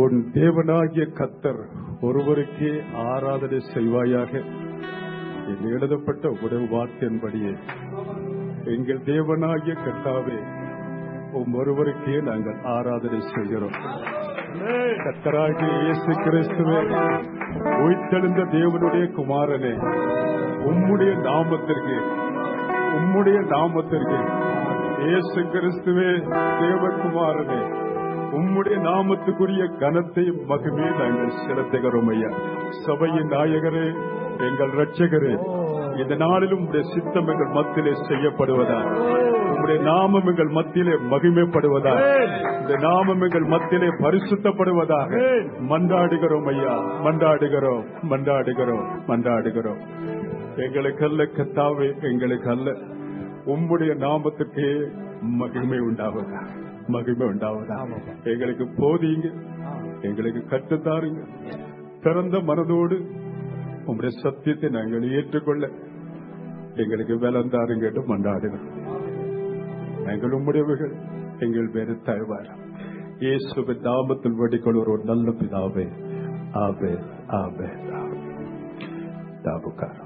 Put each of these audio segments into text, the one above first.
உன் தேவனாகிய கத்தர் ஒருவருக்கே ஆராதனை செய்வாயாக என்று எழுதப்பட்ட உடைய வார்த்தையின்படியே எங்கள் தேவனாகிய கர்த்தாவே உம் ஒருவருக்கே நாங்கள் ஆராதனை செய்கிறோம் கத்தராகிய இயேசு கிறிஸ்துவே உயிர்த்தெழுந்த தேவனுடைய குமாரனே உம்முடைய நாமத்திற்கு உம்முடைய நாமத்திற்கு இயேசு கிறிஸ்துவே தேவகுமாரனே உம்முடைய நாமத்துக்குரிய கனத்தையும் மகிமே நாங்கள் செலுத்துகிறோம் ஐயா சபையின் நாயகரே எங்கள் ரட்சகரே இந்த நாளிலும் உடைய சித்தம் எங்கள் மத்தியிலே செய்யப்படுவதா உம்முடைய நாமம் எங்கள் மத்தியிலே மகிமைப்படுவதா இந்த நாமம் எங்கள் மத்தியிலே பரிசுத்தப்படுவதாக மன்றாடுகிறோம் ஐயா மன்றாடுகிறோம் மன்றாடுகிறோம் மன்றாடுகிறோம் எங்களுக்கு அல்ல கத்தாவே எங்களுக்கு அல்ல உம்முடைய நாமத்துக்கே மகிமை உண்டாவதா மகிமை உண்டாவதா எங்களுக்கு போதிங்க எங்களுக்கு கட்டுத்தாருங்க திறந்த மனதோடு உம்முடைய சத்தியத்தை நாங்கள் ஏற்றுக்கொள்ள எங்களுக்கு வேலந்தாருங்க என்று மன்றாடுகிறோம் நாங்கள் உம்முடையவர்கள் எங்கள் பேரு தருவார் இயேசுவின் நாமத்தில் வேண்டிக்கொள்ள ஒரு நல்ல பிதாவே ஆவே ஆவே தாபுக்காரம்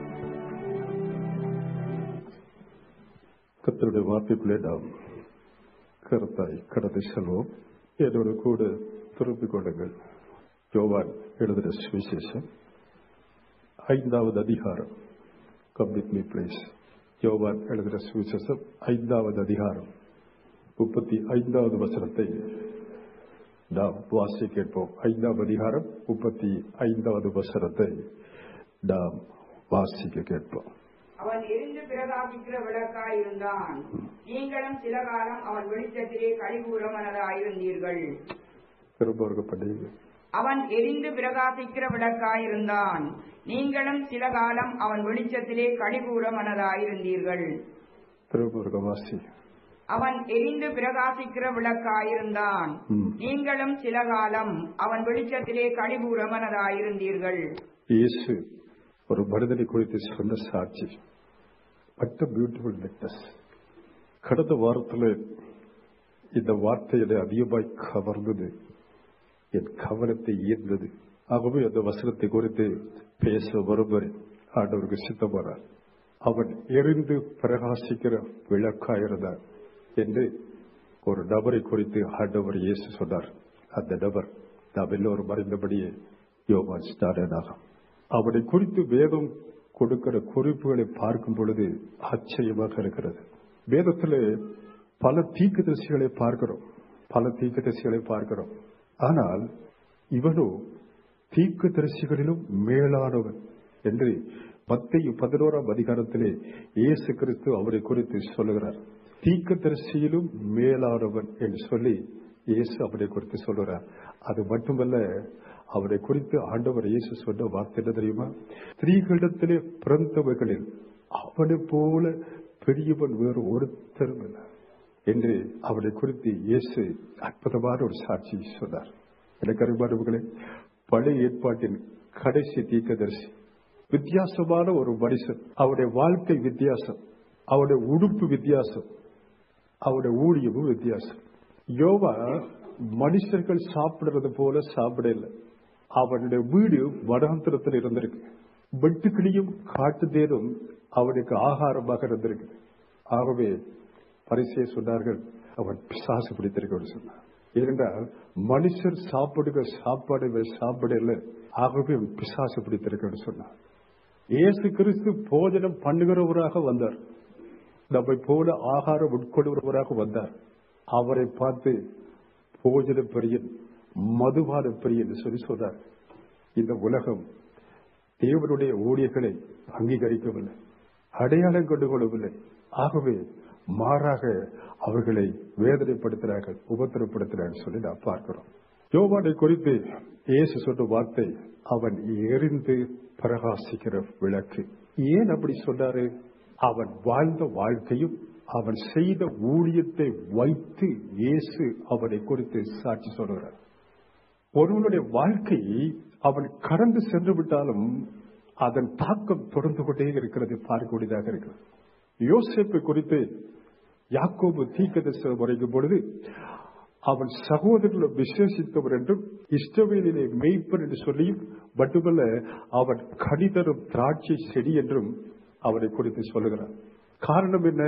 கத்தருடைய வார்த்தைக்குள்ளே நாம் கருத்தாய் கடந்து செல்வோம் என்னோடு கூட திருப்பிக் கொள்ளுங்கள் யோவான் எழுதுகிற சுவிசேஷம் ஐந்தாவது அதிகாரம் கம்ப்ளீட் மீ பிளேஸ் யோவான் எழுதுகிற சுவிசேஷம் ஐந்தாவது அதிகாரம் முப்பத்தி ஐந்தாவது வசனத்தை நாம் வாசி கேட்போம் ஐந்தாவது அதிகாரம் முப்பத்தி ஐந்தாவது வசனத்தை நாம் வாசிக்க கேட்போம் அவன் எரிந்து பிரகாசிக்கிற விளக்காயிருந்தான் நீங்களும் சில காலம் அவன் வெளிச்சத்திலே கழிகூற மனதாயிருந்தீர்கள் திரும்ப ஒரு படிங்க அவன் எரிந்து பிரகாசிக்கிற விளக்காயிருந்தான் நீங்களும் சில காலம் அவன் வெளிச்சத்திலே கழிகூற மனதாயிருந்தீர்கள் திரும்ப ஒரு வாசி அவன் எரிந்து பிரகாசிக்கிற விளக்காயிருந்தான் ம். நீங்களும் சில காலம் அவன் வெளிச்சத்திலே கழிகூற மனதாயிருந்தீர்கள் இயேசு ஒரு மனிதனை குறித்து சொன்ன சாட்சி பட்ட பியூட்டிஃபுல் நெக்லஸ் கடந்த வாரத்தில் இந்த வார்த்தையில அதிகமாய் கவர்ந்தது என் கவனத்தை ஈர்ந்தது ஆகவே அந்த வசனத்தை குறித்து பேச வருவர் ஆண்டவருக்கு சித்தமானார் அவன் எரிந்து பிரகாசிக்கிற விளக்காயிருந்தார் என்று ஒரு நபரை குறித்து ஆண்டவர் இயேசு சொன்னார் அந்த நபர் நாம் எல்லோரும் அறிந்தபடியே யோவான் ஸ்டாரனாகும் அவனை குறித்து வேதம் கொடுக்கிற குறிப்புகளை பார்க்கும் பொழுது ஆச்சரியமாக இருக்கிறது வேதத்திலே பல தீக்குதரிசிகளை பார்க்கிறோம் பல தீக்குதரிசிகளை பார்க்கிறோம் ஆனால் இவனோ தீக்குதரிசிகளிலும் மேலானவன் என்று மத்திய பதினோராம் அதிகாரத்திலே இயேசு கிறிஸ்து அவரை குறித்து சொல்லுகிறார் தீக்குதரிசியிலும் மேலானவன் என்று சொல்லி இயேசு அவரை குறித்து சொல்லுகிறார் அது மட்டுமல்ல அவரை குறித்து ஆண்டவர் இயேசு சொன்ன வார்த்தை என்ன தெரியுமா ஸ்திரீகளிடத்திலே பிறந்தவர்களில் அவனை போல பெரியவன் வேறு ஒருத்தரும் இல்லை என்று அவரை குறித்து இயேசு அற்புதமான ஒரு சாட்சி சொன்னார் எனக்கு அறிவானவர்களே பழைய ஏற்பாட்டின் கடைசி தீர்க்கதரிசி வித்தியாசமான ஒரு மனுஷன் அவருடைய வாழ்க்கை வித்தியாசம் அவருடைய உடுப்பு வித்தியாசம் அவருடைய ஊழியமும் வித்தியாசம் யோவா மனுஷர்கள் சாப்பிடுறது போல சாப்பிடல அவனுடைய வீடு வடாந்திரத்தில் இருந்திருக்கு வெட்டுக்கிளியும் காட்டு தேரும் அவனுக்கு ஆகாரமாக இருந்திருக்கு ஆகவே பரிசே சொன்னார்கள் அவன் பிசாசு பிடித்திருக்க சொன்னார் ஏனென்றால் மனுஷர் சாப்பிடுகிற சாப்பாடு இவன் சாப்பிடல ஆகவே அவன் பிசாசு பிடித்திருக்க சொன்னார் இயேசு கிறிஸ்து போஜனம் பண்ணுகிறவராக வந்தார் நம்மை போல ஆகாரம் உட்கொள்கிறவராக வந்தார் அவரை பார்த்து போஜன பிரியன் மதுபான பிரியன் என்று சொல்லி சொன்னார் இந்த உலகம் தேவனுடைய ஊழியர்களை அங்கீகரிக்கவில்லை அடையாளம் கொண்டு கொள்ளவில்லை ஆகவே மாறாக அவர்களை வேதனைப்படுத்துகிறார்கள் உபத்திரப்படுத்துகிறார்கள் சொல்லி நாம் பார்க்கிறோம் யோவானை குறித்து இயேசு சொன்ன வார்த்தை அவன் எரிந்து பிரகாசிக்கிற விளக்கு ஏன் அப்படி சொன்னாரு அவன் வாழ்ந்த வாழ்க்கையும் அவன் செய்த ஊழியத்தை வைத்து இயேசு அவனை குறித்து சாட்சி சொல்கிறார் ஒருவனுடைய வாழ்க்கை அவன் கடந்து சென்று விட்டாலும் அதன் தாக்கம் தொடர்ந்து கொண்டே இருக்கிறது பார்க்கக்கூடியதாக இருக்கிறது யோசேப்பை குறித்து யாக்கோபு தீக்கதரிசனம் வரைக்கும் பொழுது அவன் சகோதரர்களை விசேஷித்தவர் என்றும் இஷ்டவேலிலே மெய்ப்பன் என்று சொல்லியும் மட்டுமல்ல அவன் கனிதரும் திராட்சை செடி என்றும் அவனை குறித்து சொல்லுகிறான் காரணம் என்ன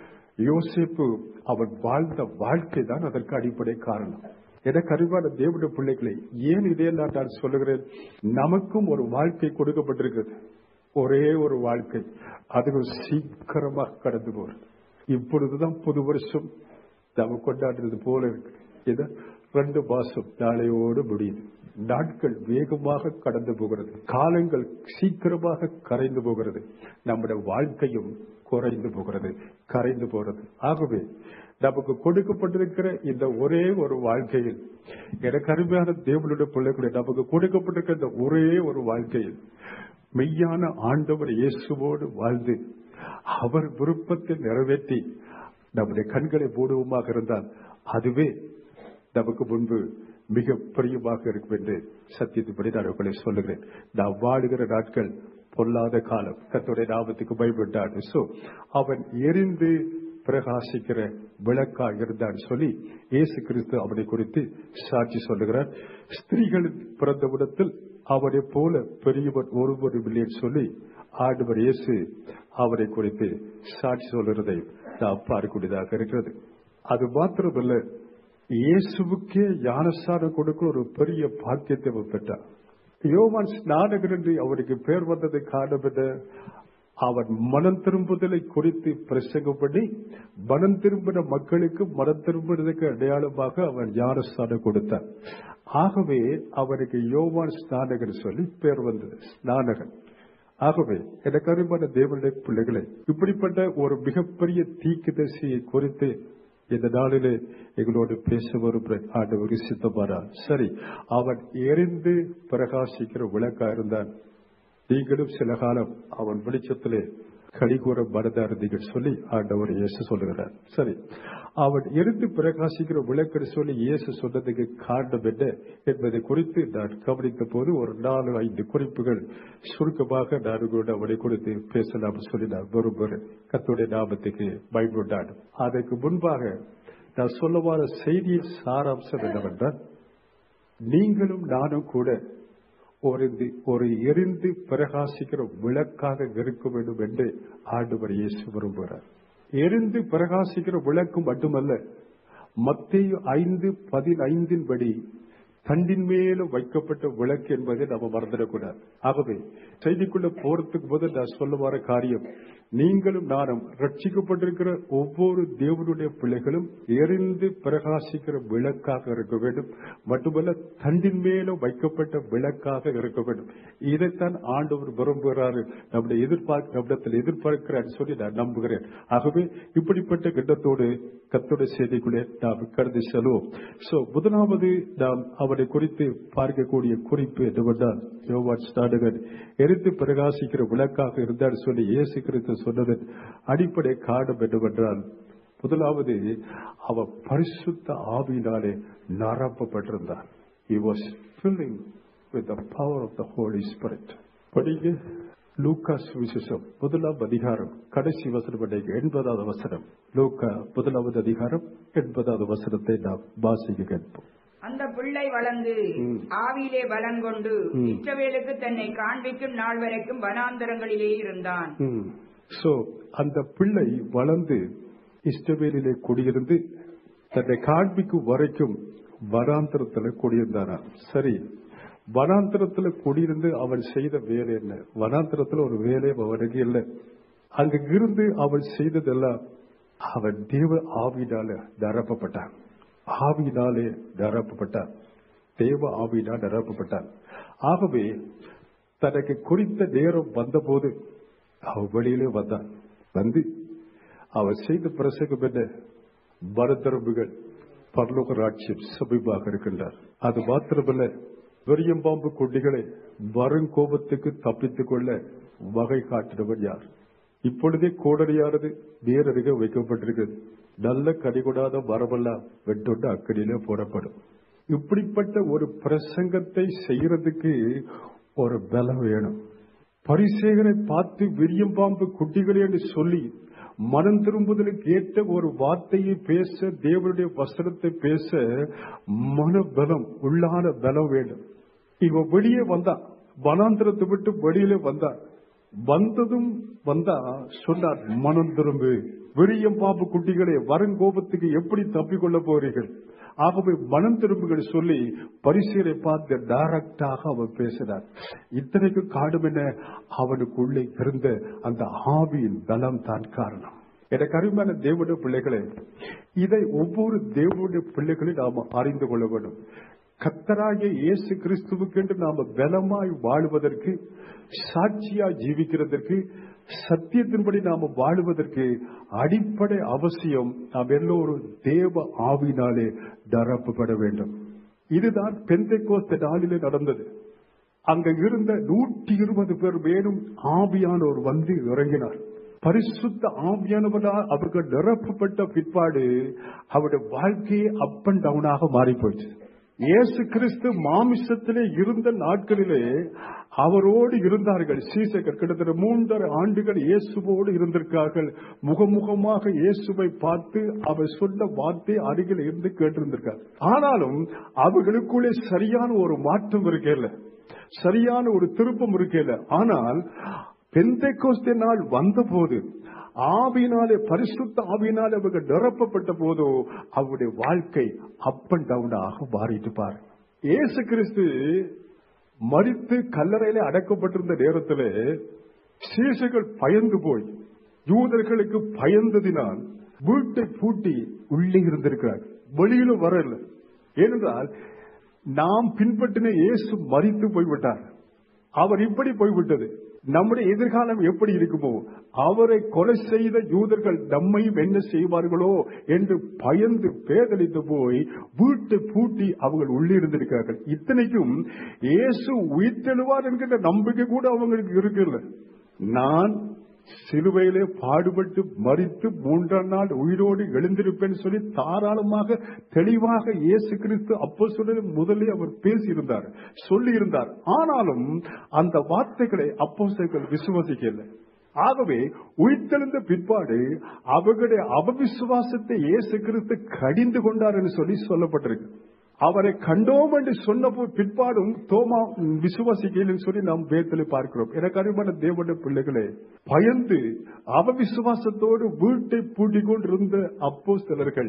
யோசிப்பு அவன் வாழ்ந்த வாழ்க்கை தான் அதற்கு அடிப்படை காரணம் எனக்கு அறிவான தேவனுடைய பிள்ளைகளை ஏன் இதையெல்லாம் நான் சொல்லுகிறேன் நமக்கும் ஒரு வாழ்க்கை கொடுக்கப்பட்டிருக்கிறது ஒரே ஒரு வாழ்க்கை அது சீக்கிரமாக கடந்து போறது இப்பொழுதுதான் புது வருஷம் நம்ம கொண்டாடுறது போல இருக்கு இது ரெண்டு மாசம் நாளையோடு முடியுது நாட்கள் வேகமாக கடந்து போகிறது காலங்கள் சீக்கிரமாக கரைந்து போகிறது நம்முடைய வாழ்க்கையும் குறைந்து போகிறது கரைந்து போகிறது ஆகவே நமக்கு கொடுக்கப்பட்டிருக்கிற இந்த ஒரே ஒரு வாழ்க்கையில் எனக்கு அருமையான தேவனுடைய பிள்ளைகளுடைய நமக்கு கொடுக்கப்பட்டிருக்கிற இந்த ஒரே ஒரு வாழ்க்கையில் மெய்யான ஆண்டவர் இயேசுவோடு வாழ்ந்து அவர் விருப்பத்தை நிறைவேற்றி நம்முடைய கண்களை மூடுவமாக இருந்தால் அதுவே நமக்கு முன்பு மிக பிரியமாக இருக்கும் என்று சத்தியத்தின்படி நான் உங்களை சொல்லுகிறேன் நான் வாழுகிற நாட்கள் பொல்லாத காலம் கத்தோடைய நாமத்துக்கு பயப்பட்டான் சோ அவன் எரிந்து பிரகாசிக்கிற விளக்கா இருந்தான் சொல்லி இயேசு கிறிஸ்து அவனை குறித்து சாட்சி சொல்லுகிறார் ஸ்திரீகள் பிறந்த விடத்தில் அவனை போல பெரியவன் ஒருவரும் இல்லை சொல்லி ஆண்டவர் இயேசு அவனை குறித்து சாட்சி சொல்லுறதை நாம் பார்க்கக்கூடியதாக இருக்கிறது அது மாத்திரமல்ல இயேசுவுக்கே ஞானஸ்தானம் கொடுக்க ஒரு பெரிய பாக்கியத்தை அவர் பெற்றார் யோவான் ஸ்நானகர் என்று அவருக்கு பேர் வந்ததை காரணம் அவன் மனம் திரும்புதலை குறித்து பிரசங்கம் பண்ணி மனம் திரும்பின மக்களுக்கு மனம் திரும்பினதுக்கு அடையாளமாக அவன் ஞானஸ்தானம் கொடுத்தான் ஆகவே அவனுக்கு யோவான் ஸ்நானகர் சொல்லி பேர் வந்தது ஸ்நானகன் ஆகவே எனக்கு அருமான தேவனுடைய பிள்ளைகளை இப்படிப்பட்ட ஒரு மிகப்பெரிய தீக்குதசியை குறித்து இந்த நாளிலே எங்களோடு பேச வரும் ஆண்டவர் சித்தமாரா சரி அவன் எரிந்து பிரகாசிக்கிற விளக்கா இருந்தான் நீங்களும் சில காலம் அவன் வெளிச்சத்திலே கடிகூற மனதா இருந்தீர்கள் சொல்லி ஆண்டவர் இயேசு சொல்லுகிறார் சரி அவன் எரிந்து பிரகாசிக்கிற விளக்கெடு சொல்லி இயேசு சொன்னதுக்கு காரணம் என்ன என்பதை குறித்து நான் கவனித்த போது ஒரு நாலு ஐந்து குறிப்புகள் சுருக்கமாக நான் கூட அவனை குறித்து பேசலாம் சொல்லி நான் விரும்புகிறேன் கத்துடைய நாமத்துக்கு பயன்பட்டான் அதற்கு முன்பாக நான் சொல்லவாத செய்தியின் சாராம்சம் என்னவென்றால் நீங்களும் நானும் கூட ஒரு ஒரு எரிந்து பிரகாசிக்கிற விளக்காக இருக்க வேண்டும் என்று ஆண்டவர் இயேசு விரும்புகிறார் எரிந்து பிரகாசிக்கிற விளக்கு மட்டுமல்ல மத்திய ஐந்து பதினைந்தின் படி தண்டின் மேலும் வைக்கப்பட்ட விளக்கு என்பதை நம்ம மறந்துடக்கூடாது ஆகவே செய்திக்குள்ள போறதுக்கு முதல் நான் சொல்ல வர காரியம் நீங்களும் நானும் ரட்சிக்கப்பட்டிருக்கிற ஒவ்வொரு தேவனுடைய பிள்ளைகளும் எரிந்து பிரகாசிக்கிற விளக்காக இருக்க வேண்டும் மட்டுமல்ல தண்டின் மேலும் வைக்கப்பட்ட விளக்காக இருக்க வேண்டும் இதைத்தான் ஆண்டவர் விரும்புகிறாரு நம்முடைய எதிர்பார்க்க நம்மிடத்தில் எதிர்பார்க்கிறார் சொல்லி நான் நம்புகிறேன் ஆகவே இப்படிப்பட்ட கிட்டத்தோடு கத்தோட செய்திக்குள்ளே நாம் கடந்து செல்வோம் சோ முதலாவது நாம் அவனை குறித்து பார்க்கக்கூடிய குறிப்பு என்னவென்றால் யோவான் ஸ்டாடுகன் எரிந்து பிரகாசிக்கிற விளக்காக இருந்தார் சொல்லி இயேசு கிறிஸ்து சொன்னதன் அடிப்படை காரணம் என்னவென்றால் முதலாவது அவ பரிசுத்த ஆவியினாலே நிரப்பப்பட்டிருந்தான் he was filling with the power of the holy spirit படிங்க லூகாஸ் விசேஷம் முதலாம் அதிகாரம் கடைசி வசனம் அடைங்க எண்பதாவது வசனம் லூக்கா முதலாவது அதிகாரம் எண்பதாவது வசனத்தை நாம் வாசிக்க கேட்போம் அந்த பிள்ளை வளர்ந்து ம். ஆவியிலே பலன் கொண்டு ம். இஷ்டவேலுக்கு தன்னை காண்பிக்கும் நாள் வரைக்கும் வனாந்தரங்களிலே இருந்தான் சோ அந்த பிள்ளை வளர்ந்து இஷ்டவேலிலே குடியிருந்து தன்னை காண்பிக்கும் வரைக்கும் வனாந்திரத்துல குடியிருந்தானா சரி வனாந்திரத்துல குடியிருந்து அவன் செய்த வேலை என்ன வனாந்திரத்துல ஒரு வேலை அவனுக்கு இல்லை அங்க இருந்து அவன் செய்ததெல்லாம் அவன் தேவ ஆவியினால நிரப்பப்பட்டான் ஆவியினாலே நிரப்பப்பட்டான் தேவ ஆவியினால் நிரப்பப்பட்டான் ஆகவே தனக்கு குறித்த நேரம் வந்தபோது அவன் வெளியிலே வந்தான் வந்து அவர் செய்த பிரசங்கம் என்ன மரத்தரம்புகள் பரலோக ராட்சியம் சமீபமாக இருக்கின்றார் அது மாத்திரமல்ல வெறியம்பாம்பு கொடிகளை வரும் கோபத்துக்கு தப்பித்துக் கொள்ள வகை காட்டினவர் யார் இப்பொழுதே கோடரியானது நேரருக வைக்கப்பட்டிருக்கிறது நல்ல கனிகொடாத மரமெல்லாம் வெட்டொண்டு அக்கடியிலே போடப்படும் இப்படிப்பட்ட ஒரு பிரசங்கத்தை செய்யறதுக்கு ஒரு பலம் வேணும் பரிசேகரை பார்த்து விரியம்பாம்பு குட்டிகளே என்று சொல்லி மனம் திரும்புதலுக்கு ஏற்ற ஒரு வார்த்தையை பேச தேவனுடைய வசனத்தை பேச மனபலம் உள்ளான பலம் வேண்டும் இவன் வெளியே வந்தான் வனாந்திரத்தை விட்டு வெளியில வந்தான் வந்ததும் வந்தா சொன்னார் மனம் திரும்பு விரியம் பாம்பு குட்டிகளே வருங்கோபத்துக்கு எப்படி தப்பிக்கொள்ள போறீர்கள் ஆகவே மனம் திரும்புகள் சொல்லி பரிசீலை பார்த்து டைரக்டாக அவர் பேசினார் இத்தனைக்கு காடும் என்ன அவனுக்குள்ளே இருந்த அந்த ஆவியின் பலம் தான் காரணம் எனக்கு அருமையான தேவனுடைய பிள்ளைகளே இதை ஒவ்வொரு தேவனுடைய பிள்ளைகளையும் நாம அறிந்து கொள்ள வேண்டும் கத்தராகிய இயேசு கிறிஸ்துவுக்கென்று நாம பலமாய் வாழுவதற்கு சாட்சியாய் ஜீவிக்கிறதற்கு சத்தியத்தின்படி நாம வாழுவதற்கு அடிப்படை அவசியம் நாம் எல்லோரும் தேவ ஆவினாலே நிரப்பப்பட வேண்டும் இதுதான் பெந்தைக்கோஸ்த நாளிலே நடந்தது அங்க இருந்த நூற்றி இருபது பேர் மேலும் ஆவியானோர் வந்து இறங்கினார் பரிசுத்த ஆவியானவரால் அவர்கள் நிரப்பப்பட்ட பிற்பாடு அவருடைய வாழ்க்கையே அப் அண்ட் டவுனாக மாறி போச்சு இயேசு கிறிஸ்து மாமிசத்திலே இருந்த நாட்களிலே அவரோடு இருந்தார்கள் சீசகர் கிட்டத்தட்ட மூன்றரை ஆண்டுகள் இயேசுவோடு இருந்திருக்கார்கள் முகமுகமாக இயேசுவை பார்த்து அவர் சொன்ன வார்த்தை அருகில் இருந்து கேட்டிருந்திருக்கார் ஆனாலும் அவர்களுக்குள்ளே சரியான ஒரு மாற்றம் இருக்கல சரியான ஒரு திருப்பம் இருக்கல ஆனால் பெந்தைக்கோஸ்தே நாள் வந்தபோது ஆவினாலே பரிசுத்த ஆவினாலே அவர்கள் நிரப்பப்பட்ட போதோ அவருடைய வாழ்க்கை அப் அண்ட் டவுனாக மாறிட்டு பாரு இயேசு கிறிஸ்து மறித்து கல்லறையில அடக்கப்பட்டிருந்த நேரத்தில் சீசைகள் பயந்து போய் யூதர்களுக்கு பயந்ததினால் வீட்டை பூட்டி உள்ளே இருந்திருக்கிறார் வெளியில வரல ஏனென்றால் நாம் பின்பற்றின இயேசு மறித்து போய்விட்டார் அவர் இப்படி போய்விட்டது நம்முடைய எதிர்காலம் எப்படி இருக்குமோ அவரை கொலை செய்த யூதர்கள் நம்மையும் என்ன செய்வார்களோ என்று பயந்து பேதலித்து போய் வீட்டை பூட்டி அவர்கள் உள்ளே இருந்திருக்கிறார்கள் இத்தனைக்கும் இயேசு உயிர்த்தெழுவார் என்கின்ற நம்பிக்கை கூட அவங்களுக்கு இருக்குல்ல நான் சிலுவையிலே பாடுபட்டு மறித்து மூன்றாம் நாள் உயிரோடு எழுந்திருப்பேன் சொல்லி தாராளமாக தெளிவாக இயேசு கிறிஸ்து அப்போ சொல்லி முதலே அவர் பேசியிருந்தார் சொல்லி இருந்தார் ஆனாலும் அந்த வார்த்தைகளை அப்போ விசுவாசிக்கல ஆகவே உயிர்த்தெழுந்த பிற்பாடு அவர்களுடைய அவவிசுவாசத்தை இயேசு கிறிஸ்து கடிந்து கொண்டார் என்று சொல்லி சொல்லப்பட்டிருக்கு அவரை கண்டோம் என்று சொன்ன பிற்பாடும் தோமா விசுவாசிக்கையில் சொல்லி நாம் வேதத்தில் பார்க்கிறோம் எனக்கு அறிவான தேவனுடைய பிள்ளைகளே பயந்து அவ விசுவாசத்தோடு வீட்டை பூட்டிக் கொண்டிருந்த அப்போ சிலர்கள்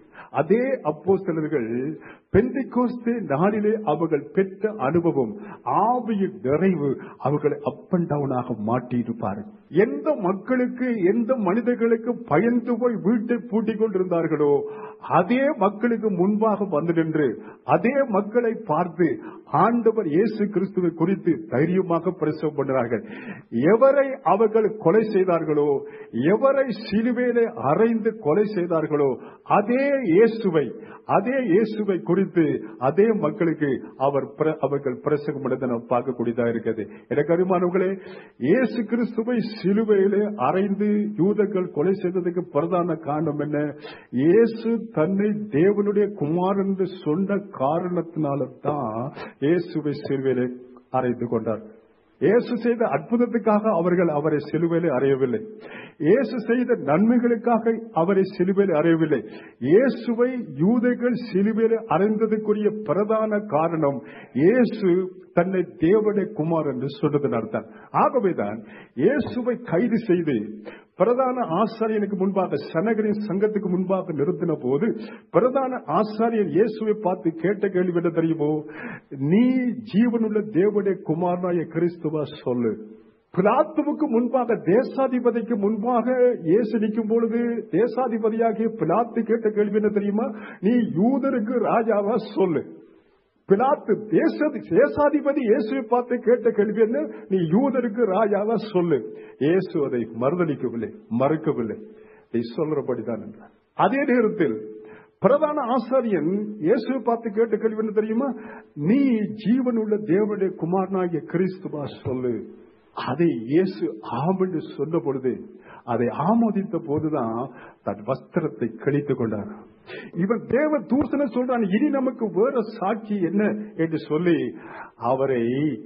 அதே அப்போ சிலர்கள் பெந்திகோஸ்தே நாளிலே அவர்கள் பெற்ற அனுபவம் ஆவியின் நிறைவு அவர்களை அப் அண்ட் டவுனாக மாட்டியிருப்பார்கள் எந்த மக்களுக்கு எந்த மனிதர்களுக்கு பயந்து போய் வீட்டை பூட்டிக் கொண்டிருந்தார்களோ அதே மக்களுக்கு முன்பாக வந்து நின்று அதே மக்களை பார்த்து ஆண்டவர் இயேசு கிறிஸ்துவை குறித்து தைரியமாக பிரசவம் பண்ணுகிறார்கள் எவரை அவர்கள் கொலை செய்தார்களோ எவரை சிலுவையிலே அறைந்து கொலை செய்தார்களோ அதே இயேசுவை அதே இயேசுவை குறித்து அதே மக்களுக்கு அவர் அவர்கள் பிரசங்கம் பண்ணதை நாம் பார்க்கக்கூடியதாக இருக்கிறது எனக்கு அருமானவர்களே இயேசு கிறிஸ்துவை சிலுவையிலே அறைந்து யூதர்கள் கொலை செய்ததுக்கு பிரதான காரணம் என்ன இயேசு தன்னை தேவனுடைய குமார் என்று சொன்ன காரணத்தினால தான் இயேசுவை சிலுவையிலே அறைந்து கொண்டார் இயேசு செய்த அற்புதத்துக்காக அவர்கள் அவரை சிலுவையில் அறையவில்லை இயேசு செய்த நன்மைகளுக்காக அவரை சிலுவையில் அறையவில்லை இயேசுவை யூதைகள் சிலுவையில் அறைந்ததுக்குரிய பிரதான காரணம் இயேசு தன்னை தேவனுடைய குமார் என்று சொன்னதன் தான் ஆகவேதான் இயேசுவை கைது செய்து பிரதான ஆசாரியனுக்கு முன்பாக சனகரின் சங்கத்துக்கு முன்பாக நிறுத்தின போது பிரதான ஆசாரியர் இயேசுவை பார்த்து கேட்ட கேள்வி என்ன தெரியுமோ நீ ஜீவனுள்ள தேவனுடைய குமாரனாய கிறிஸ்துவா சொல்லு பிலாத்துவுக்கு முன்பாக தேசாதிபதிக்கு முன்பாக இயேசு நிற்கும் பொழுது தேசாதிபதியாகிய பிலாத்து கேட்ட கேள்வி என்ன தெரியுமா நீ யூதருக்கு ராஜாவா சொல்லு பிலாத்து தேச தேசாதிபதி இயேசுவை பார்த்து கேட்ட கேள்வி என்ன நீ யூதருக்கு ராஜாவா சொல்லு இயேசு அதை மறுதளிக்கவில்லை மறுக்கவில்லை நீ சொல்றபடிதான் என்றார் அதே நேரத்தில் பிரதான ஆசாரியன் இயேசுவை பார்த்து கேட்ட கேள்வி என்ன தெரியுமா நீ ஜீவனுள்ள தேவனுடைய குமாரனாகிய கிறிஸ்துவா சொல்லு அதை இயேசு ஆம் என்று சொன்ன பொழுது அதை ஆமோதித்த போதுதான் தன் வஸ்திரத்தை கழித்துக் கொண்டார் இவன் தேவ தூசன சொல்றான் இனி நமக்கு வேற சாட்சி என்ன என்று சொல்லி அவரை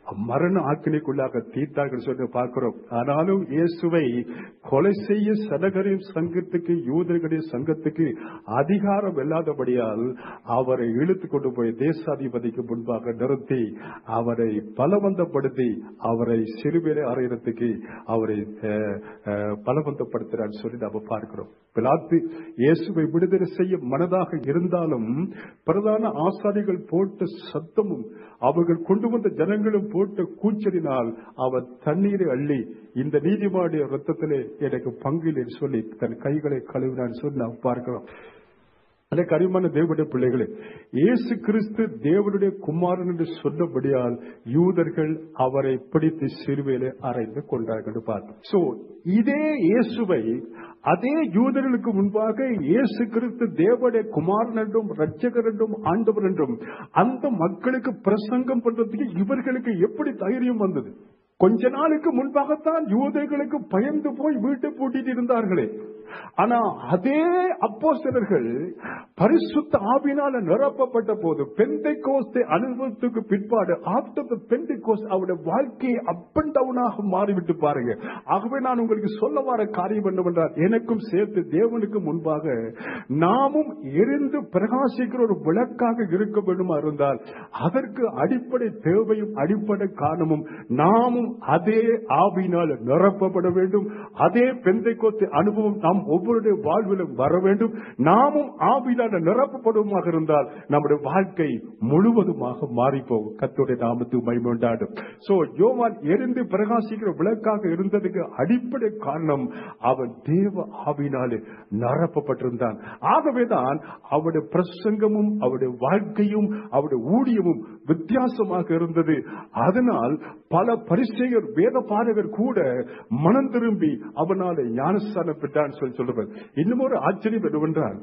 மரண ஆக்கினைக்குள்ளாக தீர்த்தார்கள் சொல்லி பார்க்கிறோம் ஆனாலும் இயேசுவை கொலை செய்ய சடகரின் சங்கத்துக்கு யூதர்களின் சங்கத்துக்கு அதிகாரம் இல்லாதபடியால் அவரை இழுத்து கொண்டு போய் தேசாதிபதிக்கு முன்பாக நிறுத்தி அவரை பலவந்தப்படுத்தி அவரை சிறுவேலை அறையிறதுக்கு அவரை அஹ், அஹ், பலவந்தப்படுத்துறான்னு சொல்லி நாம பார்க்கிறோம் பிலாத்து இயேசுவை விடுதலை செய்ய மனதாக இருந்தாலும் பிரதான ஆசாரிகள் போட்ட சத்தமும் அவர்கள் கொண்டு வந்த ஜனங்களும் போட்ட கூச்சலினால் அவர் தண்ணீரை அள்ளி இந்த நீதிமானுடைய ரத்தத்திலே எனக்கு பங்கில் என்று சொல்லி தன் கைகளை கழுவினான் சொல்லி நாம் பார்க்கிறோம் எனக்கு அருமையான தேவனுடைய பிள்ளைகளே இயேசு கிறிஸ்து தேவனுடைய குமாரன் என்று சொன்னபடியால் யூதர்கள் அவரை பிடித்து சிறுவையிலே அறைந்து கொண்டார்கள் என்று பார்த்தோம் சோ இதே இயேசுவை அதே யூதர்களுக்கு முன்பாக இயேசு கிறிஸ்து தேவனுடைய குமாரன் என்றும் ரட்சகர் என்றும் ஆண்டவர் என்றும் அந்த மக்களுக்கு பிரசங்கம் பண்றதுக்கு இவர்களுக்கு எப்படி தைரியம் வந்தது கொஞ்ச நாளுக்கு முன்பாகத்தான் யூதைகளுக்கு பயந்து போய் வீட்டை பூட்டிட்டு இருந்தார்களே ஆனா அதே அப்போஸ்தலர்கள் பரிசுத்த ஆவினால நிரப்பப்பட்ட போது பெந்தை கோஸ்தை அனுபவத்துக்கு பிற்பாடு ஆஃப்டர் த பெந்தை கோஸ் அவருடைய வாழ்க்கையை அப் அண்ட் டவுனாக மாறிவிட்டு பாருங்க ஆகவே நான் உங்களுக்கு சொல்ல வர காரியம் என்னவென்றால் எனக்கும் சேர்த்து தேவனுக்கு முன்பாக நாமும் எரிந்து பிரகாசிக்கிற ஒரு விளக்காக இருக்க வேண்டுமா இருந்தால் அதற்கு அடிப்படை தேவையும் அடிப்படை காரணமும் நாமும் அதே ஆவியினால் நிரப்பப்பட வேண்டும் அதே பெந்தை கோத்து அனுபவம் நாம் ஒவ்வொருடைய வாழ்விலும் வர வேண்டும் நாமும் ஆவியினால் நிரப்பப்படுவமாக இருந்தால் நம்முடைய வாழ்க்கை முழுவதுமாக மாறி போகும் கத்தோடைய நாமத்து மைமண்டாடும் சோ யோவான் எரிந்து பிரகாசிக்கிற விளக்காக இருந்ததுக்கு அடிப்படை காரணம் அவன் தேவ ஆவினாலே நிரப்பப்பட்டிருந்தான் ஆகவேதான் அவருடைய பிரசங்கமும் அவருடைய வாழ்க்கையும் அவருடைய ஊழியமும் வித்தியாசமாக இருந்தது அதனால் பல பரிசெயர் வேத பாடகர் கூட மனம் திரும்பி அவனால ஞானஸ்தானம் பெற்றான் சொல்லி சொல்லுவார் இன்னும் ஒரு ஆச்சரியம் என்னவென்றால்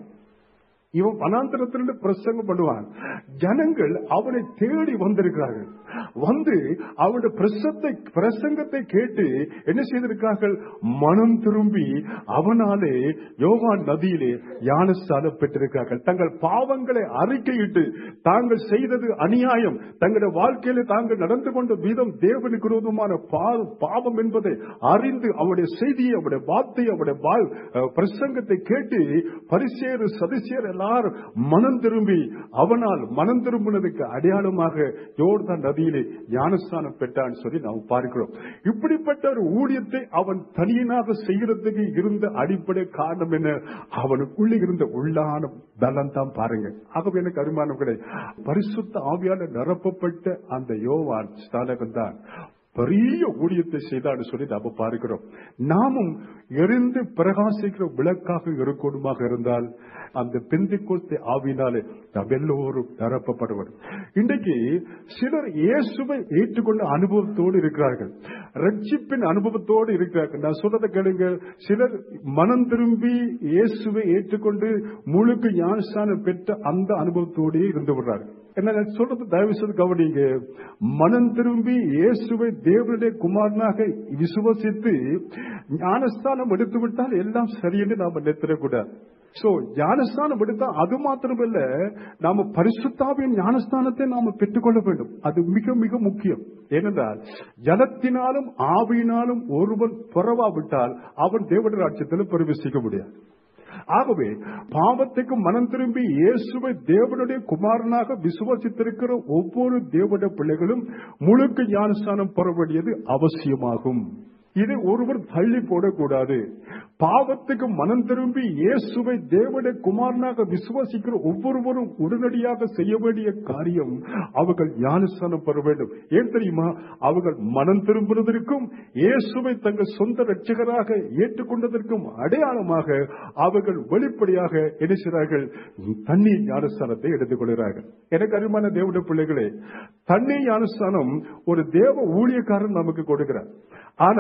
இவன் வனாந்திரத்திலிருந்து பிரசங்கம் பண்ணுவான் ஜனங்கள் அவனை தேடி வந்திருக்கிறார்கள் வந்து அவனுடைய பிரசத்தை பிரசங்கத்தை கேட்டு என்ன செய்திருக்கிறார்கள் மனம் திரும்பி அவனாலே யோவான் நதியிலே ஞானஸ்தானம் பெற்றிருக்கிறார்கள் தங்கள் பாவங்களை அறிக்கையிட்டு தாங்கள் செய்தது அநியாயம் தங்களுடைய வாழ்க்கையில தாங்கள் நடந்து கொண்ட விதம் தேவனுக்கு விரோதமான பா- பாவம் என்பதை அறிந்து அவருடைய செய்தியை அவருடைய வார்த்தை அவருடைய வாழ் அஹ், பிரசங்கத்தை கேட்டு பரிசேறு சதிசேர் எல்லாரும் மனம் திரும்பி அவனால் மனம் திரும்பினதுக்கு அடையாளமாக யோர்தான் நதியிலே ஞானஸ்தானம் பெற்றான்னு சொல்லி நாம் பார்க்கிறோம் இப்படிப்பட்ட ஒரு ஊழியத்தை அவன் தனியனாக செய்கிறதுக்கு இருந்த அடிப்படை காரணம் என்ன அவனுக்குள்ள இருந்த உள்ளான பலம் தான் பாருங்க ஆகவே எனக்கு அருமானம் கிடையாது பரிசுத்த ஆவியால நிரப்பப்பட்ட அந்த யோவான் ஸ்தானகம் தான் பெரிய ஊழியத்தை செய்தான்னு சொல்லி நாம பார்க்கிறோம் நாமும் எரிந்து பிரகாசிக்கிற விளக்காக இருக்கணுமாக இருந்தால் அந்த பெந்திக்கோஸ்தை ஆவினாலே நாம் எல்லோரும் நிரப்பப்படுவர் இன்றைக்கு சிலர் இயேசுவை ஏற்றுக்கொண்ட அனுபவத்தோடு இருக்கிறார்கள் ரட்சிப்பின் அனுபவத்தோடு இருக்கிறார்கள் நான் சொல்றதை கேளுங்க சிலர் மனம் திரும்பி இயேசுவை ஏற்றுக்கொண்டு முழுக்க ஞானஸ்தானம் பெற்ற அந்த அனுபவத்தோடே இருந்து விடுறார்கள் என்ன நான் சொல்றது தயவு செய்து கவனிங்க மனம் திரும்பி இயேசுவை தேவனுடைய குமாரனாக விசுவசித்து ஞானஸ்தானம் எடுத்து விட்டால் எல்லாம் சரியென்று நாம நிறுத்திடக்கூடாது சோ ஞானஸ்தானம் எடுத்தா அது மாத்திரமல்ல நாம பரிசுத்தாவின் ஞானஸ்தானத்தை நாம பெற்றுக்கொள்ள வேண்டும் அது மிக மிக முக்கியம் ஏனென்றால் ஜலத்தினாலும் ஆவியினாலும் ஒருவன் புறவாவிட்டால் அவன் தேவனுடைய ராட்சியத்தில் பிரவேசிக்க முடியாது ஆகவே பாவத்துக்கு மனம் திரும்பி இயேசுவை தேவனுடைய குமாரனாக விசுவாசித்திருக்கிற ஒவ்வொரு தேவனுடைய பிள்ளைகளும் முழுக்க ஞானஸ்தானம் பெற வேண்டியது அவசியமாகும் இது ஒருவர் தள்ளி போடக்கூடாது பாவத்துக்கு மனம் திரும்பி இயேசுவை தேவனுடைய குமாரனாக விசுவாசிக்கிற ஒவ்வொருவரும் உடனடியாக செய்ய வேண்டிய காரியம் அவர்கள் ஞானஸ்தானம் பெற வேண்டும் ஏன் தெரியுமா அவர்கள் மனம் திரும்புவதற்கும் இயேசுவை தங்கள் சொந்த ரட்சகராக ஏற்றுக்கொண்டதற்கும் அடையாளமாக அவர்கள் வெளிப்படையாக என்ன செய்கிறார்கள் தண்ணீர் ஞானஸ்தானத்தை எடுத்துக் கொள்கிறார்கள் எனக்கு அருமான தேவனுடைய பிள்ளைகளே தண்ணீர் ஞானஸ்தானம் ஒரு தேவ ஊழியக்காரன் நமக்கு கொடுக்கிறார் ஆனால்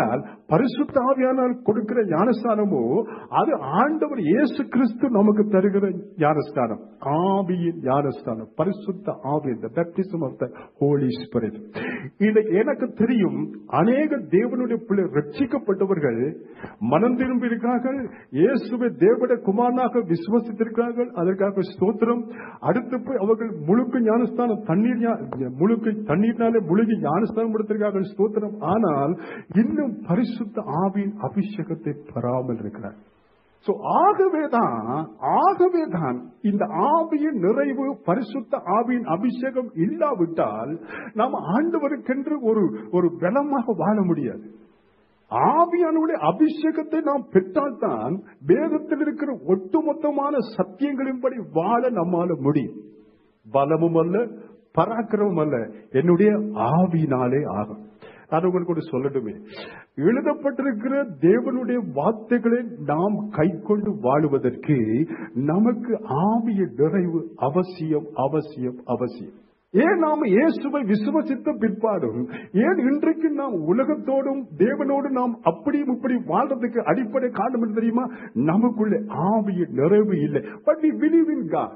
பரிசுத்த ஆவியானால் கொடுக்கிற ஞானஸ்தானமோ அது ஆண்டவர் இயேசு கிறிஸ்து நமக்கு தருகிற ஞானஸ்தானம் ஆவியின் ஞானஸ்தானம் பரிசுத்த ஆவி இந்த baptism of the holy spirit இன்னைக்கு எனக்கு தெரியும் அநேக தேவனுடைய பிள்ளை ரட்சிக்கப்பட்டவர்கள் மனம் திரும்பி இருக்கிறார்கள் இயேசுவை தேவட குமாரனாக விசுவசித்திருக்கிறார்கள் அதற்காக ஸ்தோத்திரம் அடுத்து போய் அவர்கள் முழுக்க ஞானஸ்தானம் தண்ணீர் ஞா- முழுக்க தண்ணீர்னாலே முழுகி ஞானஸ்தானம் கொடுத்திருக்கார்கள் ஸ்தோத்திரம் ஆனால் இன்னும் பரிசுத்த ஆவியின் அபிஷேகத்தை பெறாமல் இருக்கிறார் சோ ஆகவேதான் ஆகவேதான் இந்த ஆவியின் நிறைவு பரிசுத்த ஆவியின் அபிஷேகம் இல்லாவிட்டால் நாம் ஆண்டவருக்கென்று ஒரு ஒரு பலமாக வாழ முடியாது ஆவியானவருடைய அபிஷேகத்தை நாம் பெற்றால்தான் வேதத்தில் இருக்கிற ஒட்டுமொத்தமான சத்தியங்களின்படி வாழ நம்மால முடியும் பலமும் அல்ல பராக்கிரமும் அல்ல என்னுடைய ஆவியினாலே ஆகும் நான் உங்களுக்கு ஒரு சொல்லட்டுமே எழுதப்பட்டிருக்கிற தேவனுடைய வார்த்தைகளை நாம் கைக்கொண்டு வாழுவதற்கு நமக்கு ஆவிய நிறைவு அவசியம் அவசியம் அவசியம் ஏன் நாம் இயேசுவை விசுவசித்த பிற்பாடும் ஏன் இன்றைக்கு நாம் உலகத்தோடும் தேவனோடும் நாம் அப்படியும் இப்படி வாழ்றதுக்கு அடிப்படை காரணம் என்ன தெரியுமா நமக்குள்ள ஆவிய நிறைவு இல்லை but we believe in God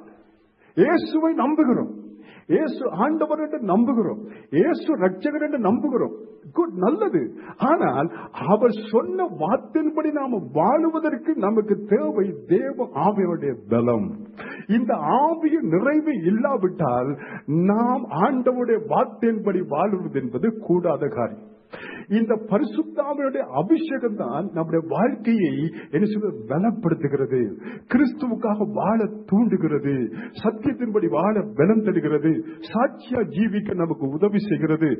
இயேசுவை நம்புகிறோம் இயேசு ஆண்டவர் என்று நம்புகிறோம் இயேசு ரட்சகர் என்று நம்புகிறோம் குட் நல்லது ஆனால் அவர் சொன்ன வார்த்தையின்படி நாம வாழுவதற்கு நமக்கு தேவை தேவ ஆவியுடைய பலம் இந்த ஆவிய நிறைவு இல்லாவிட்டால் நாம் ஆண்டவருடைய வார்த்தையின்படி வாழுவது என்பது கூடாத காரியம் இந்த பரிசுத்தாவினுடைய அபிஷேகம் தான் நம்முடைய வாழ்க்கையை என்ன சொல்றது பலப்படுத்துகிறது கிறிஸ்துவுக்காக வாழ தூண்டுகிறது சத்தியத்தின்படி வாழ பலம் தருகிறது சாட்சியா ஜீவிக்க நமக்கு உதவி செய்கிறது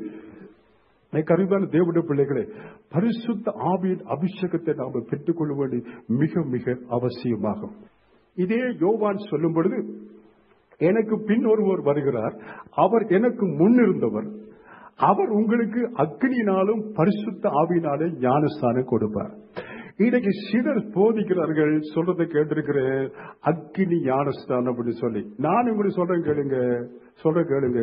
எனக்கு அருமையான தேவனுடைய பிள்ளைகளே பரிசுத்த ஆவியின் அபிஷேகத்தை நாம் பெற்றுக்கொள்ள வேண்டிய மிக மிக அவசியமாகும் இதே யோவான் சொல்லும் பொழுது எனக்கு பின் ஒருவர் வருகிறார் அவர் எனக்கு முன் இருந்தவர் அவர் உங்களுக்கு அக்னியினாலும் பரிசுத்த ஆவியினாலே ஞானஸ்தானம் கொடுப்பார் இன்னைக்கு சிலர் போதிக்கிறார்கள் சொல்றதை கேட்டிருக்கிறேன் அக்னி ஞானஸ்தானம் அப்படின்னு சொல்லி நான் உங்களுக்கு சொல்றேன் கேளுங்க சொல்றேன் கேளுங்க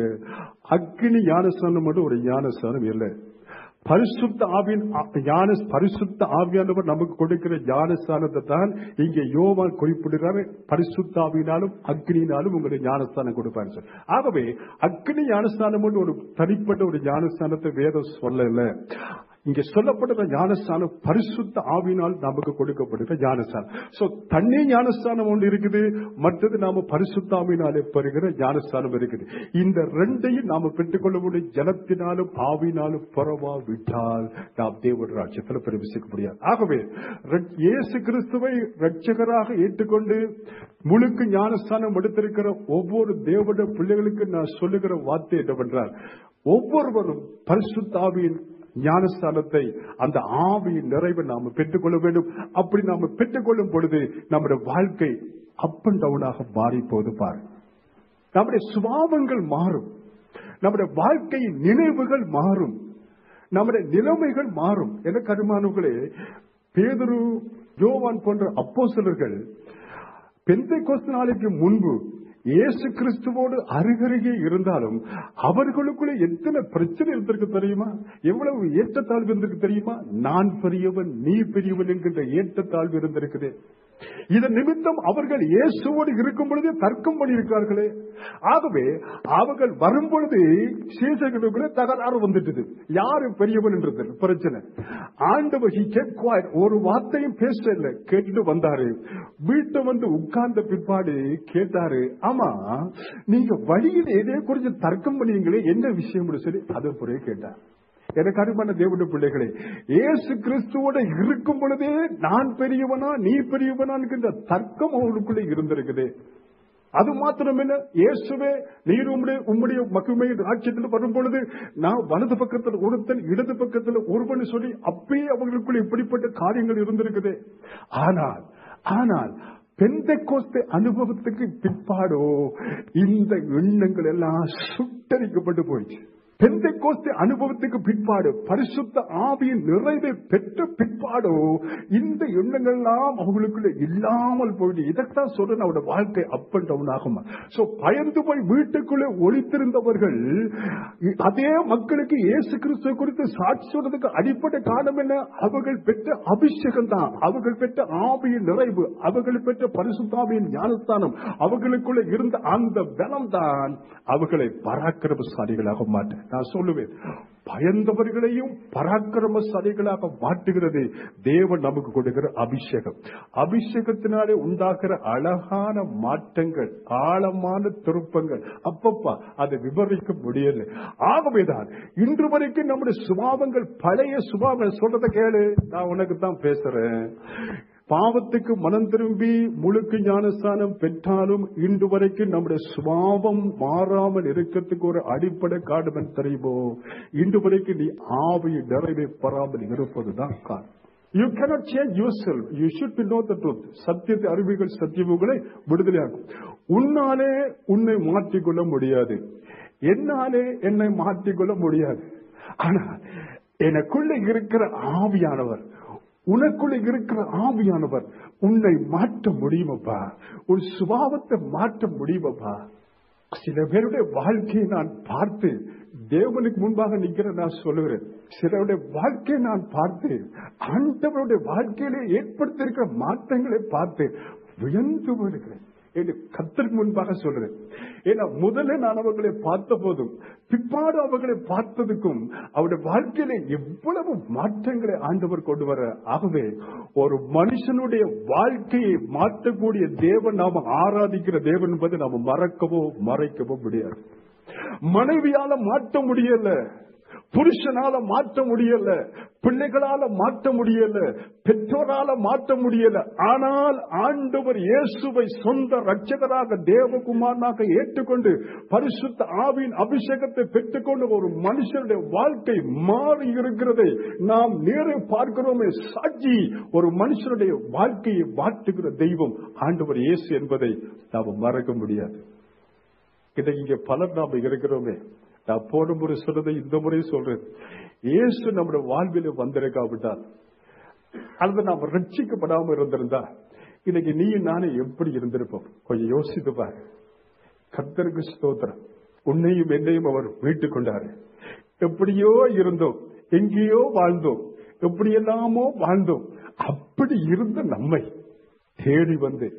அக்னி ஞானஸ்தானம் மட்டும் ஒரு ஞானஸ்தானம் இல்லை பரிசுத்த ஆவியின் ஞான பரிசுத்த ஆவியானவர் நமக்கு கொடுக்கிற ஞானஸ்தானத்தை தான் இங்கே யோவான் குறிப்பிடுகிறார் பரிசுத்த ஆவியினாலும் அக்னியினாலும் உங்களுக்கு ஞானஸ்தானம் கொடுப்பாரு சார் ஆகவே அக்னி ஞானஸ்தானம் ஒரு தனிப்பட்ட ஒரு ஞானஸ்தானத்தை வேதம் சொல்லல இங்க சொல்லப்படுற ஞானஸ்தானம் பரிசுத்த ஆவினால் நமக்கு கொடுக்கப்படுகிற ஞானஸ்தானம் சோ தண்ணி ஞானஸ்தானம் ஒன்று இருக்குது மற்றது நாம பரிசுத்த ஆவினாலே பெறுகிற ஞானஸ்தானம் இருக்குது இந்த ரெண்டையும் நாம பெற்றுக்கொள்ள முடியும் ஜலத்தினாலும் ஆவினாலும் புறவா விட்டால் நாம் தேவன் ராஜ்யத்தில் பிரவேசிக்க முடியாது ஆகவே ரட்- இயேசு கிறிஸ்துவை ரட்சகராக ஏற்றுக்கொண்டு முழுக்க ஞானஸ்தானம் எடுத்திருக்கிற ஒவ்வொரு தேவனுடைய பிள்ளைகளுக்கு நான் சொல்லுகிற வார்த்தை என்னவென்றால் ஒவ்வொருவரும் பரிசுத்தாவியின் ஞானஸ்தானத்தை அந்த ஆவியின் நிறைவை நாம பெற்றுக்கொள்ள வேண்டும் அப்படி நாம பெற்றுக்கொள்ளும் பொழுது நம்முடைய வாழ்க்கை அப் அண்ட் டவுனாக மாறி போது பாரு நம்முடைய சுபாவங்கள் மாறும் நம்முடைய வாழ்க்கையின் நினைவுகள் மாறும் நம்முடைய நிலைமைகள் மாறும் என கருமானவர்களே பேதுரு யோவான் போன்ற அப்போஸ்தலர்கள் பெந்தை நாளைக்கு முன்பு இயேசு கிறிஸ்துவோடு அருகருகே இருந்தாலும் அவர்களுக்குள்ளே எத்தனை பிரச்சனை இருந்திருக்கு தெரியுமா எவ்வளவு ஏற்றத்தாழ்வு இருந்திருக்கு தெரியுமா நான் பெரியவன் நீ பெரியவன் என்கின்ற ஏற்றத்தாழ்வு இருந்திருக்குது இதன் நிமித்தம் அவர்கள் இயேசுவோடு இருக்கும் பொழுதே தர்க்கம் பண்ணியிருக்கார்களே ஆகவே அவர்கள் வரும் பொழுது சீசர்களுக்குள்ளே தகராறு வந்துட்டது யாரு பெரியவன் என்றது பிரச்சனை ஆண்டவர் he kept quiet. ஒரு வார்த்தையும் பேசல கேட்டுட்டு வந்தாரு வீட்டை வந்து உட்கார்ந்த பிற்பாடு கேட்டாரு ஆமா நீங்க வழியில் எதையோ குறிச்சு தர்க்கம் பண்ணீங்களே என்ன விஷயம் சொல்லி அதை புரிய கேட்டார் எனக்கு அருமான தேவனுடைய பிள்ளைகளே இயேசு கிறிஸ்துவோட இருக்கும் பொழுதே நான் பெரியவனா நீ பெரியவனா என்கின்ற தர்க்கம் அவனுக்குள்ளே இருந்திருக்குது அது மாத்திரமில்ல இயேசுவே நீர் உம்முடைய உம்முடைய மகிமை ராட்சியத்தில் வரும் பொழுது நான் வலது பக்கத்தில் ஒருத்தன் இடது பக்கத்தில் ஒருவன் சொல்லி அப்பயே அவர்களுக்குள்ள இப்படிப்பட்ட காரியங்கள் இருந்திருக்குது ஆனால் ஆனால் பெந்தைக்கோஸ்தை அனுபவத்துக்கு பிற்பாடோ இந்த எண்ணங்கள் எல்லாம் சுட்டரிக்கப்பட்டு போயிடுச்சு பெந்தை கோஸ்து அனுபவத்துக்கு பிற்பாடு பரிசுத்த ஆவியின் நிறைவை பெற்ற பிற்பாடோ இந்த எண்ணங்கள் எல்லாம் அவங்களுக்குள்ள இல்லாமல் போயிடு இதைத்தான் சொல்றேன் அவருடைய வாழ்க்கை அப் அண்ட் டவுன் ஆகுமா சோ பயந்து போய் வீட்டுக்குள்ளே ஒளித்திருந்தவர்கள் அதே மக்களுக்கு இயேசு கிறிஸ்துவ குறித்து சாட்சி சொல்றதுக்கு அடிப்படை காரணம் என்ன அவர்கள் பெற்ற அபிஷேகம் தான் அவர்கள் பெற்ற ஆவியின் நிறைவு அவர்கள் பெற்ற பரிசுத்தாவியின் ஞானஸ்தானம் அவர்களுக்குள்ள இருந்த அந்த பலம் தான் அவர்களை பராக்கிரமசாலிகளாக மாற்ற நான் சொல்லுவேன் பயந்தவர்களையும் பராக்கிரமசாலிகளாக மாற்றுகிறது தேவன் நமக்கு கொடுக்கிற அபிஷேகம் அபிஷேகத்தினாலே உண்டாகிற அழகான மாற்றங்கள் ஆழமான திருப்பங்கள் அப்பப்பா அதை விவரிக்க முடியல ஆகவேதான் இன்று வரைக்கும் நம்முடைய சுபாவங்கள் பழைய சுபாவங்கள் சொல்றதை கேளு நான் உனக்கு தான் பேசுறேன் பாவத்துக்கு மனம் திரும்பி முழுக்கு ஞானஸ்தானம் பெற்றாலும் இன்று வரைக்கும் நம்முடைய சுபாவம் மாறாமல் இருக்கிறதுக்கு ஒரு அடிப்படை காரணம் தெரியுமோ இன்று வரைக்கும் நீ ஆவி நிறைவை பெறாமல் இருப்பதுதான் காரணம் you cannot change yourself you should be know the truth சத்தியத்தை அறிவிகள் சத்தியமுகளை விடுதலையாகும் உன்னாலே உன்னை மாற்றிக்கொள்ள முடியாது என்னாலே என்னை மாற்றிக்கொள்ள முடியாது ஆனா எனக்குள்ள இருக்கிற ஆவியானவர் உனக்குள்ள இருக்கிற ஆவியானவர் உன்னை மாற்ற முடியுமப்பா உன் சுபாவத்தை மாற்ற முடியுமப்பா சில பேருடைய வாழ்க்கையை நான் பார்த்து தேவனுக்கு முன்பாக நிக்கிற நான் சொல்லுகிறேன் சிலருடைய வாழ்க்கையை நான் பார்த்து ஆண்டவருடைய வாழ்க்கையிலே ஏற்படுத்தியிருக்கிற மாற்றங்களை பார்த்து வியந்து வருகிறேன் என்று கத்தருக்கு முன்பாக சொல்றேன் ஏன்னா முதல்ல நான் அவர்களை பார்த்த போதும் பிற்பாடு அவர்களை பார்த்ததுக்கும் அவருடைய வாழ்க்கையில எவ்வளவு மாற்றங்களை ஆண்டவர் கொண்டு வர ஆகவே ஒரு மனுஷனுடைய வாழ்க்கையை மாற்றக்கூடிய தேவன் நாம ஆராதிக்கிற தேவன் என்பதை நாம மறக்கவோ மறைக்கவோ முடியாது மனைவியால மாற்ற முடியல புருஷனால மாற்ற முடியல பிள்ளைகளால மாற்ற முடியல பெற்றோரால மாற்ற முடியல ஆனால் ஆண்டவர் இயேசுவை சொந்த ரட்சகராக தேவகுமாரனாக ஏற்றுக்கொண்டு பரிசுத்த ஆவியின் அபிஷேகத்தை பெற்றுக்கொண்டு ஒரு மனுஷனுடைய வாழ்க்கை மாறி இருக்கிறதை நாம் நேரே பார்க்கிறோமே சாட்சி ஒரு மனுஷனுடைய வாழ்க்கையை மாற்றுகிற தெய்வம் ஆண்டவர் இயேசு என்பதை நாம் மறக்க முடியாது இதை இங்க பலர் நாம இருக்கிறோமே நான் போன முறை சொன்னதை இந்த முறை சொல்றேன் இயேசு நம்முடைய வாழ்வில வந்திருக்காவிட்டால் அல்லது நாம் ரட்சிக்கப்படாம இருந்திருந்தா இன்னைக்கு நீ நானே எப்படி இருந்திருப்போம் கொஞ்சம் யோசித்து பாரு கர்த்தருக்கு ஸ்தோத்திரம் உன்னையும் என்னையும் அவர் மீட்டுக் கொண்டாரு எப்படியோ இருந்தோம் எங்கேயோ வாழ்ந்தோம் எப்படியெல்லாமோ வாழ்ந்தோம் அப்படி இருந்த நம்மை தேடி வந்து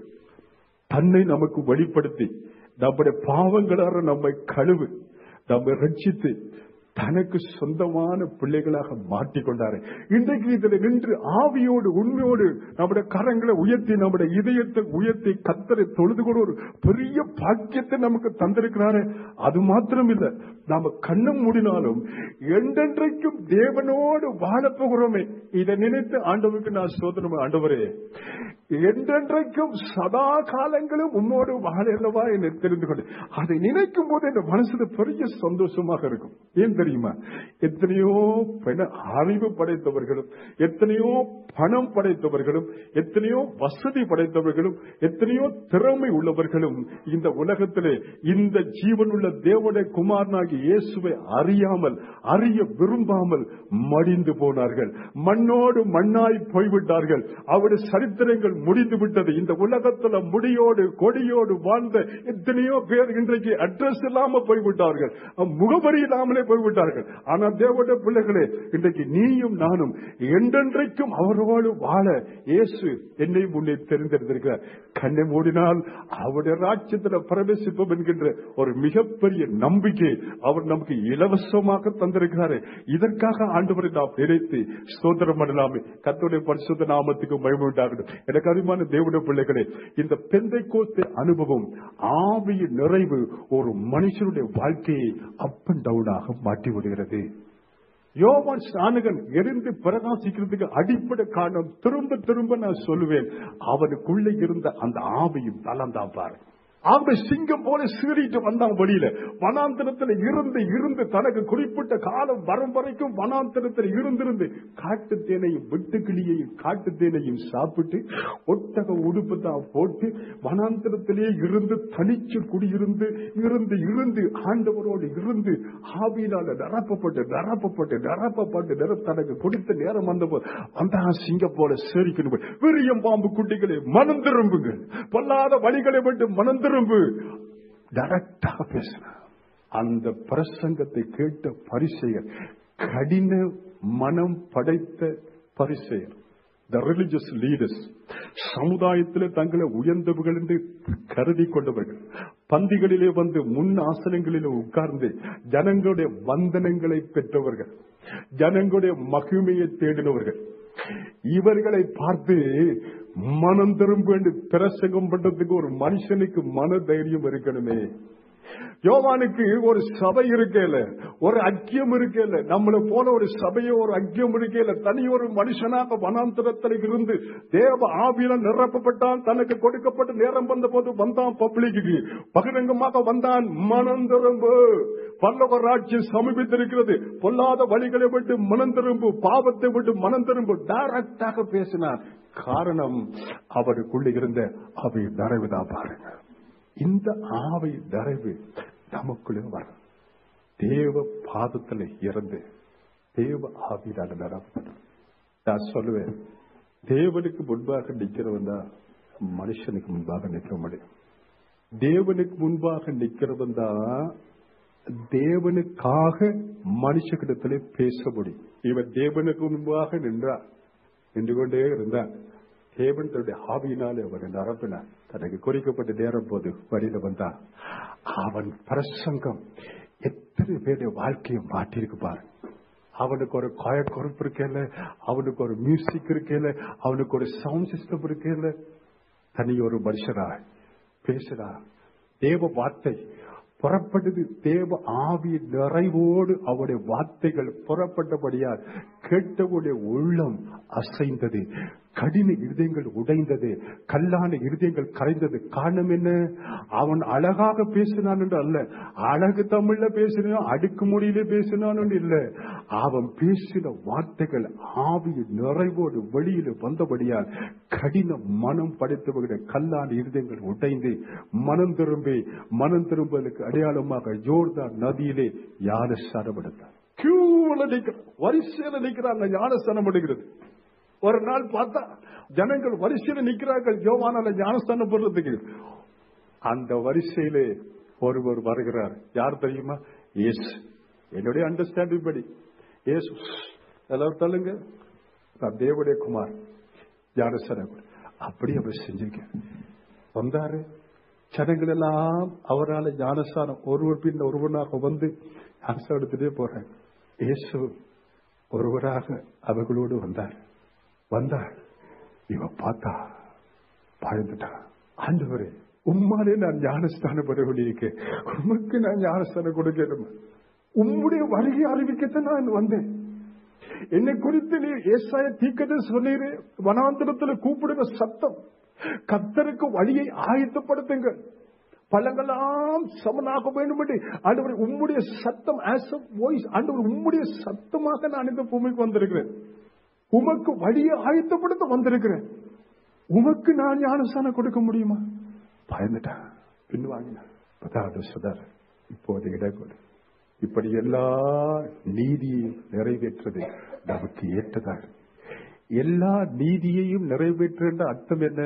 தன்னை நமக்கு வெளிப்படுத்தி நம்முடைய பாவங்களார நம்மை கழுவு நம்மை ரட்சித்து தனக்கு சொந்தமான பிள்ளைகளாக மாற்றிக்கொண்டாரு இன்றைக்கு இதில் நின்று ஆவியோடு உண்மையோடு நம்முடைய கரங்களை உயர்த்தி நம்முடைய இதயத்தை உயர்த்தி கத்தரை தொழுது கூட ஒரு பெரிய பாக்கியத்தை நமக்கு தந்திருக்கிறாரு அது மாத்திரம் இல்ல நாம கண்ணம் மூடினாலும் என்றென்றைக்கும் தேவனோடு வாழ போகிறோமே இதை நினைத்து ஆண்டவருக்கு நான் சோதனம் ஆண்டவரே என்றென்றைக்கும் சதா காலங்களும் உன்னோடு வாழ அல்லவா என்று தெரிந்து கொண்டு அதை நினைக்கும் போது என் மனசுல பெரிய சந்தோஷமாக இருக்கும் ஏன் தெரியுமா எத்தனையோ பண அறிவு படைத்தவர்களும் எத்தனையோ பணம் படைத்தவர்களும் எத்தனையோ வசதி படைத்தவர்களும் எத்தனையோ திறமை உள்ளவர்களும் இந்த உலகத்திலே இந்த ஜீவனுள்ள தேவனுடைய குமாரனாகி இயேசுவை அறியாமல் அறிய விரும்பாமல் மடிந்து போனார்கள் மண்ணோடு மண்ணாய் போய்விட்டார்கள் அவருடைய சரித்திரங்கள் முடிந்து விட்டது இந்த உலகத்துல முடியோடு கொடியோடு வாழ்ந்த எத்தனையோ பேர் இன்றைக்கு அட்ரஸ் இல்லாம போய்விட்டார்கள் முகவரி இல்லாமலே போய்விட்டார்கள் ஆனா தேவனுடைய பிள்ளைகளே இன்றைக்கு நீயும் நானும் என்றென்றைக்கும் அவரோடு வாழ இயேசு என்னை முன்னே தெரிந்திருந்திருக்கிறார் கண்ணை மூடினால் அவருடைய ராஜ்யத்தில் பிரவேசிப்போம் என்கின்ற ஒரு மிகப்பெரிய நம்பிக்கை அவர் நமக்கு இலவசமாக தந்திருக்கிறாரு இதற்காக ஆண்டவரை நாம் நினைத்து சோதரம் பண்ணலாமே கத்தோடைய பரிசுத்த நாமத்துக்கு மயமுண்டாகட்டும் எனக்கு அறிமான தேவனுடைய பிள்ளைகளே இந்த பெந்தை கோஸ்து அனுபவம் ஆவியின் நிறைவு ஒரு மனுஷனுடைய வாழ்க்கையை அப் அண்ட் டவுனாக மாற்றி விடுகிறது யோவான் ஸ்நானகன் எரிந்து பிரகாசிக்கிறதுக்கு அடிப்படை காரணம் திரும்ப திரும்ப நான் சொல்லுவேன் அவனுக்குள்ள இருந்த அந்த ஆவியும் பலம் தான் பாரு அவங்க சிங்கம் போல சீறிட்டு வந்தான் வெளியில வனாந்தரத்துல இருந்து இருந்து தனக்கு குறிப்பிட்ட காலம் வரும் வரைக்கும் வனாந்தரத்தில் இருந்திருந்து காட்டு தேனையும் வெட்டுக்கிளியையும் காட்டு தேனையும் சாப்பிட்டு ஒட்டக உடுப்பு தான் போட்டு வனாந்தரத்திலே இருந்து தனிச்சு குடியிருந்து இருந்து இருந்து ஆண்டவரோடு இருந்து ஆவியினால நிரப்பப்பட்டு நிரப்பப்பட்டு நிரப்பப்பட்டு நிரப்ப தனக்கு கொடுத்த நேரம் வந்தபோது வந்தான் சிங்கம் போல சேரிக்கணும் விரியம் பாம்பு குட்டிகளை மனம் திரும்புங்கள் பொல்லாத வழிகளை விட்டு மனம் திரும்பு டைரக்டாக பேசினார் அந்த பிரசங்கத்தை கேட்ட பரிசெயர் கடின மனம் படைத்த பரிசெயர் த ரிலிஜியஸ் லீடர்ஸ் சமுதாயத்தில் தங்களை உயர்ந்தவர்கள் என்று கருதி கொண்டவர்கள் பந்திகளிலே வந்து முன் ஆசனங்களிலே உட்கார்ந்து ஜனங்களுடைய வந்தனங்களை பெற்றவர்கள் ஜனங்களுடைய மகிமையை தேடினவர்கள் இவர்களை பார்த்து மனம் திரும்ப என்று பிரசங்கம் பண்றதுக்கு ஒரு மனுஷனுக்கு மன தைரியம் இருக்கணுமே யோவானுக்கு ஒரு சபை இருக்கல ஒரு ஐக்கியம் இருக்கல நம்மளை போல ஒரு சபையோ ஒரு ஐக்கியம் இருக்கல தனி ஒரு மனுஷனாக வனாந்தரத்தில் இருந்து தேவ ஆவியில நிரப்பப்பட்டான் தனக்கு கொடுக்கப்பட்ட நேரம் வந்த போது வந்தான் பப்ளிக்கு பகிரங்கமாக வந்தான் மனம் திரும்பு பல்லவ ராட்சியம் சமீபித்திருக்கிறது பொல்லாத வழிகளை விட்டு மனம் திரும்பு பாவத்தை விட்டு மனம் திரும்பு டைரக்டாக பேசினார் காரணம் அவருக்குள்ள இருந்த அவை நிறைவுதான் பாருங்க இந்த ஆவை நிறைவு நமக்குள்ளே வரும் தேவ பாதத்துல இறந்து தேவ ஆவியினால நிரப்பப்படும் நான் சொல்லுவேன் தேவனுக்கு முன்பாக நிக்கிறவன் தான் மனுஷனுக்கு முன்பாக நிற்க முடியும் தேவனுக்கு முன்பாக நிக்கிறவன் தான் தேவனுக்காக மனுஷகிடத்திலே பேச முடியும் இவன் தேவனுக்கு முன்பாக நின்றார் நின்று கொண்டே இருந்தான் தேவன் தன்னுடைய ஆவியினாலே அவனை நிரப்பினார் தனக்கு குறிக்கப்பட்ட நேரம் போது வழியில வந்தான் அவன் பிரசங்கம் எத்தனை பேருடைய வாழ்க்கையை மாற்றிருக்கு பாரு அவனுக்கு ஒரு காய குறிப்பு இருக்கல அவனுக்கு ஒரு மியூசிக் இருக்கல அவனுக்கு ஒரு சவுண்ட் சிஸ்டம் இருக்கல தனி ஒரு மனுஷரா பேசுறா தேவ வார்த்தை புறப்பட்டது தேவ ஆவி நிறைவோடு அவருடைய வார்த்தைகள் புறப்பட்டபடியால் கேட்டவுடைய உள்ளம் அசைந்தது கடின இருதயங்கள் உடைந்தது கல்லான இருதயங்கள் கரைந்தது காரணம் என்ன அவன் அழகாக பேசினான் என்று அல்ல அழகு தமிழ்ல பேசினான் அடுக்குமொழியில பேசினான் என்று இல்ல அவன் பேசின வார்த்தைகள் ஆவி நிறைவோடு வெளியில வந்தபடியால் கடின மனம் படைத்தவர்களுடைய கல்லான இருதயங்கள் உடைந்து மனம் திரும்பி மனம் திரும்புவதற்கு அடையாளமாக ஜோர்தான் நதியிலே யானஸ்தானம் எடுத்தார் கியூல நிற்கிறார் வரிசையில நிற்கிறாங்க ஞானஸ்தானம் எடுக்கிறது ஒரு நாள் பார்த்தா ஜனங்கள் வரிசையில நிக்கிறார்கள் யோவானால ஞானஸ்தானம் போடுறதுக்கு அந்த வரிசையிலே ஒருவர் வருகிறார் யார் தெரியுமா எஸ் என்னுடைய அண்டர்ஸ்டாண்டிங் படி எஸ் எல்லாரும் சொல்லுங்க நான் தேவடைய குமார் ஞானஸ்தானம் அப்படி அவர் செஞ்சிருக்க வந்தாரு ஜனங்கள் எல்லாம் அவரால் ஞானஸ்தானம் ஒருவர் பின் ஒருவனாக வந்து ஞானஸ்தானம் எடுத்துட்டே போறாங்க இயேசு ஒருவராக அவர்களோடு வந்தார் வந்தார் இவ பார்த்தா பயந்துட்டா ஆண்டவரே உம்மாலே நான் ஞானஸ்தானம் பெற வேண்டியிருக்கேன் உமக்கு நான் ஞானஸ்தானம் கொடுக்கணும் உம்முடைய வருகை அறிவிக்கத்தான் நான் வந்தேன் என்னை குறித்து நீ ஏசாய தீக்கதை சொன்னீரு வனாந்திரத்துல கூப்பிடுங்க சத்தம் கத்தருக்கு வழியை ஆயத்தப்படுத்துங்கள் பழங்களாம் சமனாக வேண்டும் என்று ஆண்டவர் உம்முடைய சத்தம் ஆஸ் அ வாய்ஸ் ஆண்டவர் உம்முடைய சத்தமாக நான் இந்த பூமிக்கு வந்திருக்கிறேன் உமக்கு வழியை ஆயத்தப்படுத்த வந்திருக்கிறேன் உமக்கு நான் ஞானஸ்தானம் கொடுக்க முடியுமா பயந்துட்டான் பின்வாங்கினான் பதாவது சுதர் இப்போது இடகொடு இப்படி எல்லா நீதியையும் நிறைவேற்றது நமக்கு ஏற்றதாக எல்லா நீதியையும் நிறைவேற்ற அர்த்தம் என்ன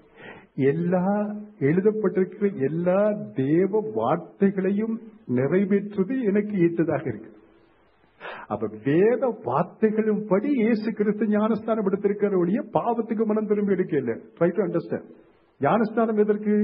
எல்லா எழுதப்பட்டிருக்கிற எல்லா தேவ வார்த்தைகளையும் நிறைவேற்றுவது எனக்கு ஏற்றதாக இருக்கு அப்ப வேத வார்த்தைகளும் படி இயேசு கிறிஸ்து ஞானஸ்தானம் எடுத்திருக்கிற ஒழிய பாவத்துக்கு மனம் திரும்பி எடுக்கல ட்ரை டு அண்டர்ஸ்டாண்ட் ஞானஸ்தானம் எதற்கு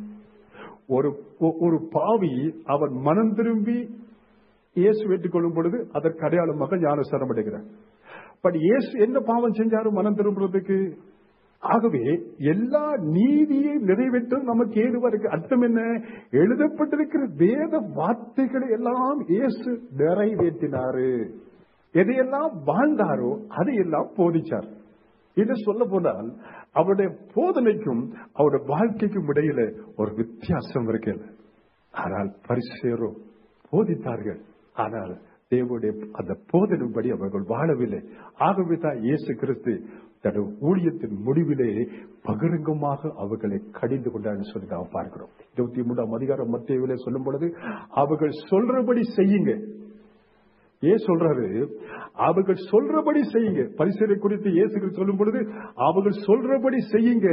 ஒரு ஒரு பாவி அவன் மனம் திரும்பி இயேசு ஏற்றுக்கொள்ளும் பொழுது அதற்கு அடையாளமாக ஞானஸ்தானம் அடைகிறார் பட் இயேசு என்ன பாவம் செஞ்சாரு மனம் திரும்புறதுக்கு ஆகவே எல்லா நீதியை நிறைவேற்றும் நமக்கு ஏதுவருக்கு அர்த்தம் என்ன எழுதப்பட்டிருக்கிற வேத வார்த்தைகளை எல்லாம் இயேசு நிறைவேற்றினாரு எதையெல்லாம் வாழ்ந்தாரோ அதையெல்லாம் போதிச்சார் இது சொல்ல போனால் அவருடைய போதனைக்கும் அவருடைய வாழ்க்கைக்கும் இடையில ஒரு வித்தியாசம் இருக்கிறது ஆனால் பரிசேரோ போதித்தார்கள் ஆனால் தேவனுடைய அந்த போதனைப்படி அவர்கள் வாழவில்லை ஆகவே தான் இயேசு கிறிஸ்து தன்னுடைய ஊழியத்தின் முடிவிலே பகிரங்கமாக அவர்களை கடிந்து கொண்டான்னு சொல்லி நாம் பார்க்கிறோம் இருபத்தி மூன்றாம் அதிகாரம் மத்தியிலே சொல்லும் பொழுது அவர்கள் சொல்றபடி செய்யுங்க ஏன் சொல்றாரு அவர்கள் சொல்றபடி செய்யுங்க பரிசரை குறித்து இயேசு கிறிஸ்து சொல்லும் பொழுது அவர்கள் சொல்றபடி செய்யுங்க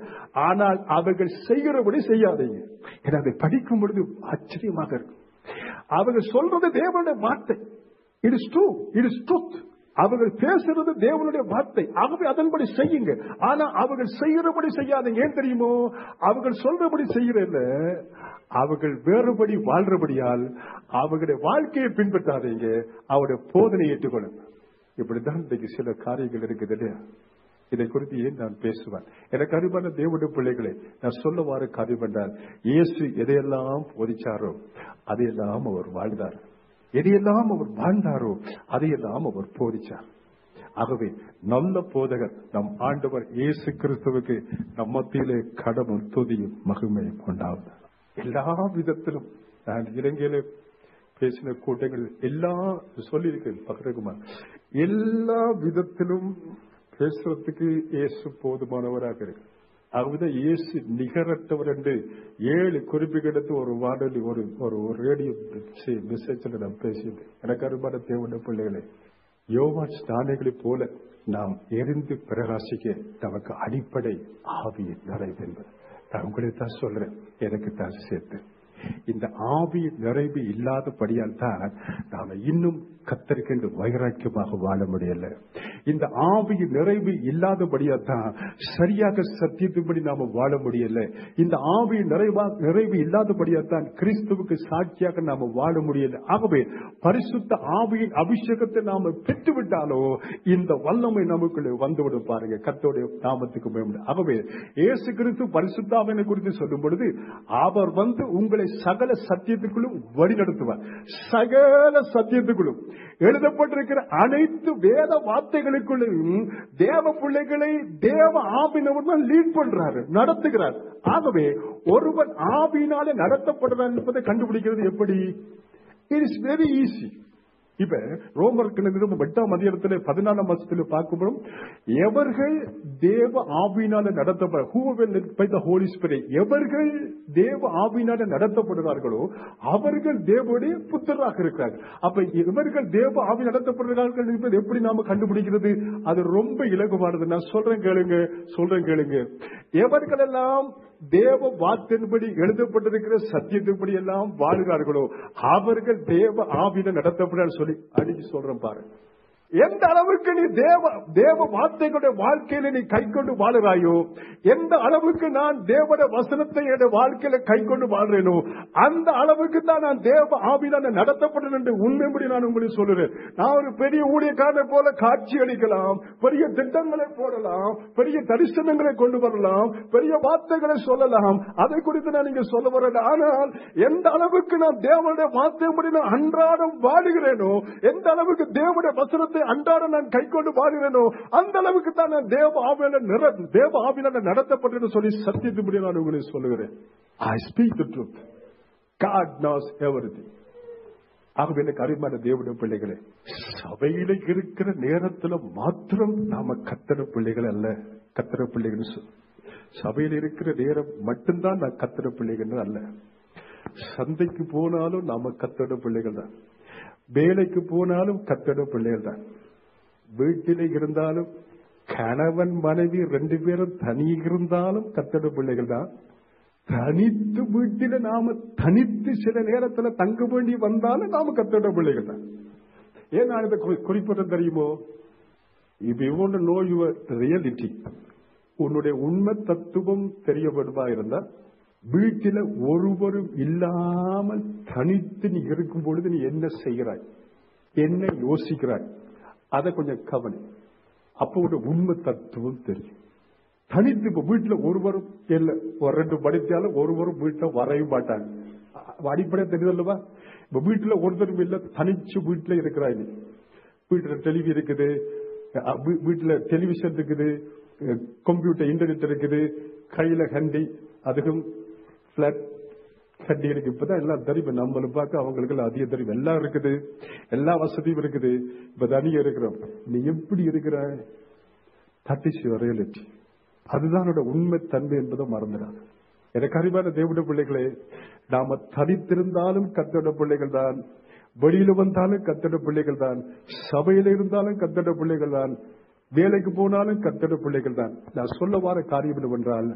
ஆனால் அவர்கள் செய்கிறபடி செய்யாதீங்க ஏன்னா அதை படிக்கும் பொழுது ஆச்சரியமாக இருக்கும் அவர்கள் சொல்றது தேவனுடைய வார்த்தை it is true it is truth அவர்கள் பேசுறது தேவனுடைய வார்த்தை ஆகவே அதன்படி செய்யுங்க ஆனா அவர்கள் செய்கிறபடி செய்யாதீங்க ஏன் தெரியுமோ அவர்கள் சொல்றபடி செய்யறதில்ல அவர்கள் வேறுபடி வாழ்றபடியால் அவர்களுடைய வாழ்க்கையை பின்பற்றாதீங்க அவருடைய போதனை ஏற்றுக்கொள்ளுங்க இப்படித்தான் இன்றைக்கு சில காரியங்கள் இருக்குது இல்லையா இதை குறித்து ஏன் நான் பேசுவேன் எனக்கு அறிவான தேவனுடைய பிள்ளைகளை நான் சொல்ல வார காரியம் என்றால் இயேசு எதையெல்லாம் போதிச்சாரோ அதையெல்லாம் அவர் வாழ்ந்தார் எதையெல்லாம் அவர் வாழ்ந்தாரோ அதையெல்லாம் அவர் போதிச்சார் ஆகவே நல்ல போதகர் நம் ஆண்டவர் இயேசு கிறிஸ்துவுக்கு நம் மத்தியிலே கடமும் துதியும் மகிமையும் கொண்டாவது எல்லா விதத்திலும் நான் இலங்கையில பேசின கூட்டங்கள் எல்லா சொல்லியிருக்கேன் பகரகுமார் எல்லா விதத்திலும் பேசுறதுக்கு இயேசு போதுமானவராக இருக்கு ஆகவே இயேசு நிகரற்றவர் என்று ஏழு குறிப்புகளுக்கு ஒரு வானொலி ஒரு ஒரு ஒரு ரேடியோ மெசேஜில் நான் பேசியிருந்தேன் எனக்கு அருமான தேவன பிள்ளைகளே யோவான் ஸ்நானிகளைப் போல நாம் எரிந்து பிரகாசிக்க நமக்கு அடிப்படை ஆவியின் நிறைவு என்பது நான் உங்களுக்கு தான் சொல்றேன் எனக்கு தான் சேர்த்து இந்த ஆவி நிறைவு இல்லாதபடியால் தான் நாம இன்னும் கத்தரிக்கின்ற வைராக்கியமாக வாழ முடியல இந்த ஆவி நிறைவு இல்லாதபடியால் தான் சரியாக சத்தியத்தின்படி நாம வாழ முடியல இந்த ஆவி நிறைவா நிறைவு இல்லாதபடியால் தான் கிறிஸ்துவுக்கு சாட்சியாக நாம வாழ முடியல ஆகவே பரிசுத்த ஆவியின் அபிஷேகத்தை நாம பெற்றுவிட்டாலோ இந்த வல்லமை நமக்குள்ளே வந்துவிடும் பாருங்க கத்தோடைய நாமத்துக்கு மேம்படும் ஆகவே இயேசு கிறிஸ்து பரிசுத்தாவினை குறித்து சொல்லும் பொழுது அவர் வந்து உங்களை சகல சத்தியத்துக்குள்ளும் வழிநடத்துவார் சகல சத்தியத்துக்குள்ளும் எழுதப்பட்டிருக்கிற அனைத்து வேத வார்த்தைகளுக்குள்ளும் தேவ பிள்ளைகளை தேவ ஆவினவர் லீட் பண்றாரு நடத்துகிறார் ஆகவே ஒருவன் ஆவினாலே நடத்தப்படுறார் என்பதை கண்டுபிடிக்கிறது எப்படி இட் இஸ் வெரி ஈஸி இப்ப ரோமருக்கு நிருபம் எட்டாம் அதிகாரத்தில் பதினாலாம் வருஷத்துல பார்க்கும்போது எவர்கள் தேவ ஆவியினால நடத்தப்பட who will led by the Holy Spirit எவர்கள் தேவ ஆவியினால நடத்தப்படுகிறார்களோ அவர்கள் தேவனுடைய புத்தராக இருக்கிறார்கள் அப்ப இவர்கள் தேவ ஆவி நடத்தப்படுகிறார்கள் என்பது எப்படி நாம கண்டுபிடிக்கிறது அது ரொம்ப இலகுவானது நான் சொல்றேன் கேளுங்க சொல்றேன் கேளுங்க எவர்கள் எல்லாம் தேவ வார்த்தையின்படி எழுதப்பட்டிருக்கிற சத்தியத்தின்படி எல்லாம் வாழ்கிறார்களோ அவர்கள் தேவ ஆவியில நடத்தப்பட சொல்லி அடிச்சு சொல்றேன் பாருங்க எந்த அளவுக்கு நீ தேவ தேவ வார்த்தைகளுடைய வாழ்க்கையில நீ கை கொண்டு வாழுறாயோ எந்த அளவுக்கு நான் தேவட வசனத்தை என் வாழ்க்கையில கை கொண்டு வாழ்றேனோ அந்த அளவுக்கு தான் நான் தேவ ஆவியில நடத்தப்பட்டேன் என்று உண்மைப்படி நான் உங்களுக்கு சொல்லுறேன் நான் ஒரு பெரிய ஊழியக்காரனை போல காட்சி அளிக்கலாம் பெரிய திட்டங்களை போடலாம் பெரிய தரிசனங்களை கொண்டு வரலாம் பெரிய வார்த்தைகளை சொல்லலாம் அதை குறித்து நான் இங்க சொல்ல வரேன் ஆனால் எந்த அளவுக்கு நான் தேவனுடைய வார்த்தைப்படி நான் அன்றாடம் வாழுகிறேனோ எந்த அளவுக்கு தேவனுடைய வசனத்தை அன்றாடம் நான் கை கொண்டு வாழுகிறேனோ அந்த அளவுக்கு தான் நான் தேவ ஆவியில நிற தேவ ஆவியில நடத்தப்பட்டேன்னு சொல்லி சத்தியத்தின்படி நான் உங்களுக்கு சொல்லுகிறேன் I speak the truth God knows everything ஆகவே எனக்கு அருமையான தேவனுடைய பிள்ளைகளே சபையில இருக்கிற நேரத்துல மாத்திரம் நாம கத்தன பிள்ளைகள் அல்ல கத்தன பிள்ளைகள் சொல் சபையில் இருக்கிற நேரம் மட்டும்தான் நான் கத்தன பிள்ளைகள் அல்ல சந்தைக்கு போனாலும் நாம கத்தன பிள்ளைகள் தான் வேலைக்கு போனாலும் கத்தட பிள்ளைகள் தான் வீட்டில் இருந்தாலும் கணவன் மனைவி ரெண்டு பேரும் தனி இருந்தாலும் கத்தட பிள்ளைகள் தான் தனித்து வீட்டில நாம தனித்து சில நேரத்துல தங்க வேண்டி வந்தாலும் நாம கத்தட பிள்ளைகள் தான் ஏன் நான் இதை குறிப்பிட்ட தெரியுமோ இப்ப யூ நோ யுவர் ரியாலிட்டி உன்னுடைய உண்மை தத்துவம் தெரியப்படுமா இருந்தா வீட்டில ஒருவரும் இல்லாமல் தனித்து நீ இருக்கும் பொழுது நீ என்ன செய்கிறாய் என்ன யோசிக்கிறாய் அதை கொஞ்சம் கவனி அப்போ ஒரு உண்மை தத்துவம் தெரியும் தனித்து இப்ப வீட்டுல ஒருவரும் இல்ல ஒரு ரெண்டு படித்தாலும் ஒருவரும் வீட்டுல வரவே மாட்டாங்க அடிப்படையா தெரியுதல்லவா இப்ப வீட்டுல ஒருத்தரும் இல்ல தனிச்சு வீட்டுல இருக்கிறாய் நீ வீட்டுல டெலிவி இருக்குது அஹ் வீ- வீட்டுல டெலிவிஷன் இருக்குது அஹ் கம்ப்யூட்டர் இன்டர்நெட் இருக்குது கையில ஹண்டி அதுக்கும் பிளாட் கட்டி இருக்கு இப்பதான் எல்லாம் தெரியும் நம்மள பார்க்க அவங்களுக்கு எல்லாம் அதிக தெரியும் எல்லாம் இருக்குது எல்லா வசதியும் இருக்குது இப்ப தனியா இருக்கிறோம் நீ எப்படி இருக்கிற தட் இஸ் யுவர் ரியாலிட்டி அதுதான் என்னோட உண்மை தன்மை என்பதை மறந்துடாது எனக்கு அறிவான தேவட பிள்ளைகளே நாம தனித்திருந்தாலும் கத்தோட பிள்ளைகள் தான் வெளியில வந்தாலும் கத்தோட பிள்ளைகள் தான் சபையில இருந்தாலும் கத்தோட பிள்ளைகள் தான் வேலைக்கு போனாலும் கத்தோட பிள்ளைகள் தான் நான் சொல்ல வர காரியம் என்னவென்றால்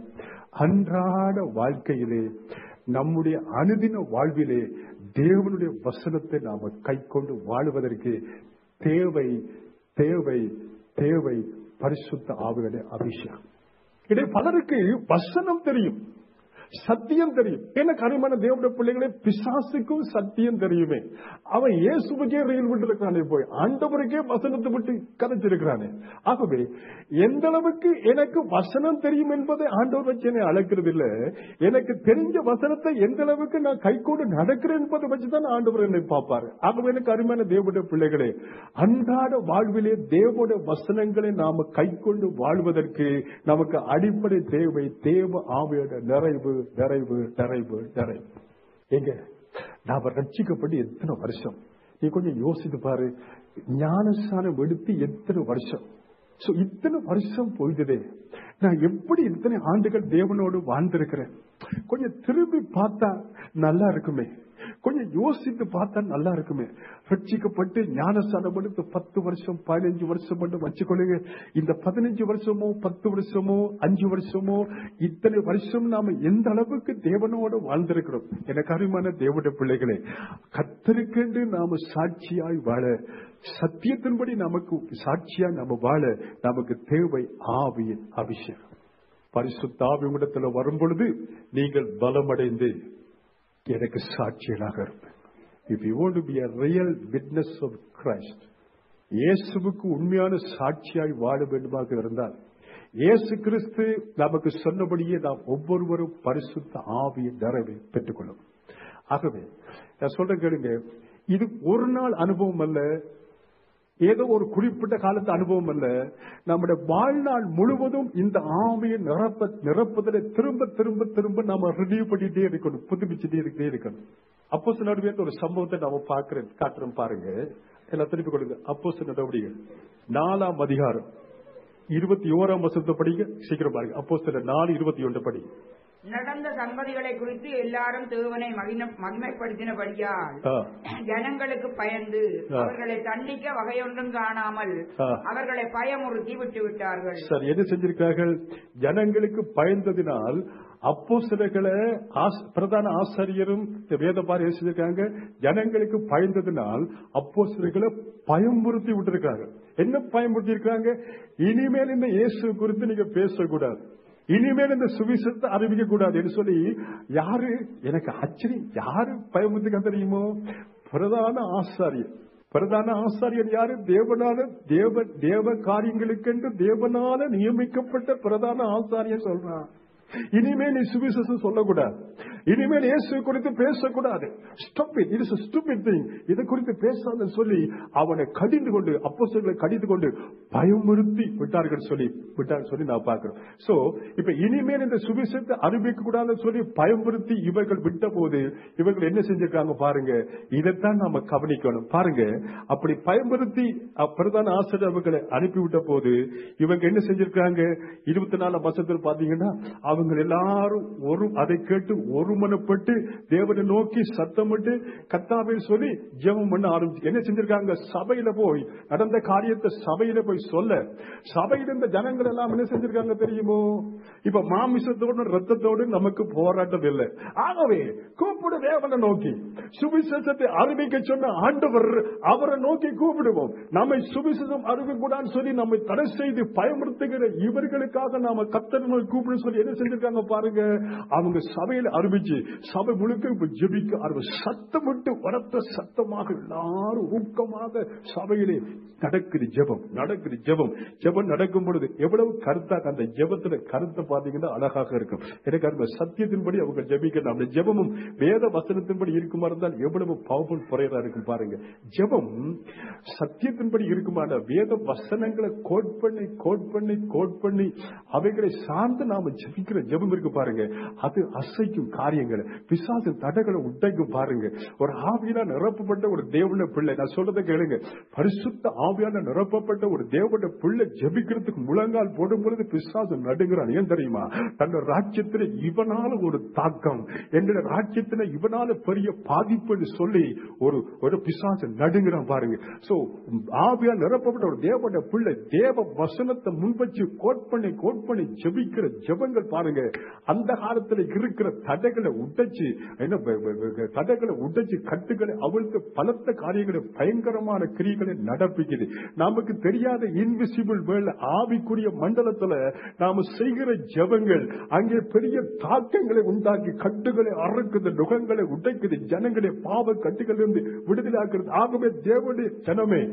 அன்றாட வாழ்க்கையிலே நம்முடைய அனுதின வாழ்விலே தேவனுடைய வசனத்தை நாம கை கொண்டு வாழுவதற்கு தேவை தேவை தேவை பரிசுத்த ஆவியுடைய அபிஷேகம் இடை பலருக்கு வசனம் தெரியும் சத்தியம் தெரியும் எனக்கு அருமையான தேவனுடைய பிள்ளைகளே பிசாசுக்கும் சத்தியம் தெரியுமே அவன் இயேசுவுக்கே ரயில் விட்டுருக்கானே போய் ஆண்டவருக்கே வசனத்தை விட்டு கதைச்சிருக்கிறானே ஆகவே எந்த அளவுக்கு எனக்கு வசனம் தெரியும் என்பதை ஆண்டவர் வச்சு என்னை அழைக்கிறது இல்ல எனக்கு தெரிஞ்ச வசனத்தை எந்த அளவுக்கு நான் கை கொண்டு நடக்கிறேன் என்பதை வச்சுதான் ஆண்டவர் என்னை பார்ப்பாரு ஆகவே எனக்கு அருமையான தேவனுடைய பிள்ளைகளே அன்றாட வாழ்விலே தேவனுடைய வசனங்களை நாம கை கொண்டு வாழ்வதற்கு நமக்கு அடிப்படை தேவை தேவ ஆவியோட நிறைவு நிறைவு நிறைவு நிறைவு எங்க நாம ரட்சிக்கப்பட்டு எத்தனை வருஷம் நீ கொஞ்சம் யோசித்து பாரு ஞானஸ்தானம் எடுத்து எத்தனை வருஷம் சோ இத்தனை வருஷம் போயிடுதே நான் எப்படி இத்தனை ஆண்டுகள் தேவனோடு வாழ்ந்திருக்கிறேன் கொஞ்சம் திரும்பி பார்த்தா நல்லா இருக்குமே கொஞ்சம் யோசித்து பார்த்தா நல்லா இருக்குமே ரட்சிக்கப்பட்டு ஞானஸ்தானம் எடுத்து பத்து வருஷம் பதினஞ்சு வருஷம் மட்டும் வச்சுக்கொள்ளுங்க இந்த பதினஞ்சு வருஷமோ பத்து வருஷமோ அஞ்சு வருஷமோ இத்தனை வருஷம் நாம எந்த அளவுக்கு தேவனோடு வாழ்ந்திருக்கிறோம் எனக்கு அருமையான தேவனுடைய பிள்ளைகளே கத்தருக்கென்று நாம சாட்சியாய் வாழ சத்தியத்தின்படி நமக்கு சாட்சியா நம்ம வாழ நமக்கு தேவை ஆவியின் அபிஷேகம் பரிசுத்த ஆவி உங்களிடத்துல வரும் பொழுது நீங்கள் பலமடைந்து எனக்கு சாட்சியலாக இருப்பேன் if you want to be a real witness of Christ இயேசுவுக்கு உண்மையான சாட்சியாய் வாழ வேண்டுமாக இருந்தால் இயேசு கிறிஸ்து நமக்கு சொன்னபடியே நாம் ஒவ்வொருவரும் பரிசுத்த ஆவியின் நிறைவை பெற்றுக்கொள்ளும் ஆகவே நான் சொல்றேன் கேளுங்க இது ஒரு நாள் அனுபவம் அல்ல ஏதோ ஒரு குறிப்பிட்ட காலத்து அனுபவம் அல்ல நம்முடைய வாழ்நாள் முழுவதும் இந்த ஆவியை நிரப்ப நிரப்புதலை திரும்ப திரும்ப திரும்ப நாம ரினியூ பண்ணிட்டே இருக்கணும் புதுப்பிச்சுட்டே இருக்கே இருக்கணும் அப்போ நடுவே ஒரு சம்பவத்தை நாம பாக்குறேன் காட்டுறோம் பாருங்க எல்லாம் திருப்பி கொடுங்க அப்போ நடவடிக்கை நாலாம் அதிகாரம் இருபத்தி ஓராம் வருஷத்தை படிங்க சீக்கிரம் பாருங்க அப்போ சில நாலு இருபத்தி ஒன்று படி நடந்த சங்கதிகளை குறித்து எல்லாரும் தேவனை மகின- மகிமைப்படுத்தினபடியால் ஆ, ஜனங்களுக்கு பயந்து ஆ. அவர்களை தண்டிக்க வகையொன்றும் காணாமல் ஆ. அவர்களை பயமுறுத்தி விட்டு விட்டார்கள் சரி என்ன செஞ்சிருக்கார்கள் ஜனங்களுக்கு பயந்ததினால் அப்போ சிலர்களை பிரதான ஆசிரியரும் வேதபாரி செஞ்சிருக்காங்க ஜனங்களுக்கு பயந்ததினால் அப்போ சிலர்களை பயமுறுத்தி விட்டிருக்காங்க என்ன பயமுறுத்தி இருக்காங்க இனிமேல் இந்த இயேசு குறித்து நீங்க பேசக்கூடாது இனிமேல் இந்த சுவிசத்தை அறிவிக்க கூடாது என்று சொல்லி யாரு எனக்கு ஆச்சரியம் யாரு பயமுறுத்துக்க தெரியுமோ பிரதான ஆசாரியர் பிரதான ஆசாரியர் யாரு தேவனால தேவ தேவ காரியங்களுக்கென்று தேவனால நியமிக்கப்பட்ட பிரதான ஆசாரியர் சொல்றான் இனிமேல் நீ சுவிசேஷம் சொல்லக்கூடாது இனிமேல் இயேசு குறித்து பேசக்கூடாது stop it it is stupid thing இது குறித்து பேசாத சொல்லி அவனை கடிந்து கொண்டு அப்போஸ்தலர்களை கடிந்து கொண்டு பயமுறுத்தி விட்டார்கள் சொல்லி விட்டார்கள் சொல்லி நான் பார்க்கிறோம் சோ இப்ப இனிமேல் இந்த சுவிசேஷத்தை அறிவிக்க கூடாதுன்னு சொல்லி பயமுறுத்தி இவர்கள் விட்ட போது இவர்கள் என்ன செஞ்சிருக்காங்க பாருங்க இதைத்தான் நாம கவனிக்கணும் பாருங்க அப்படி பயமுறுத்தி பிரதான ஆசிரியர் அவர்களை அனுப்பிவிட்ட போது இவங்க என்ன செஞ்சிருக்காங்க இருபத்தி நாலாம் வருஷத்தில் பாத்தீங்கன்னா அவங்க எல்லாரும் ஒரு அதை கேட்டு ஒருமனப்பட்டு தேவனை நோக்கி சத்தமிட்டு கத்தாவை சொல்லி ஜெபம் பண்ண ஆரம்பிச்சு என்ன செஞ்சிருக்காங்க சபையில போய் நடந்த காரியத்தை சபையில போய் சொல்ல சபையில இந்த ஜனங்கள் எல்லாம் என்ன செஞ்சிருக்காங்க தெரியுமோ இப்ப மாமிசத்தோடு ரத்தத்தோடு நமக்கு போராட்டம் இல்லை ஆகவே கூப்பிடு தேவனை நோக்கி சுவிசேஷத்தை அறிவிக்க சொன்ன ஆண்டவர் அவரை நோக்கி கூப்பிடுவோம் நம்மை சுவிசேஷம் அறிவிக்க கூடாதுன்னு சொல்லி நம்மை தடை செய்து பயமுறுத்துகிற இவர்களுக்காக நாம கத்தர் நோய் கூப்பிடு சொல்லி என்ன செஞ்சு செய்திருக்காங்க பாருங்க அவங்க சபையில ஆரம்பிச்சு சபை முழுக்க இப்ப ஜெபிக்க ஆரம்பி சத்தமிட்டு உரத்த சத்தமாக எல்லாரும் ஊக்கமாக சபையிலே நடக்குது ஜெபம் நடக்குது ஜெபம் ஜெபம் நடக்கும் பொழுது எவ்வளவு கருத்தாக அந்த ஜெபத்துல கருத்தை பாத்தீங்கன்னா அழகாக இருக்கும் எனக்கு அந்த சத்தியத்தின்படி அவங்க ஜெபிக்கணும் அந்த ஜெபமும் வேத வசனத்தின்படி இருக்குமா இருந்தால் எவ்வளவு பவர்ஃபுல் புறையரா இருக்கும் பாருங்க ஜெபம் சத்தியத்தின்படி இருக்குமான வேத வசனங்களை கோட் பண்ணி கோட் பண்ணி கோட் பண்ணி அவைகளை சார்ந்து நாம ஜெபிக்கிற ஜெபம் இருக்கு பாருங்க அது அசைக்கும் காரியங்களை பிசாசு தடைகளை உடைக்கும் பாருங்க ஒரு ஆவியில நிரப்பப்பட்ட ஒரு தேவன பிள்ளை நான் சொல்றதை கேளுங்க பரிசுத்த ஆவியான நிரப்பப்பட்ட ஒரு தேவன பிள்ளை ஜெபிக்கிறதுக்கு முழங்கால் போடும் பொழுது பிசாசு நடுங்கிறான் ஏன் தெரியுமா தன்னோட ராஜ்யத்துல இவனால ஒரு தாக்கம் என்னோட ராஜ்யத்துல இவனால பெரிய பாதிப்புன்னு சொல்லி ஒரு ஒரு பிசாசு நடுங்கிறான் பாருங்க சோ ஆவியா நிரப்பப்பட்ட ஒரு தேவன பிள்ளை தேவ வசனத்தை முன்வச்சு கோட் பண்ணி கோட் பண்ணி ஜெபிக்கிற ஜெபங்கள் பாருங்க அந்த காலத்துல இருக்கிற தடைகளை உடைச்சு என்ன ப- ப- ப- தடைகளை உடைச்சு கட்டுகளை அவிழ்த்து பலத்த காரியங்களை பயங்கரமான கிரிகளை நடப்பிக்குது நமக்கு தெரியாத இன்விசிபிள் வேர்ல்ட் ஆவிக்குரிய மண்டலத்துல நாம செய்கிற ஜெபங்கள் அங்கே பெரிய தாக்கங்களை உண்டாக்கி கட்டுகளை அறுக்குது நுகங்களை உடைக்குது ஜனங்களை பாவ கட்டுகளிலிருந்து விடுதலாக்குறது ஆகவே தேவனுடைய ஜனமே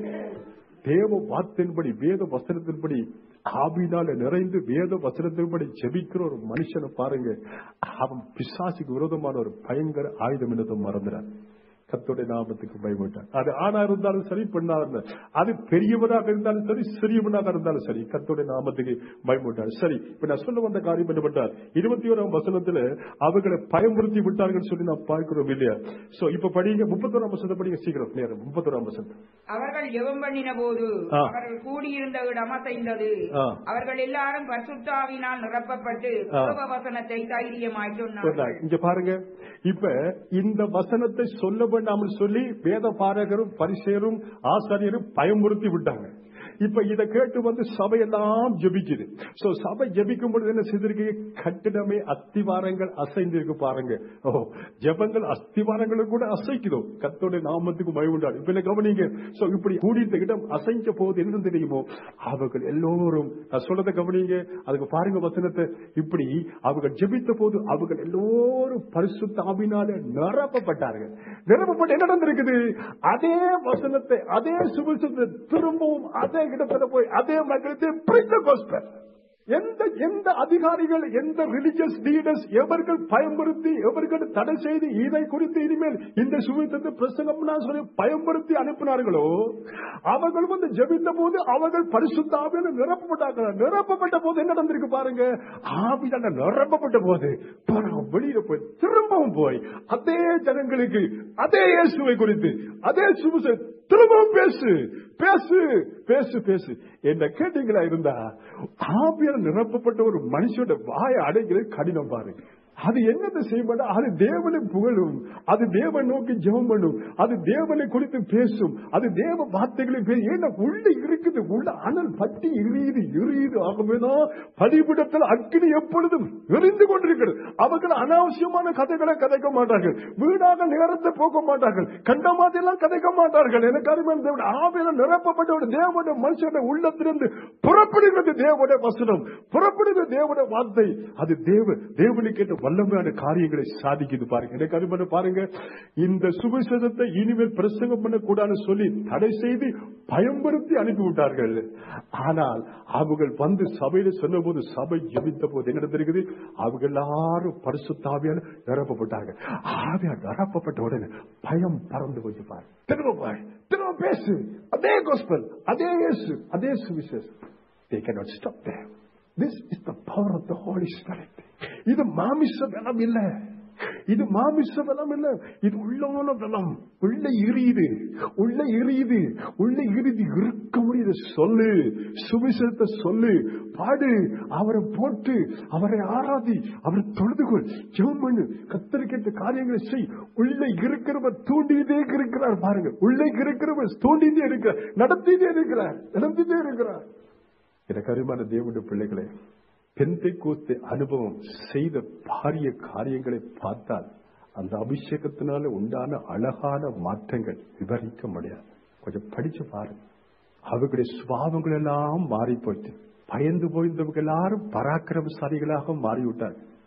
தேவ வார்த்தையின்படி வேத வசனத்தின்படி ஆவினால நிறைந்து வேத வசனத்தின்படி ஜெபிக்கிற ஒரு மனுஷனை பாருங்க அவன் பிசாசுக்கு விரோதமான ஒரு பயங்கர ஆயுதம் என்னதும் மறந்துறான் கத்தோடைய நாமத்துக்கு பயப்பட்டான் அது ஆணா இருந்தாலும் சரி பெண்ணா இருந்தாலும் அது பெரியவனாக இருந்தாலும் சரி சிறியவனாக இருந்தாலும் சரி கத்தோடைய நாமத்துக்கு பயப்பட்டார் சரி இப்ப நான் சொல்ல வந்த காரியம் என்ன பண்ணார் இருபத்தி ஓராம் வசனத்துல அவர்களை பயமுறுத்தி விட்டார்கள் சொல்லி நான் பார்க்கிறோம் இல்லையா சோ இப்ப படிங்க முப்பத்தோராம் வசனத்தை படிங்க சீக்கிரம் நேரம் முப்பத்தோராம் வசனம் அவர்கள் ஜெபம் பண்ணின போது ஆ. அவர்கள் கூடியிருந்த இடம் அசைந்தது ஆ. அவர்கள் எல்லாரும் பரிசுத்தாவினால் நிரப்பப்பட்டு ஆ. பூர்வ வசனத்தை தைரியமாய் சொன்னார்கள் சொன்னார். இங்க பாருங்க இப்ப இந்த வசனத்தை சொல்ல வேண்டாமல் சொல்லி வேத பாரகரும் பரிசேரும் ஆசாரியரும் பயமுறுத்தி விட்டாங்க இப்ப இத கேட்டு வந்து சபையெல்லாம் ஜெபிக்குது சோ சபை ஜெபிக்கும் பொழுது என்ன செய்திருக்கு கட்டிடமே அஸ்திவாரங்கள் அசைந்திருக்கு பாருங்க ஓ ஜெபங்கள் அஸ்திவாரங்களும் கூட அசைக்குதோ கத்தோட நாமத்துக்கு பயமுண்டாடு இப்ப என்ன கவனிங்க சோ இப்படி கூடியிருந்த இடம் அசைஞ்ச போது என்ன தெரியுமோ அவர்கள் எல்லோரும் நான் சொல்றதை கவனிங்க அதுக்கு பாருங்க வசனத்தை இப்படி அவர்கள் ஜெபித்த போது அவர்கள் எல்லோரும் பரிசுத்த ஆவினால நிரப்பப்பட்டார்கள் நிரப்பப்பட்டு என்ன நடந்திருக்குது அதே வசனத்தை அதே சுவிசத்தை திரும்பவும் அதே இடத்துல போய் அதே மக்களுக்கு preach the gospel. எந்த எந்த அதிகாரிகள் எந்த ரிலிஜியஸ் லீடர்ஸ் எவர்கள் பயன்படுத்தி எவர்கள் தடை செய்து இதை குறித்து இனிமேல் இந்த சுவித்தத்தை பிரசங்கம்னா சொல்லி பயன்படுத்தி அனுப்பினார்களோ அவர்கள் வந்து ஜெபித்த போது அவர்கள் பரிசுத்த ஆவியில நிரப்பப்பட்டார்கள் நிரப்பப்பட்ட போது என்ன நடந்திருக்கு பாருங்க ஆவியால நிரப்பப்பட்ட போது பாருங்க, வெளியில போய் திரும்பவும் போய் அதே ஜனங்களுக்கு அதே இயேசுவை குறித்து அதே சுவிசை திரும்பவும் பேசு பேசு பேசு பேசு என்ன கேட்டீங்களா இருந்தா ஆவியால் நிரப்பப்பட்ட ஒரு மனுஷோட வாயை அடைக்கிறது கடினம் பாருங்க அது என்னத்தை செய்ய மாட்டா அது தேவனை புகழும் அது தேவன் நோக்கி ஜெபம் பண்ணும் அது தேவனை குறித்து பேசும் அது தேவ வார்த்தைகளை பேசும் ஏன்னா உள்ள இருக்குது உள்ள அனல் பட்டி எரியுது எரியுது ஆகவேதான் பலிபிடத்தில் அக்கினி எப்பொழுதும் எரிந்து கொண்டிருக்கிறது அவர்கள் அனாவசியமான கதைகளை கதைக்க மாட்டார்கள் வீணாக நேரத்தை போக்க மாட்டார்கள் கண்ட மாதிரிலாம் கதைக்க மாட்டார்கள் எனக்கு அருமையான ஆவியில நிரப்பப்பட்ட ஒரு தேவனுடைய மனுஷனுடைய உள்ளத்திலிருந்து புறப்படுகிறது தேவனுடைய வசனம் புறப்படுகிறது தேவனுடைய வார்த்தை அது தேவ தேவனுக்கு ஏற்ற வல்லமையான காரியங்களை சாதிக்குது பாருங்க எனக்கு அருமையான பாருங்க இந்த சுவிசேஷத்தை இனிமேல் பிரசங்கம் பண்ணக்கூடாதுன்னு சொல்லி தடை செய்து பயன்படுத்தி அனுப்பிவிட்டார்கள் ஆனால் அவர்கள் வந்து சபையில சொன்னபோது சபை ஜெபித்த போது என்ன நடந்திருக்குது அவங்க எல்லாரும் பரிசுத்தாவியால் நிரப்பப்பட்டாங்க ஆவியா நிரப்பப்பட்ட உடனே பயம் பறந்து போச்சு பாரு திரும்ப பாரு திரும்ப பேசு அதே gospel அதே இயேசு அதே சுவிசேஷம் they cannot stop there this is the power of the holy spirit இது மாமிச பலம் இல்ல இது மாமிச பலம் இல்ல இது உள்ளான பலம் உள்ள எரியுது உள்ள எரியுது உள்ள எரியுது இருக்க முடியுது சொல்லு சுவிசேஷத்தை சொல்லு பாடு அவரை போட்டு அவரை ஆராதி அவரை தொழுதுகொள் ஜெபம் பண்ணு கத்தரி கேட்ட காரியங்களை செய் உள்ள இருக்கிறவர் தூண்டிட்டே இருக்கிறார் பாருங்க உள்ள இருக்கிறவர் தூண்டிட்டே இருக்கிறார் நடத்திட்டே இருக்கிறார் நடத்திட்டே இருக்கிறார் எனக்கு அருமான தேவனுடைய பிள்ளைகளே பெந்தை கோஸ்து அனுபவம் செய்த பாரிய காரியங்களை பார்த்தால் அந்த அபிஷேகத்தினால உண்டான அழகான மாற்றங்கள் விவரிக்க முடியாது கொஞ்சம் படிச்சு பாருங்க அவர்களுடைய சுபாவங்கள் எல்லாம் மாறி போயிட்டு பயந்து போயிருந்தவங்க எல்லாரும் பராக்கிரமசாலிகளாக மாறிவிட்டார்கள்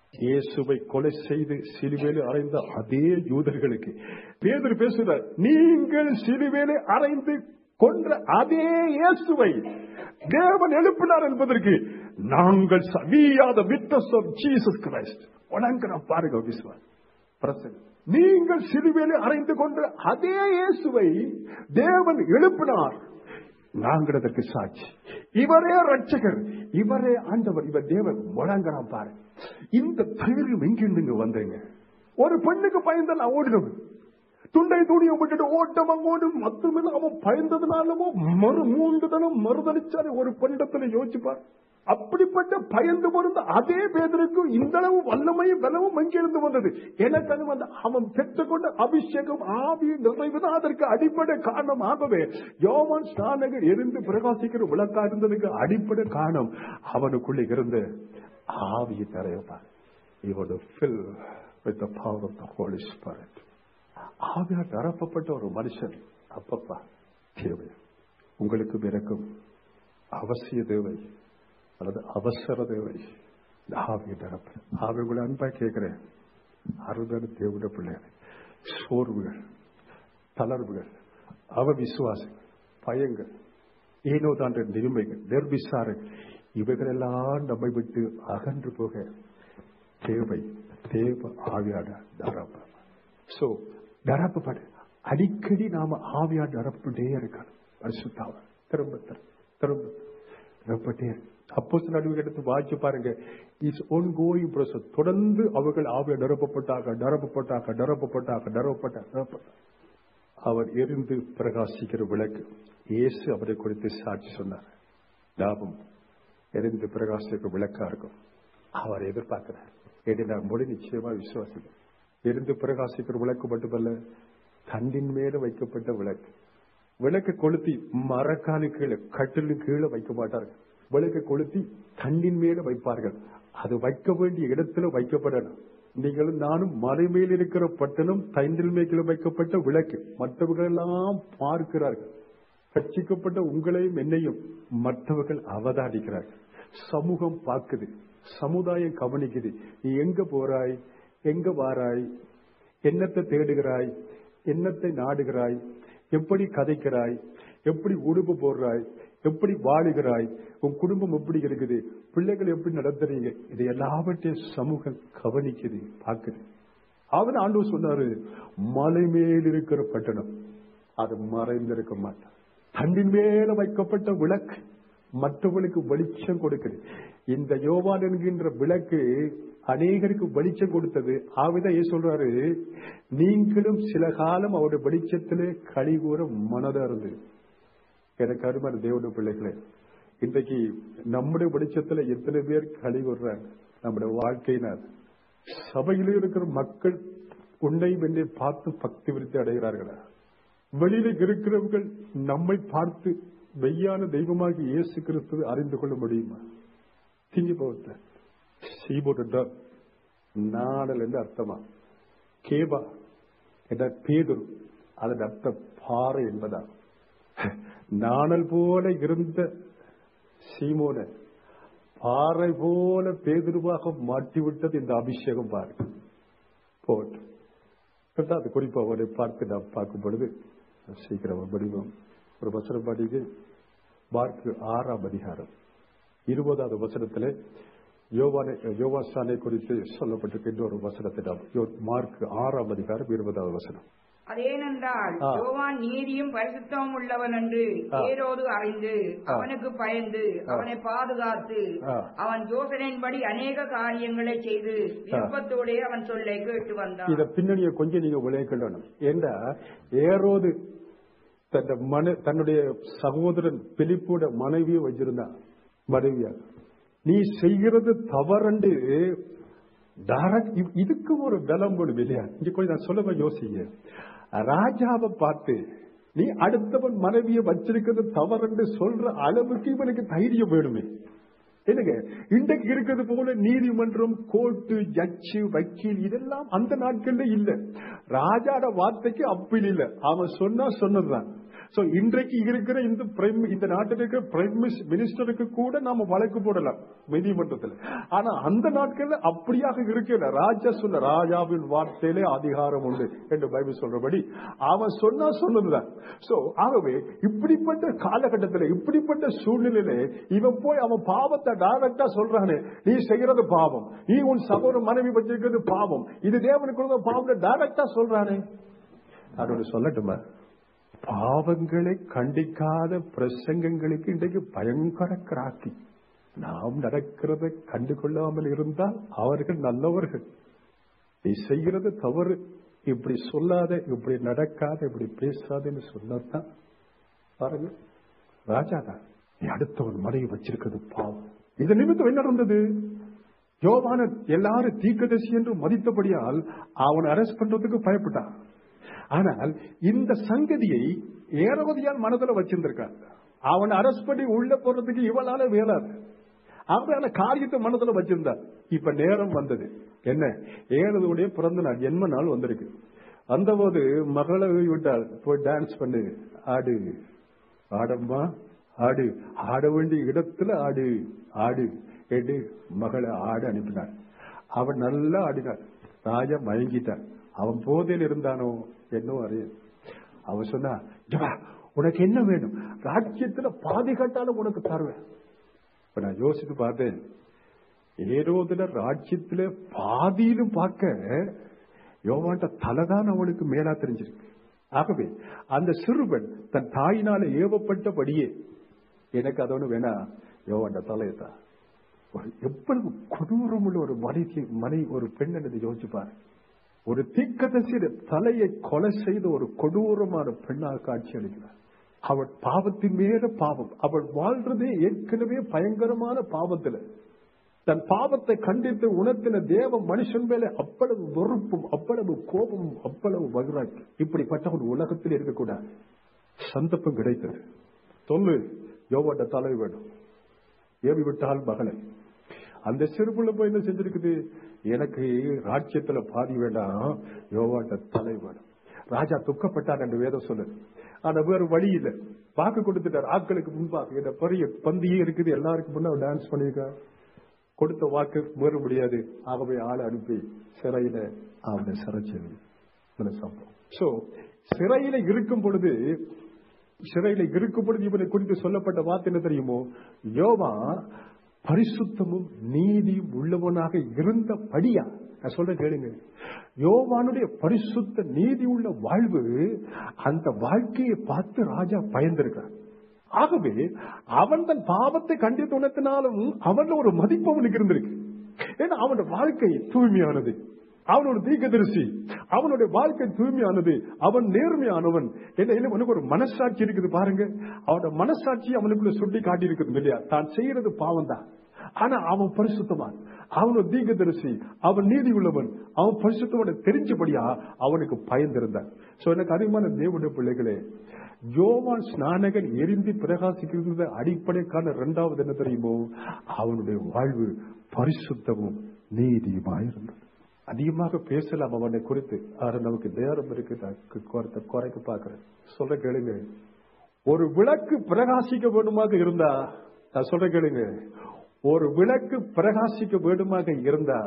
இயேசுவை கொலை செய்து சிலுவையில் அறைந்த அதே யூதர்களுக்கு பேதர் பேசுகிறார் நீங்கள் சிலுவையில் அறைந்து கொன்ற அதே இயேசுவை தேவன் எழுப்பினார் என்பதற்கு நாங்கள் சவியாத விட்னஸ் ஆஃப் ஜீசஸ் கிரைஸ்ட் வணங்குற பாருங்க விஸ்வாஸ் பிரசங்கம் நீங்கள் சிலுவையில் அறைந்து கொண்ட அதே இயேசுவை தேவன் எழுப்பினார் நாங்கள் அதற்கு சாட்சி இவரே ரட்சகர் இவரே ஆண்டவர் இவர் தேவன் வழங்குறான் பாரு இந்த தைரியம் எங்கிருந்து வந்தீங்க ஒரு பெண்ணுக்கு பயந்த நான் ஓடினவன் துண்டை துணியை விட்டுட்டு ஓட்டம் அங்கோடும் மத்தமில்ல அவன் பயந்ததுனாலவோ மறு மூன்று தினம் மறுதளிச்சாரு ஒரு பெண்ணிடத்துல யோசிச்சுப்பார் அப்படிப்பட்ட பயந்து பொருந்த அதே பேதருக்கு இந்த அளவு வல்லமையும் பலமும் எங்கிருந்து வந்தது எனக்கு அது வந்து அவன் பெற்றுக்கொண்ட அபிஷேகம் ஆவி நிறைவுதான் அதற்கு அடிப்படை காரணமாகவே யோவான் ஸ்நானகர் எரிந்து பிரகாசிக்கிற விளக்கா இருந்ததுக்கு அடிப்படை காரணம் அவனுக்குள்ளே இருந்த ஆவியை தரையப்பார் இவனோட fill with the power of the holy spirit ஆவியால் நிரப்பப்பட்ட ஒரு மனுஷன் அப்பப்பா தேவை உங்களுக்கு பிறக்கும் அவசிய தேவை அல்லது அவசர தேவை இந்த ஆவியை நிரப்ப ஆவி உங்களை அன்பா கேட்கிறேன் அருதான தேவட பிள்ளைகள் சோர்வுகள் தளர்வுகள் அவ விசுவாசங்கள் பயங்கள் ஏனோ தாண்ட நிருமைகள் நிர்விசாரங்கள் இவைகளெல்லாம் நம்மை விட்டு அகன்று போக தேவை தேவ ஆவியான நிரப்ப சோ நிரப்பப்படு அடிக்கடி நாம ஆவியார் நிரப்பிட்டே இருக்கணும் பரிசுத்தாவ திரும்ப திரும்ப திரும்ப நிரப்பட்டே அப்போ நடுவு எடுத்து வாய்ச்சி பாருங்க இட்ஸ் ஒன் கோயிங் ப்ரோசஸ் தொடர்ந்து அவர்கள் ஆவிய நிரப்பப்பட்டாக நிரப்பப்பட்டாக நிரப்பப்பட்டாக நிரப்பப்பட்ட நிரப்பட்ட அவர் எரிந்து பிரகாசிக்கிற விளக்கு இயேசு அவரை குறித்து சாட்சி சொன்னார் லாபம் எரிந்து பிரகாசிக்கிற விளக்கா இருக்கும் அவர் எதிர்பார்க்கிறார் என்று நான் மொழி நிச்சயமா விசுவாசிக்கிறேன் எரிந்து பிரகாசிக்கிற விளக்கு மட்டுமல்ல தண்டின் மேல வைக்கப்பட்ட விளக்கு விளக்கு கொளுத்தி மரக்காலு கீழே கட்டிலு கீழே வைக்க மாட்டார்கள் விளக்கு கொளுத்தி தண்டின் மேல வைப்பார்கள் அது வைக்க வேண்டிய இடத்துல வைக்கப்படணும் நீங்களும் நானும் மலை மேல் இருக்கிற பட்டணம் தைண்டில் மேல் வைக்கப்பட்ட விளக்கு மற்றவர்கள் எல்லாம் பார்க்கிறார்கள் ரட்சிக்கப்பட்ட உங்களையும் என்னையும் மற்றவர்கள் அவதானிக்கிறார்கள் சமூகம் பார்க்குது சமுதாயம் கவனிக்குது நீ எங்க போறாய் எங்க வாராய் என்னத்தை தேடுகிறாய் என்னத்தை நாடுகிறாய் எப்படி கதைக்கிறாய் எப்படி உடுப்பு போடுறாய் எப்படி வாழுகிறாய் உன் குடும்பம் எப்படி இருக்குது பிள்ளைகள் எப்படி நடத்துறீங்க இது எல்லாவற்றையும் சமூகம் கவனிக்குது பார்க்குது அவர் ஆண்டு சொன்னாரு மலை மேல் இருக்கிற பட்டணம் அது மறைந்திருக்க மாட்டான் தண்டின் மேல வைக்கப்பட்ட விளக்கு மற்றவர்களுக்கு வெளிச்சம் கொடுக்குது இந்த யோவான் என்கின்ற விளக்கு அநேகருக்கு வெளிச்சம் கொடுத்தது ஆவிதான் ஏன் சொல்றாரு நீங்களும் சில காலம் அவருடைய வெளிச்சத்திலே கழிகூற மனதா இருந்தது எனக்கு அருமையான தேவனுடைய பிள்ளைகளே இன்றைக்கு நம்முடைய வெளிச்சத்துல எத்தனை பேர் கழிவுறாங்க நம்முடைய வாழ்க்கையினர் சபையில இருக்கிற மக்கள் உன்னை என்னை பார்த்து பக்தி விருத்தி அடைகிறார்களா வெளியில இருக்கிறவர்கள் நம்மை பார்த்து மெய்யான தெய்வமாகி இயேசு கிறிஸ்துவை அறிந்து கொள்ள முடியுமா திங்கி போத்த சீபோட்டு நாடல் என்று அர்த்தமா கேபா என்ற பேதுரு அதன் அர்த்தம் பாறை என்பதா நாணல் போல இருந்த சீமோன பாறை போல பேதுருவாக மாற்றிவிட்டது இந்த அபிஷேகம் பாருங்க போட்டு அது குறிப்பா அவரை பார்த்து நாம் பார்க்கும் பொழுது சீக்கிரம் வடிவம் ஒரு வசனம் படிக்கு மார்க்கு ஆறாம் அதிகாரம் இருபதாவது வசனத்திலே யோவானை யோவாஸ்தானை குறித்து சொல்லப்பட்டிருக்க இன்னொரு வசனத்தை நாம் யோ- மார்க் ஆறாம் அதிகாரம் இருபதாவது வசனம் அதேனென்றால் ஆ. யோவான் நீதியும் பரிசுத்தமும் உள்ளவன் என்று ஆ. ஏரோது அறிந்து ஆ. அவனுக்கு பயந்து ஆ. அவனை பாதுகாத்து ஆ. அவன் யோசனையின்படி அநேக காரியங்களை செய்து விருப்பத்தோடே அவன் சொல்லை கேட்டு வந்தான் இத பின்னணியை கொஞ்சம் நீங்க விளையாடணும் ஏண்டா ஏரோது தன் மன தன்னுடைய சகோதரன் பிலிப்போட மனைவியை வச்சிருந்தான் மனைவியா நீ செய்கிறது தவறண்டு direct- இ- இதுக்கு ஒரு பலம் வேணும் இல்லையா இங்க கொஞ்சம் நான் சொல்ல யோசிங்க ராஜாவை பார்த்து நீ அடுத்தவன் மனைவியை வச்சிருக்கிறது தவறுன்னு சொல்ற அளவுக்கு இவனுக்கு தைரியம் வேணுமே என்னங்க இன்றைக்கு இருக்கிறது போல நீதிமன்றம் கோர்ட்டு ஜட்ஜு வக்கீல் இதெல்லாம் அந்த நாட்கள்ல இல்ல ராஜாட வார்த்தைக்கு அப்பீல் இல்ல அவன் சொன்னா சொன்னதுதான் சோ இன்றைக்கு இருக்கிற இந்த பிரைம் இந்த நாட்டில் இருக்கிற பிரைம் மினிஸ்டருக்கு கூட நாம வழக்கு போடலாம் நீதிமன்றத்தில் ஆனா அந்த நாட்கள்ல அப்படியாக இருக்கல ராஜா சொன்ன ராஜாவின் வார்த்தையிலே அதிகாரம் உண்டு என்று பைபிள் சொல்றபடி அவன் சொன்னா சொன்னதுதான் சோ ஆகவே இப்படிப்பட்ட காலகட்டத்தில் இப்படிப்பட்ட சூழ்நிலையில இவன் போய் அவன் பாவத்தை டைரக்டா சொல்றானே நீ செய்யறது பாவம் நீ உன் சகோதர மனைவி வச்சிருக்கிறது பாவம் இது தேவனுக்கு பாவம் டைரக்டா சொல்றானே அதோட சொல்லட்டுமா பாவங்களை கண்டிக்காத பிரசங்கங்களுக்கு இன்றைக்கு பயங்கர கிராக்கி நாம் நடக்கிறதை கண்டுகொள்ளாமல் இருந்தால் அவர்கள் நல்லவர்கள் நீ செய்கிறது தவறு இப்படி சொல்லாத இப்படி நடக்காத இப்படி பேசாதன்னு சொன்னதான் பாருங்க ராஜா தான் நீ அடுத்தவன் மனைவி வச்சிருக்கிறது பாவம் இது நிமித்தம் என்ன நடந்தது யோவான எல்லாரும் தீக்கதசி என்று மதித்தபடியால் அவன் அரெஸ்ட் பண்றதுக்கு பயப்பட்டான் ஆனால் இந்த சங்கதியை ஏரோதியால் மனதில் வச்சிருந்திருக்கான் அவன் அரெஸ்ட் பண்ணி உள்ள போறதுக்கு இவளால வேளாது அவரான காரியத்தை மனதில் வச்சிருந்தார் இப்ப நேரம் வந்தது என்ன ஏறதுடைய பிறந்த நாள் ஜென்ம நாள் வந்திருக்கு வந்தபோது மகளை விட்டால் போய் டான்ஸ் பண்ணு ஆடு ஆடம்மா ஆடு ஆட வேண்டிய இடத்துல ஆடு ஆடு என்று மகளை ஆடு அனுப்பினார் அவன் நல்லா ஆடினார் ராஜா மயங்கிட்டான் அவன் போதையில் இருந்தானோ என்னவோ அறியாது அவன் சொன்னா "ஜபா, உனக்கு என்ன வேணும் ராஜ்யத்துல பாதி கட்டாலும் உனக்கு தருவேன் இப்ப நான் யோசித்து பார்த்தேன் ஏரோதுல ராஜ்யத்துல பாதியிலும் பார்க்க யோவான்ட தலைதான் அவனுக்கு மேலா தெரிஞ்சிருக்கு ஆகவே அந்த சிறுவன் தன் தாயினால ஏவப்பட்டபடியே எனக்கு அதோடு வேணா யோவான்ட தலையத்தான் ஒரு எவ்வளவு கொடூரமுள்ள ஒரு மனைவி மனை ஒரு பெண் என்று யோசிச்சு பாரு ஒரு தீக்கதசிய தலையை கொலை செய்த ஒரு கொடூரமான பெண்ணாக காட்சி அளிக்கிறார் அவள் பாவத்தின் மேல பாவம் அவள் வாழ்றதே ஏற்கனவே பயங்கரமான பாவத்துல தன் பாவத்தை கண்டித்து உணர்த்தின தேவ மனுஷன் மேல அவ்வளவு வெறுப்பும் அவ்வளவு கோபமும் அவ்வளவு வகுராக்கி இப்படிப்பட்ட ஒரு உலகத்தில் இருக்கக்கூடாது சந்தர்ப்பம் கிடைத்தது சொல்லு யோவாட்ட தலை வேணும் ஏவி விட்டால் மகளை அந்த சிறுபுள்ள போய் என்ன செஞ்சிருக்குது எனக்கு ராஜ்யத்துல பாதி வேண்டாம் யோவாட்ட தலை வேணும் ராஜா துக்கப்பட்டார் என்று வேதம் சொல்லுது ஆனா வேறு வழி இல்லை வாக்கு கொடுத்துட்டார் ஆட்களுக்கு முன்பாக இந்த பெரிய பந்தியே இருக்குது எல்லாருக்கும் முன்ன டான்ஸ் பண்ணியிருக்கார் கொடுத்த வாக்கு மீற முடியாது ஆகவே ஆளை அனுப்பி சிறையில அவனை சிறைச்சது சம்பவம் சோ சிறையில இருக்கும் பொழுது சிறையில இருக்கும் பொழுது இவனை குறித்து சொல்லப்பட்ட வார்த்தை என்ன தெரியுமோ யோவா பரிசுத்தமும் நீதியும் உள்ளவனாக இருந்தபடியா நான் சொல்ற கேளுங்க யோவானுடைய பரிசுத்த நீதி உள்ள வாழ்வு அந்த வாழ்க்கையை பார்த்து ராஜா பயந்திருக்கிறான் ஆகவே அவன் தன் பாவத்தை கண்டித்து உணர்த்தினாலும் அவன் ஒரு மதிப்பு அவனுக்கு இருந்திருக்கு ஏன்னா அவனோட வாழ்க்கை தூய்மையானது அவனோட தீர்க்கதரிசி அவனுடைய வாழ்க்கை தூய்மையானது அவன் நேர்மையானவன் என்ன என்ன அவனுக்கு ஒரு மனசாட்சி இருக்குது பாருங்க அவனோட மனசாட்சி அவனுக்குள்ள சுட்டி காட்டி இருக்குது இல்லையா தான் செய்யறது பாவம் தான் ஆனா அவன் பரிசுத்தமான் அவனோட தீர்க்கதரிசி அவன் நீதி உள்ளவன் அவன் பரிசுத்தவனை தெரிஞ்சபடியா அவனுக்கு பயந்திருந்தான் சோ எனக்கு அதிகமான தேவனுடைய பிள்ளைகளே யோவான் ஸ்நானகன் எரிந்து பிரகாசிக்கிறது அடிப்படைக்கான இரண்டாவது என்ன தெரியுமோ அவனுடைய வாழ்வு பரிசுத்தமும் நீதியுமாயிருந்தது அதிகமாக பேசலாம் அவனை குறித்து ஆனா நமக்கு நேரம் இருக்கு நான் குறைத்த குறைக்க பார்க்கிறேன் சொல்ற கேளுங்க ஒரு விளக்கு பிரகாசிக்க வேண்டுமாக இருந்தா நான் சொல்ற கேளுங்க ஒரு விளக்கு பிரகாசிக்க வேண்டுமாக இருந்தா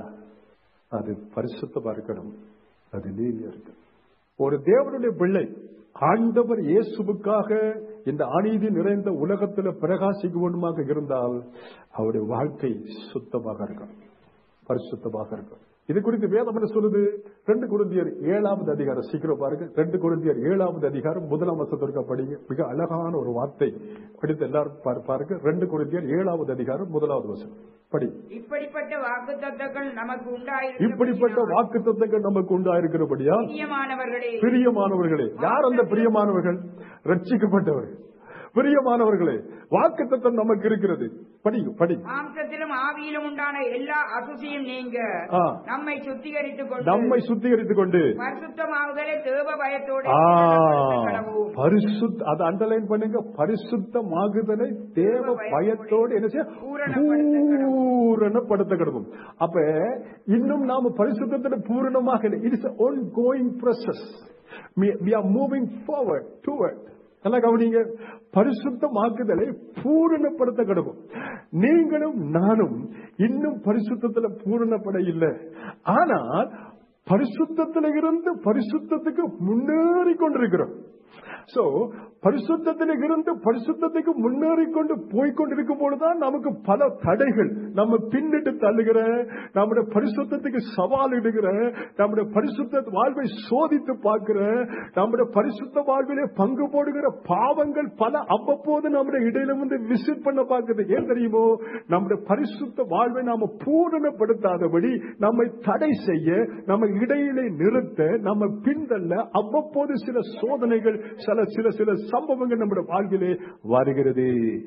அது பரிசுத்தமா இருக்கணும் அது நீதியா இருக்கு ஒரு தேவனுடைய பிள்ளை ஆண்டவர் இயேசுவுக்காக இந்த அநீதி நிறைந்த உலகத்தில் பிரகாசிக்க வேண்டுமாக இருந்தால் அவருடைய வாழ்க்கை சுத்தமாக இருக்கும் பரிசுத்தமாக இருக்கும் இது குறித்து வேதம் என்ன சொல்லுது ரெண்டு குருந்தியர் ஏழாவது அதிகாரம் சீக்கிரம் பாருங்க ரெண்டு குருந்தியர் ஏழாவது அதிகாரம் முதலாம் வசத்திற்கு படிங்க மிக அழகான ஒரு வார்த்தை படித்து எல்லாரும் பாரு- பாருங்க ரெண்டு குருந்தியர் ஏழாவது அதிகாரம் முதலாவது வசனம் படி இப்படிப்பட்ட வாக்குத்தத்தங்கள் நமக்கு இப்படிப்பட்ட உண்டாயிருக்க வாக்கு தத்தங்கள் நமக்கு உண்டாயிருக்கிறபடியா பிரியமானவர்களே பிரியமானவர்களே யார் அந்த பிரியமானவர்கள் ரட்சிக்கப்பட்டவர்கள் பிரியமானவர்களே வாக்கு தத்தம் நமக்கு இருக்கிறது படிங்க படி மாம்சத்திலும் ஆவியிலும் உண்டான எல்லா அசுசியும் நீங்க ஆ. நம்மை சுத்திகரித்துக் கொண்டு நம்மை சுத்திகரித்துக் கொண்டு பரிசுத்தமாகுதலை தேவ பயத்தோடு ஆ, கடவும் பரிசுத்த அதை அண்டர்லைன் பண்ணுங்க பரிசுத்தமாகுதலை தேவ பயத்தோடு என்ன செய்ய பூரணப்படுத்த கிடக்கும் அப்ப இன்னும் நாம பரிசுத்தத்துல பூரணமாக it is ongoing process we are moving forward toward நல்லா கவனிங்க பரிசுத்தமாக்குதலை பூரணப்படுத்த கிடக்கும் நீங்களும் நானும் இன்னும் பரிசுத்தத்துல பூரணப்பட இல்லை ஆனால் பரிசுத்தத்துல இருந்து பரிசுத்தத்துக்கு முன்னேறி கொண்டிருக்கிறோம் சோ பரிசுத்தத்தில இருந்து பரிசுத்தத்துக்கு முன்னேறி கொண்டு போய்கொண்டிருக்கும் பொழுதுதான் நமக்கு பல தடைகள் நம்ம பின்னிட்டு தள்ளுகிற நம்முடைய பரிசுத்தத்துக்கு சவால் இடுகிற நம்முடைய பரிசுத்த வாழ்வை சோதித்து பார்க்கிற நம்முடைய பரிசுத்த வாழ்விலே பங்கு போடுகிற பாவங்கள் பல அவ்வப்போது நம்முடைய இடையில வந்து விசிட் பண்ண பார்க்குது ஏன் தெரியுமோ நம்முடைய பரிசுத்த வாழ்வை நாம பூரணப்படுத்தாதபடி நம்மை தடை செய்ய நம்ம இடையிலே நிறுத்த நம்ம பின்தள்ள அவ்வப்போது சில சோதனைகள் சில சில சில சம்பவங்கள் நம்முடைய வாழ்விலே வருகிறது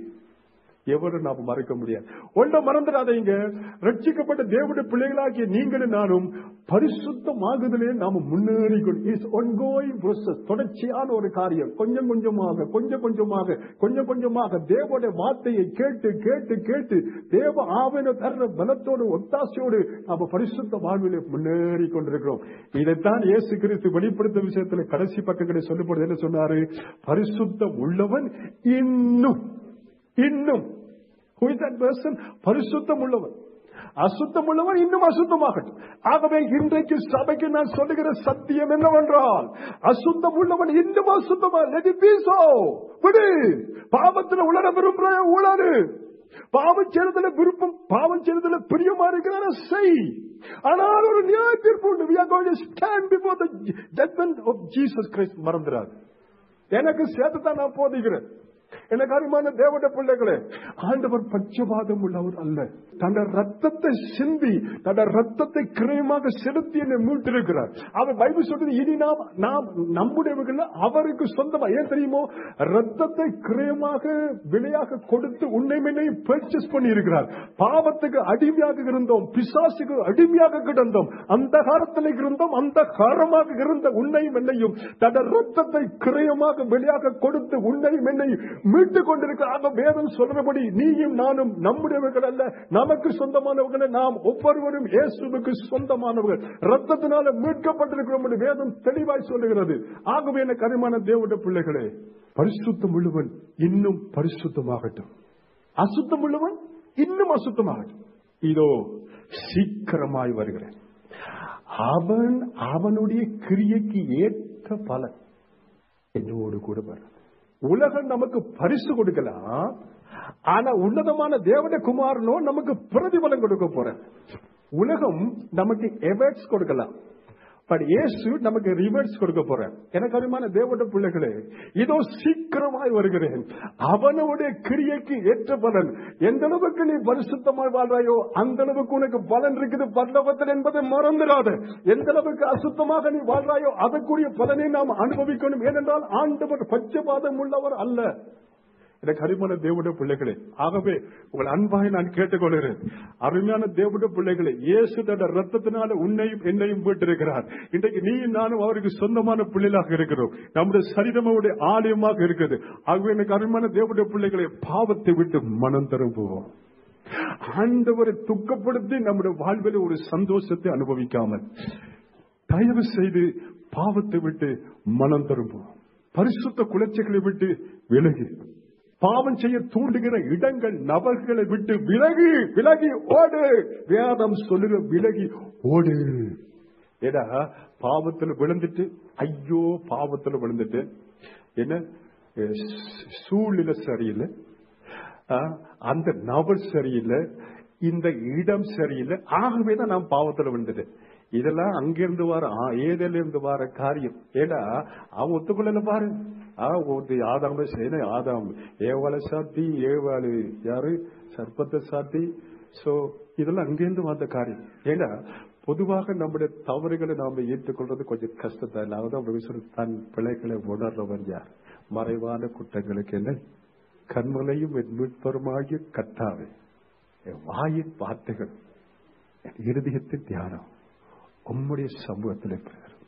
எவரும் நாம மறக்க முடியாது ஒன்றை மறந்துடாதீங்க ரட்சிக்கப்பட்ட தேவனுடைய பிள்ளைகளாகிய நீங்களும் நானும் பரிசுத்தமாகுதலே நாம முன்னேறி இஸ் ஒன்கோயிங் ப்ரோசஸ் தொடர்ச்சியான ஒரு காரியம் கொஞ்சம் கொஞ்சமாக கொஞ்சம் கொஞ்சமாக கொஞ்சம் கொஞ்சமாக தேவனுடைய வார்த்தையை கேட்டு கேட்டு கேட்டு தேவ ஆவண தர்ற பலத்தோடு ஒத்தாசையோடு நாம பரிசுத்த வாழ்விலே முன்னேறி கொண்டிருக்கிறோம் இதைத்தான் இயேசு கிறிஸ்து வெளிப்படுத்த விஷயத்துல கடைசி பக்கங்களை சொல்லப்படுது என்ன சொன்னாரு பரிசுத்தம் உள்ளவன் இன்னும் இன்னும் Who is that person? பரிசுத்தம் உள்ளவன் அசுத்தம் உள்ளவன் இன்னும் அசுத்தமாகட்டும் ஆகவே இன்றைக்கு சபைக்கு நான் சொல்லுகிற சத்தியம் என்னவென்றால் அசுத்தம் உள்ளவன் இன்னும் அசுத்தமா let it be so. விடு பாவத்தில் உலர விரும்புற உளறு பாவம் செய்யறதுல விருப்பம் பாவம் செய்யறதுல பிரியமா இருக்கிறார செய் ஆனால் ஒரு நியாய தீர்ப்பு உண்டு we are going to stand before the judgment of Jesus Christ மறந்துடாது எனக்கு சேர்த்து தான் நான் போதிக்கிறேன் எனக்கு அருமான தேவட பிள்ளைகளே ஆண்டவர் பட்சபாதம் உள்ளவர் அல்ல தன்னை ரத்தத்தை சிந்தி தன்னை ரத்தத்தை கிரயமாக செலுத்தி என்னை மீட்டிருக்கிறார் அவர் பைபிள் சொல்றது இனி நாம் நாம் நம்முடையவர்கள் அவருக்கு சொந்தமா ஏன் தெரியுமோ ரத்தத்தை கிரயமாக விலையாக கொடுத்து உன்னை முன்னையும் பர்ச்சேஸ் பண்ணி இருக்கிறார் பாவத்துக்கு அடிமையாக இருந்தோம் பிசாசுக்கு அடிமையாக கிடந்தோம் அந்த காலத்தில் இருந்தோம் அந்த காரமாக இருந்த உன்னையும் என்னையும் தன்னை ரத்தத்தை கிரயமாக வெளியாக கொடுத்து உன்னையும் என்னையும் மீட்டுக் கொண்டிருக்கிறாக வேதம் சொல்றபடி நீயும் நானும் நம்முடையவர்கள் அல்ல நமக்கு சொந்தமானவர்கள் நாம் ஒவ்வொருவரும் இயேசுவுக்கு சொந்தமானவர்கள் ரத்தத்தினால மீட்கப்பட்டிருக்கிறோம் என்று வேதம் தெளிவாய் சொல்லுகிறது ஆகவே என கரிமான தேவட பிள்ளைகளே பரிசுத்தம் உள்ளவன் இன்னும் பரிசுத்தமாகட்டும் அசுத்தம் உள்ளவன் இன்னும் அசுத்தமாகட்டும் இதோ சீக்கிரமாய் வருகிறேன் அவன் அவனுடைய கிரியைக்கு ஏற்ற பலன் என்னோடு கூட வரும் உலகம் நமக்கு பரிசு கொடுக்கலாம் ஆனா உன்னதமான தேவட குமாரனோ நமக்கு பிரதிபலம் கொடுக்க போற உலகம் நமக்கு எவர்ட்ஸ் கொடுக்கலாம் பட் இயேசு நமக்கு ரிவர்ட்ஸ் கொடுக்க போறேன் எனக்கு அருமான தேவட பிள்ளைகளே இதோ சீக்கிரமாய் வருகிறேன் அவனுடைய கிரியைக்கு ஏற்ற பலன் எந்த அளவுக்கு நீ பரிசுத்தமாய் வாழ்றாயோ அந்த அளவுக்கு உனக்கு பலன் இருக்குது பல்லவத்தில் என்பதை மறந்துடாத எந்த அளவுக்கு அசுத்தமாக நீ வாழ்றாயோ அதற்குரிய பலனை நாம் அனுபவிக்கணும் ஏனென்றால் ஆண்டவர் பட்சபாதம் உள்ளவர் அல்ல எனக்கு அருமையான தேவட பிள்ளைகளே ஆகவே உங்கள் அன்பாய் நான் கேட்டுக்கொள்கிறேன் அருமையான தேவட பிள்ளைகளே இயேசு தட ரத்தத்தினால உன்னையும் என்னையும் போட்டிருக்கிறார் இன்றைக்கு நீ நானும் அவருக்கு சொந்தமான பிள்ளைகளாக இருக்கிறோம் நம்முடைய சரீரம் அவருடைய ஆலயமாக இருக்குது ஆகவே எனக்கு அருமையான தேவட பிள்ளைகளை பாவத்தை விட்டு மனம் திரும்புவோம் ஆண்டவரை துக்கப்படுத்தி நம்முடைய வாழ்வில் ஒரு சந்தோஷத்தை அனுபவிக்காமல் தயவு செய்து பாவத்தை விட்டு மனம் திரும்புவோம் பரிசுத்த குலைச்சைகளை விட்டு விலகி பாவம் செய்ய தூண்டுகிற இடங்கள் நபர்களை விட்டு விலகி விலகி ஓடு வேதம் சொல்லுற விலகி ஓடு ஏடா பாவத்துல விழுந்துட்டு ஐயோ பாவத்துல விழுந்துட்டு என்ன அஹ், சூழ்நிலை சரியில்லை ஆஹ், அந்த நபர் சரியில்லை இந்த இடம் சரியில்லை ஆகவே தான் நான் பாவத்துல விழுந்துட்டேன் இதெல்லாம் அங்கிருந்து வர ஆ, ஏதேல இருந்து வர காரியம் ஏடா அவன் ஒத்துக்கொள்ளல பாரு ஆ, ஒரு ஆதாம செய்ய ஆதாம் ஏவாளை சாத்தி ஏவாளு யாரு சர்ப்பத்தை சாத்தி சோ இதெல்லாம் அங்கிருந்து வந்த காரியம் ஏன்னா பொதுவாக நம்முடைய தவறுகளை நாம ஏற்றுக்கொள்றது கொஞ்சம் கஷ்டத்தை அதாவது தன் பிழைகளை உணர்றவன் யார் மறைவான குற்றங்களுக்கு என்ன கண்மலையும் என் மீட்பருமாகிய கத்தாவே என் வாயின் வார்த்தைகள் என் இருதயத்தின் தியானம் உம்முடைய சமூகத்தில்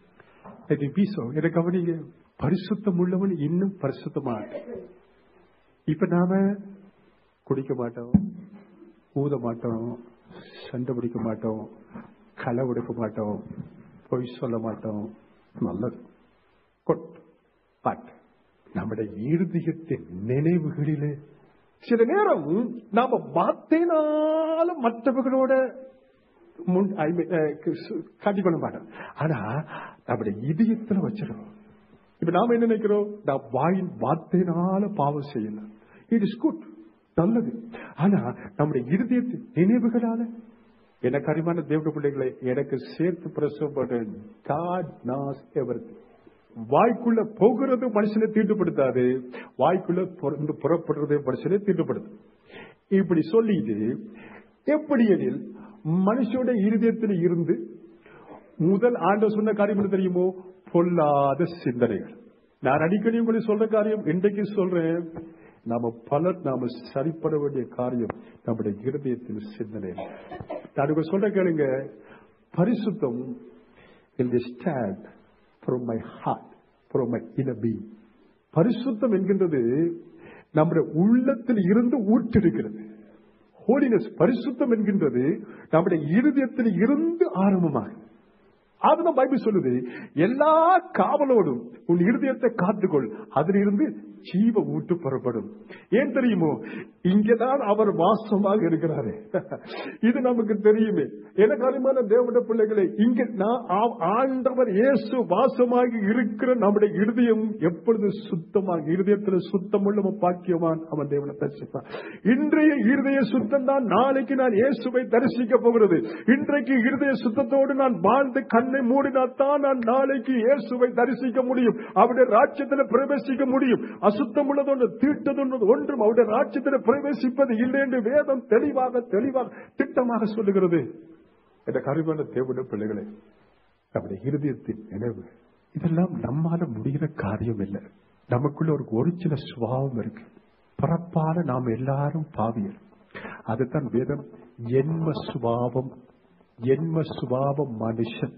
எனக்கு கவனிங்க பரிசுத்தம் உள்ளவன் இன்னும் பரிசுத்தமாக இப்ப நாம குடிக்க மாட்டோம் ஊத மாட்டோம் சண்டை பிடிக்க மாட்டோம் களை எடுக்க மாட்டோம் பொய் சொல்ல மாட்டோம் நல்லது குட் பட் நம்ம நம்முடைய இருதயத்தின் நினைவுகளிலே சில நேரம் நாம வார்த்தையினால மற்றவர்களோட முன் I mean, அஹ், சு- காட்டிக்கொள்ள மாட்டோம் ஆனா நம்முடைய இதயத்துல வச்சிருக்கோம் இப்ப நாம என்ன நினைக்கிறோம் நான் வாயின் வார்த்தையினால பாவம் செய்யலாம் இட் இஸ் குட் நல்லது ஆனா நம்முடைய இருதயத்தின் நினைவுகளால எனக்கு அறிமான தேவட பிள்ளைகளை எனக்கு சேர்த்து பிரசவப்பட்ட காட் நாஸ் எவர்த்திங் வாய்க்குள்ள போகிறது மனுஷனை தீட்டுப்படுத்தாது வாய்க்குள்ள புறந்து புறப்படுறது மனுஷனை தீட்டுப்படுத்து இப்படி சொல்லிட்டு எப்படி எனில் மனுஷோட இருதயத்தில் இருந்து முதல் ஆண்டு சொன்ன காரியம் என்ன தெரியுமோ பொல்லாத சிந்தனைகள் நான் அடிக்கடி உங்களுக்கு சொல்ற காரியம் இன்றைக்கு சொல்றேன் நாம பலர் நாம சரிப்பட வேண்டிய காரியம் நம்முடைய இருதயத்தில் சிந்தனை நான் உங்களுக்கு சொல்ற கேளுங்க பரிசுத்தம் in the stand from my heart, from my inner being. பரிசுத்தம் என்கின்றது நம்முடைய உள்ளத்தில் இருந்து ஊற்றெடுக்கிறது ஹோலினஸ் பரிசுத்தம் என்கின்றது நம்முடைய இருதயத்தில் இருந்து ஆரம்பமாகும் அதுதான் பைபிள் சொல்லுது எல்லா காவலோடும் உன் இருதயத்தை காத்துக்கொள் அதிலிருந்து ஜீவ ஊட்டு புறப்படும் ஏன் தெரியுமோ இங்கதான் அவர் வாசமாக இருக்கிறாரு இது நமக்கு தெரியுமே எனக்கு அருமையான தேவட பிள்ளைகளை இங்க நான் ஆ- ஆண்டவர் இயேசு வாசமாக இருக்கிற நம்முடைய இருதயம் எப்பொழுது சுத்தமாக இருதயத்தில் சுத்தமுள்ள பாக்கியவான் அவன் தேவனை தரிசிப்பான் இன்றைய இருதய சுத்தம் தான் நாளைக்கு நான் இயேசுவை தரிசிக்க போகிறது இன்றைக்கு இருதய சுத்தத்தோடு நான் வாழ்ந்து கண்ணை மூடினாத்தான் நான் நாளைக்கு இயேசுவை தரிசிக்க முடியும் அவருடைய ராஜ்யத்தில் பிரவேசிக்க முடியும் அசுத்தம் உள்ளதொன்று தீட்டதொன்று ஒன்றும் அவருடைய ராஜ்யத்தில் பிரவேசிப்பது இல்லை என்று வேதம் தெளிவாக தெளிவாக திட்டமாக சொல்லுகிறது என்ற கருவான தேவனுடைய பிள்ளைகளே நம்முடைய இருதயத்தின் நினைவு இதெல்லாம் நம்மால முடிகிற காரியம் இல்லை நமக்குள்ள ஒரு ஒரு சில சுபாவம் இருக்கு பிறப்பால நாம் எல்லாரும் பாவியர் அதுதான் வேதம் ஜென்ம சுபாவம் ஜென்ம சுபாவம் மனுஷன்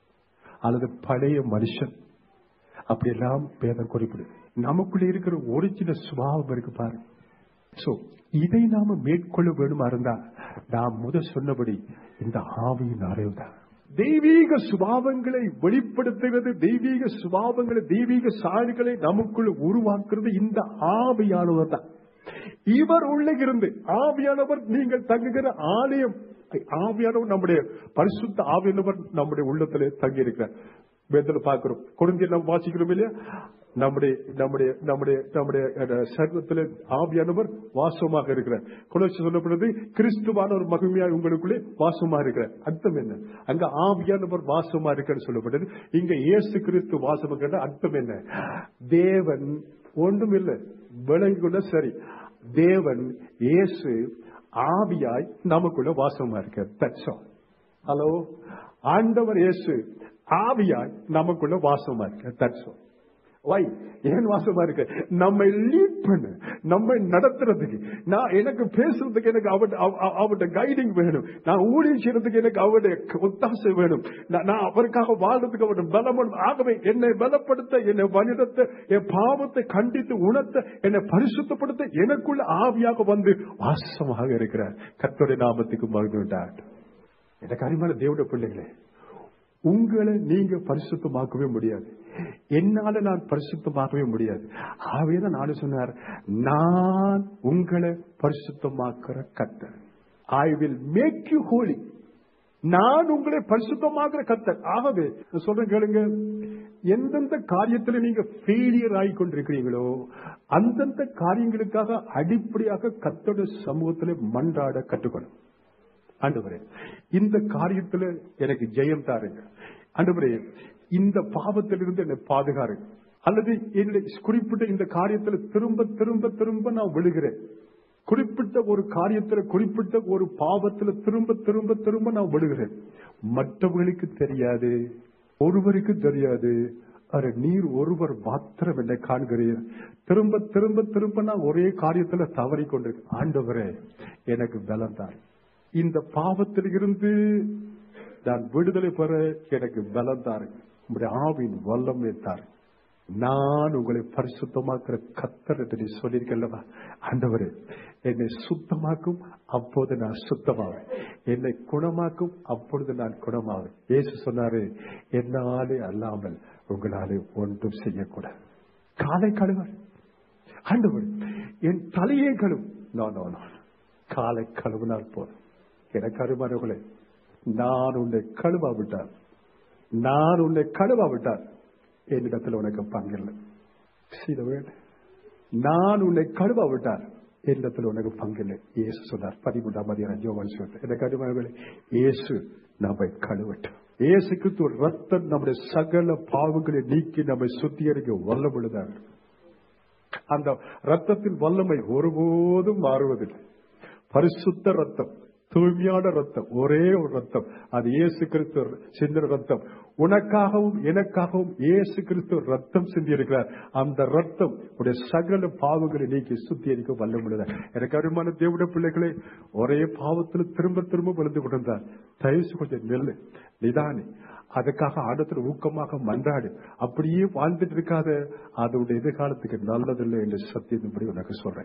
அல்லது பழைய மனுஷன் அப்படியெல்லாம் வேதம் குறிப்பிடுது நமக்குள்ள இருக்கிற ஒரு சில சுபாவம் இருக்கு பாருங்க சோ இதை நாம மேற்கொள்ள வேணுமா இருந்தா நான் முத சொன்னபடி இந்த ஆவியின் அறிவுதான் தெய்வீக சுபாவங்களை வெளிப்படுத்துகிறது தெய்வீக சுபாவங்களை தெய்வீக சாடுகளை நமக்குள்ள உருவாக்குறது இந்த ஆவியானவர் தான் இவர் உள்ளே இருந்து ஆவியானவர் நீங்கள் தங்குகிற ஆலயம் ஆவியானவர் நம்முடைய பரிசுத்த ஆவியானவர் நம்முடைய உள்ளத்திலே தங்கி இருக்கிறார் வேதத்தில் பார்க்கிறோம் குழந்தை நம்ம வாசிக்கிறோம் இல்லையா நம்முடைய நம்முடைய நம்முடைய நம்முடைய அஹ், சர்வத்தில் ஆவியானவர் வாசமாக இருக்கிறார் குலசி சொல்லப்படுறது கிறிஸ்துவான ஒரு மகிமையாய் உங்களுக்குள்ளே வாசமா இருக்கிறார் அர்த்தம் என்ன அங்க ஆவியானவர் வாசமா இருக்கிறது சொல்லப்பட்டது இங்க இயேசு கிறிஸ்து வாசம் இருக்கிற அர்த்தம் என்ன தேவன் ஒன்றும் இல்லை விளங்குள்ள சரி தேவன் இயேசு ஆவியாய் நமக்குள்ள வாசமா இருக்கார் தட்ஸ் ஆல் ஹலோ ஆண்டவர் இயேசு ஆவியாய் நமக்குள்ள வாசமா இருக்க தட்ஸ் ஆல் வை ஏன் வாசமா இருக்கு நம்மை லீட் பண்ண நம்மை நடத்துறதுக்கு நான் எனக்கு பேசுறதுக்கு எனக்கு அவட அவ- அவருடைய கைடிங் வேணும் நான் ஊழியம் செய்யறதுக்கு எனக்கு அவருடைய ஒத்தாசை வேணும் நான் நான் அவருக்காக வாழ்றதுக்கு அவருடைய பலம் வேணும். ஆகவே என்னை பலப்படுத்த என்னை வலிதத்த என் பாவத்தை கண்டித்து உணர்த்த என்னை பரிசுத்தப்படுத்த எனக்குள்ள ஆவியாக வந்து வாசமாக இருக்கிறார் கர்த்தருடைய நாமத்துக்கு மகிழ்ந்து எனக்கு அருமையான தேவட பிள்ளைகளே உங்களை நீங்க பரிசுத்தமாக்கவே முடியாது என்னால நான் பரிசுத்தமாக்கவே முடியாது ஆகவேதான் நானும் சொன்னார் நான் உங்களை பரிசுத்தமாக்குற கத்தர் I will make you holy நான் உங்களை பரிசுத்தமாக்குற கத்தர் ஆகவே நான் சொல்றேன் கேளுங்க எந்தெந்த காரியத்தில் நீங்க ஃபெயிலியர் ஆகி கொண்டிருக்கிறீங்களோ அந்தந்த காரியங்களுக்காக அடிப்படையாக கத்தோட சமூகத்தில் மன்றாட கற்றுக்கணும் ஆண்டவரே இந்த காரியத்துல எனக்கு ஜெயம் தாருங்க ஆண்டவரே இந்த பாவத்திலிருந்து என்னை பாதுகாருங்க அல்லது என்னுடைய குறிப்பிட்ட இந்த காரியத்துல திரும்ப திரும்ப திரும்ப நான் விழுகிறேன் குறிப்பிட்ட ஒரு காரியத்துல குறிப்பிட்ட ஒரு பாவத்துல திரும்ப திரும்ப திரும்ப நான் விழுகிறேன் மற்றவர்களுக்கு தெரியாது ஒருவருக்கு தெரியாது அरे நீர் ஒருவர் மாத்திரம் என்னை காண்கிறீர் திரும்ப திரும்ப திரும்ப நான் ஒரே காரியத்துல தவறி கொண்டிருக்கேன் ஆண்டவரே எனக்கு பலம் தான் இந்த பாவத்தில் இருந்து நான் விடுதலை பெற எனக்கு பலம் தாருங்க உங்களுடைய ஆவின் வல்லமை தாருங்க நான் உங்களை பரிசுத்தமாக்குற கத்தர் என்று நீ சொல்லியிருக்கல்லவா ஆண்டவரே என்னை சுத்தமாக்கும் அப்போது நான் சுத்தமாவேன் என்னை குணமாக்கும் அப்பொழுது நான் குணமாவேன் இயேசு சொன்னாரு என்னாலே அல்லாமல் உங்களாலே ஒன்றும் செய்யக்கூடாது காலை கழுவர் ஆண்டவர் என் தலையை கழுவு நோ நோ நோ காலை கழுவினால் போதும் எனக்கு அருமானவர்களே நான் உன்னை கழுவா விட்டார் நான் உன்னை கழுவா விட்டார் என்னிடத்தில் உனக்கு பங்கில்லை சீத வேண்டு நான் உன்னை கழுவா விட்டார் என்னிடத்தில் உனக்கு பங்கில்லை இயேசு சொன்னார் பதிமூன்றாம் அதிகாரம் ஜோவான் சொல்லிட்டு எனக்கு அருமானவர்களே இயேசு நம்மை கழுவட்டும் இயேசு கிறிஸ்து ரத்தம் நம்முடைய சகல பாவங்களை நீக்கி நம்மை சுத்திகரிக்க வல்லமுள்ளதாக அந்த ரத்தத்தின் வல்லமை ஒருபோதும் மாறுவதில்லை பரிசுத்த ரத்தம் தூய்மையான ரத்தம் ஒரே ஒரு ரத்தம் அது இயேசு கிறிஸ்து சிந்தின ரத்தம் உனக்காகவும் எனக்காகவும் இயேசு கிறிஸ்து ரத்தம் சிந்தி இருக்கிறார் அந்த ரத்தம் உடைய சகல பாவங்களை நீக்கி சுத்திகரிக்க வல்லமுள்ளதா எனக்கு அருமான தேவட பிள்ளைகளே ஒரே பாவத்தில் திரும்ப திரும்ப விழுந்து கொண்டிருந்தார் தயவுசு கொஞ்சம் நெல்லு நிதானி அதுக்காக ஆடத்தில் ஊக்கமாக மன்றாடு அப்படியே வாழ்ந்துட்டு இருக்காத அதோட எதிர்காலத்துக்கு நல்லதில்லை என்று சத்தியத்தின்படி உனக்கு சொல்றேன்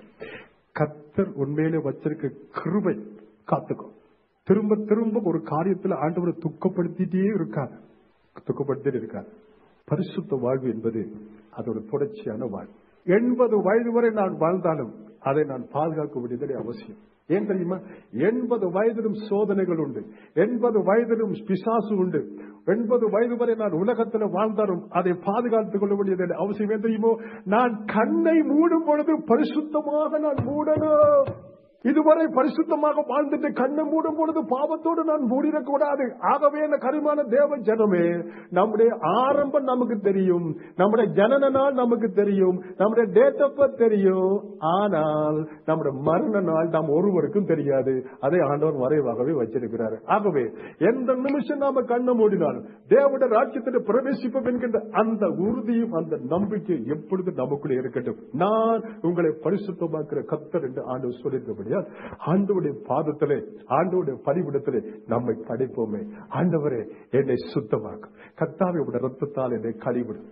கத்தர் உண்மையிலே வச்சிருக்க கிருபை காத்துக்கும் திரும்ப திரும்ப ஒரு காரியத்தில் ஆண்டவரை துக்கப்படுத்திட்டே இருக்காது துக்கப்படுத்திட்டே இருக்காது பரிசுத்த வாழ்வு என்பது அதோட தொடர்ச்சியான வாழ்வு எண்பது வயது வரை நான் வாழ்ந்தாலும் அதை நான் பாதுகாக்க வேண்டியது அவசியம் ஏன் தெரியுமா எண்பது வயதிலும் சோதனைகள் உண்டு எண்பது வயதிலும் பிசாசு உண்டு எண்பது வயது வரை நான் உலகத்தில் வாழ்ந்தாலும் அதை பாதுகாத்துக் கொள்ள வேண்டியது அவசியம் ஏன் தெரியுமோ நான் கண்ணை மூடும் பொழுது பரிசுத்தமாக நான் மூடணும் இதுவரை பரிசுத்தமாக வாழ்ந்துட்டு கண்ணை மூடும் பொழுது பாவத்தோடு நான் மூடிடக் கூடாது ஆகவே இந்த கருமான தேவ ஜனமே நம்முடைய ஆரம்பம் நமக்கு தெரியும் நம்முடைய ஜனன நாள் நமக்கு தெரியும் நம்முடைய டேட் ஆஃப் பர்த் தெரியும் ஆனால் நம்முடைய மரண நாள் நாம் ஒருவருக்கும் தெரியாது அதை ஆண்டவர் மறைவாகவே வச்சிருக்கிறார் ஆகவே எந்த நிமிஷம் நாம கண்ணை மூடினாலும் தேவடைய ராஜ்யத்தில் பிரவேசிப்போம் என்கின்ற அந்த உறுதியும் அந்த நம்பிக்கை எப்பொழுது நமக்குள்ளே இருக்கட்டும் நான் உங்களை பரிசுத்தமாக்குற கத்தர் என்று ஆண்டவர் சொல்லியிருக்கபடியால் ஆண்டவருடைய பாதத்திலே ஆண்டவருடைய பணிவிடத்திலே நம்மை படைப்போமே ஆண்டவரே என்னை சுத்தமாக்கும் கத்தாவை உடைய ரத்தத்தால் என்னை கழிவிடும்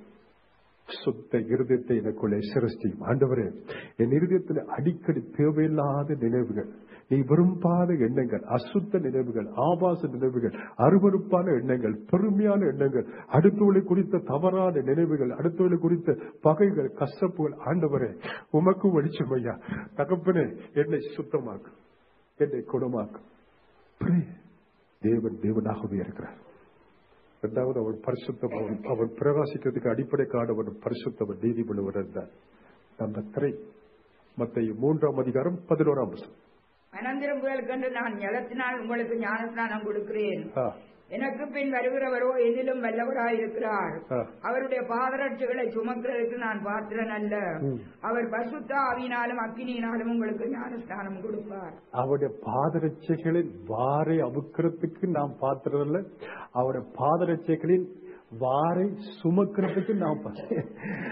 சுத்த இருதயத்தை எனக்குள்ளே சிரஸ்டியும் ஆண்டவரே என் இருதயத்தில் அடிக்கடி தேவையில்லாத நினைவுகள் நீ விரும்பாத எண்ணங்கள் அசுத்த நினைவுகள் ஆபாச நினைவுகள் அருவருப்பான எண்ணங்கள் பெருமையான எண்ணங்கள் அடுத்தவளை குறித்த தவறான நினைவுகள் அடுத்தவளை குறித்த பகைகள் கசப்புகள் ஆண்டவரே உமக்கு வெளிச்சம் ஐயா தகப்பனே என்னை சுத்தமாக்கும் என்னை குணமாக்கும் Pray. தேவன் தேவனாகவே இருக்கிறார் இரண்டாவது அவன் பரிசுத்தம் அவன் அவன் பிரகாசிக்கிறதுக்கு அடிப்படை காணவன் பரிசுத்தவன் நீதிபடுவர் என்றார் நம்பர் த்ரீ மத்திய மூன்றாம் அதிகாரம் பதினோராம் வருஷம் அனந்திரம்புகளுக்கென்று நான் ஞலத்தினால் உங்களுக்கு ஞானஸ்நானம் கொடுக்கிறேன் ஆ, எனக்கு பின் வருகிறவரோ எதிலும் வல்லவராயிருக்கிறார் ஆ. அவருடைய பாதரட்சிகளை சுமக்கிறதுக்கு நான் பாத்திரன் அல்ல ம். அவர் பசுத்த ஆவியினாலும் அக்கினியினாலும் உங்களுக்கு ஞானஸ்நானம் கொடுப்பார் அவருடைய பாதரட்சைகளின் வாரை அமுக்கிறதுக்கு நாம் பாத்திரல்ல அவருடைய பாதரட்சைகளின் வாரை சுமக்கிறதுக்கு நாம் பா-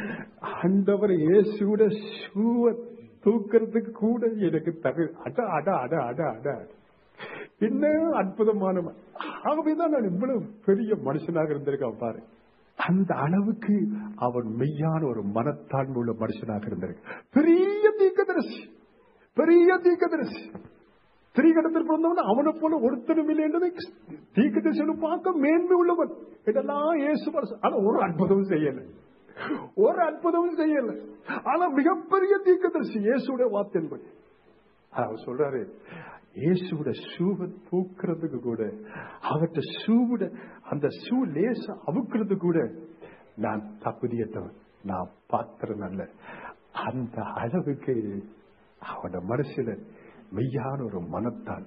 ஆண்டவர் இயேசுட ஷூவை தூக்கிறதுக்கு கூட எனக்கு தகு அட அட அட அட அட இன்னும் அற்புதமான ம- ஆகவேதான் நான் இவ்வளவு பெரிய மனுஷனாக இருந்திருக்கேன் பாரு அந்த அளவுக்கு அவன் மெய்யான ஒரு மனத்தாழ்மை உள்ள மனுஷனாக இருந்திருக்கு பெரிய தீக்கதரிசி பெரிய தீக்கதரிசி திரிகடத்தில் பிறந்தவன் அவனை போல ஒருத்தனும் இல்லை என்பதை தீக்கதரிசனம் பார்க்க மேன்மை உள்ளவன் இதெல்லாம் இயேசு அரசு. ஆனா ஒரு அற்புதமும் செய்யல ஒரு அற்புதமும் செய்யல ஆனா மிகப்பெரிய தீக்கதரிசி இயேசுடைய வார்த்தையின்படி அவர் சொல்றாரு இயேசுவோட ஷூவை தூக்குறதுக்கு கூட அவர்கிட்ட ஷூவோட அந்த ஷூ லேச அவுக்கிறது கூட நான் தகுதியற்றவன் நான் பாத்திரம் அல்ல அந்த அளவுக்கு அவனோட மனசுல மெய்யான ஒரு மனத்தால்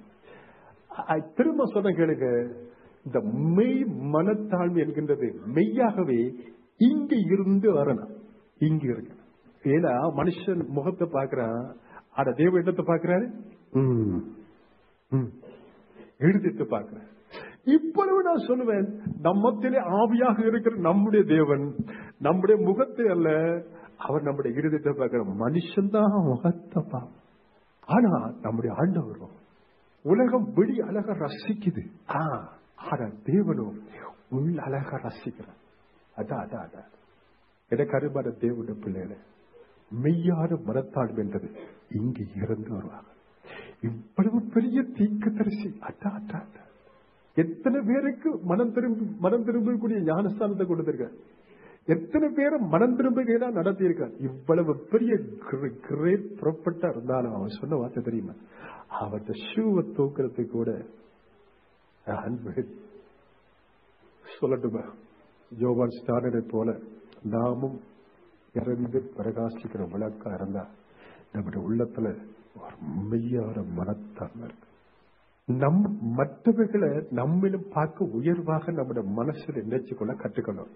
அ- திரும்ப சொன்ன கேளுங்க இந்த மெய் மனத்தாழ்மை என்கின்றது மெய்யாகவே இங்க இருந்து வரணும் இங்க இருக்கு ஏன்னா மனுஷன் முகத்தை பார்க்கிறான் ஆனா தேவ இடத்தை பார்க்கிறாரு ம். ம். எழுதிட்டு பார்க்கிறேன் இப்பொழுது நான் சொல்லுவேன் நம்மத்திலே ஆவியாக இருக்கிற நம்முடைய தேவன் நம்முடைய முகத்தை அல்ல அவர் நம்முடைய இருதயத்தை பார்க்கிற மனுஷன் தான் முகத்தை பார்ப்பான். ஆனா நம்முடைய ஆண்டவரும் உலகம் வெளி அழக ரசிக்குது ஆ, ஆனா தேவனும் உள்ள அழக ரசிக்கிறார் அதான் அதான் அதான் எனக்கு அருமான தேவனுடைய பிள்ளைகளை மெய்யான மனத்தாழ்வு என்றது இங்கு இறந்து வருவாங்க இவ்வளவு பெரிய தீக்கு தரிசி அட்டா அட்டா அட்டா. எத்தனை பேருக்கு மனம் திரும்பி மனம் திரும்பக்கூடிய ஞானஸ்தானத்தை கொடுத்திருக்க எத்தனை பேரும் மனம் திரும்புகிறா நடத்தி இருக்கார் இவ்வளவு பெரிய கிரேட் புறப்பட்டா இருந்தாலும் அவன் சொன்ன வார்த்தை தெரியுமா அவற்றை ஷூவை தூக்குறதுக்கு கூட அன்பு சொல்லட்டுமா ஜோபான் ஸ்டானரை போல நாமும் இறந்து பிரகாசிக்கிற விளக்கா இருந்தா நம்முடைய உள்ளத்துல ஒரு மெய்யான மனத்தான்மை இருக்கு நம் மற்றவர்களை நம்மிலும் பார்க்க உயர்வாக நம்முடைய மனசுல நினைச்சுக்கொள்ள கற்றுக்கணும்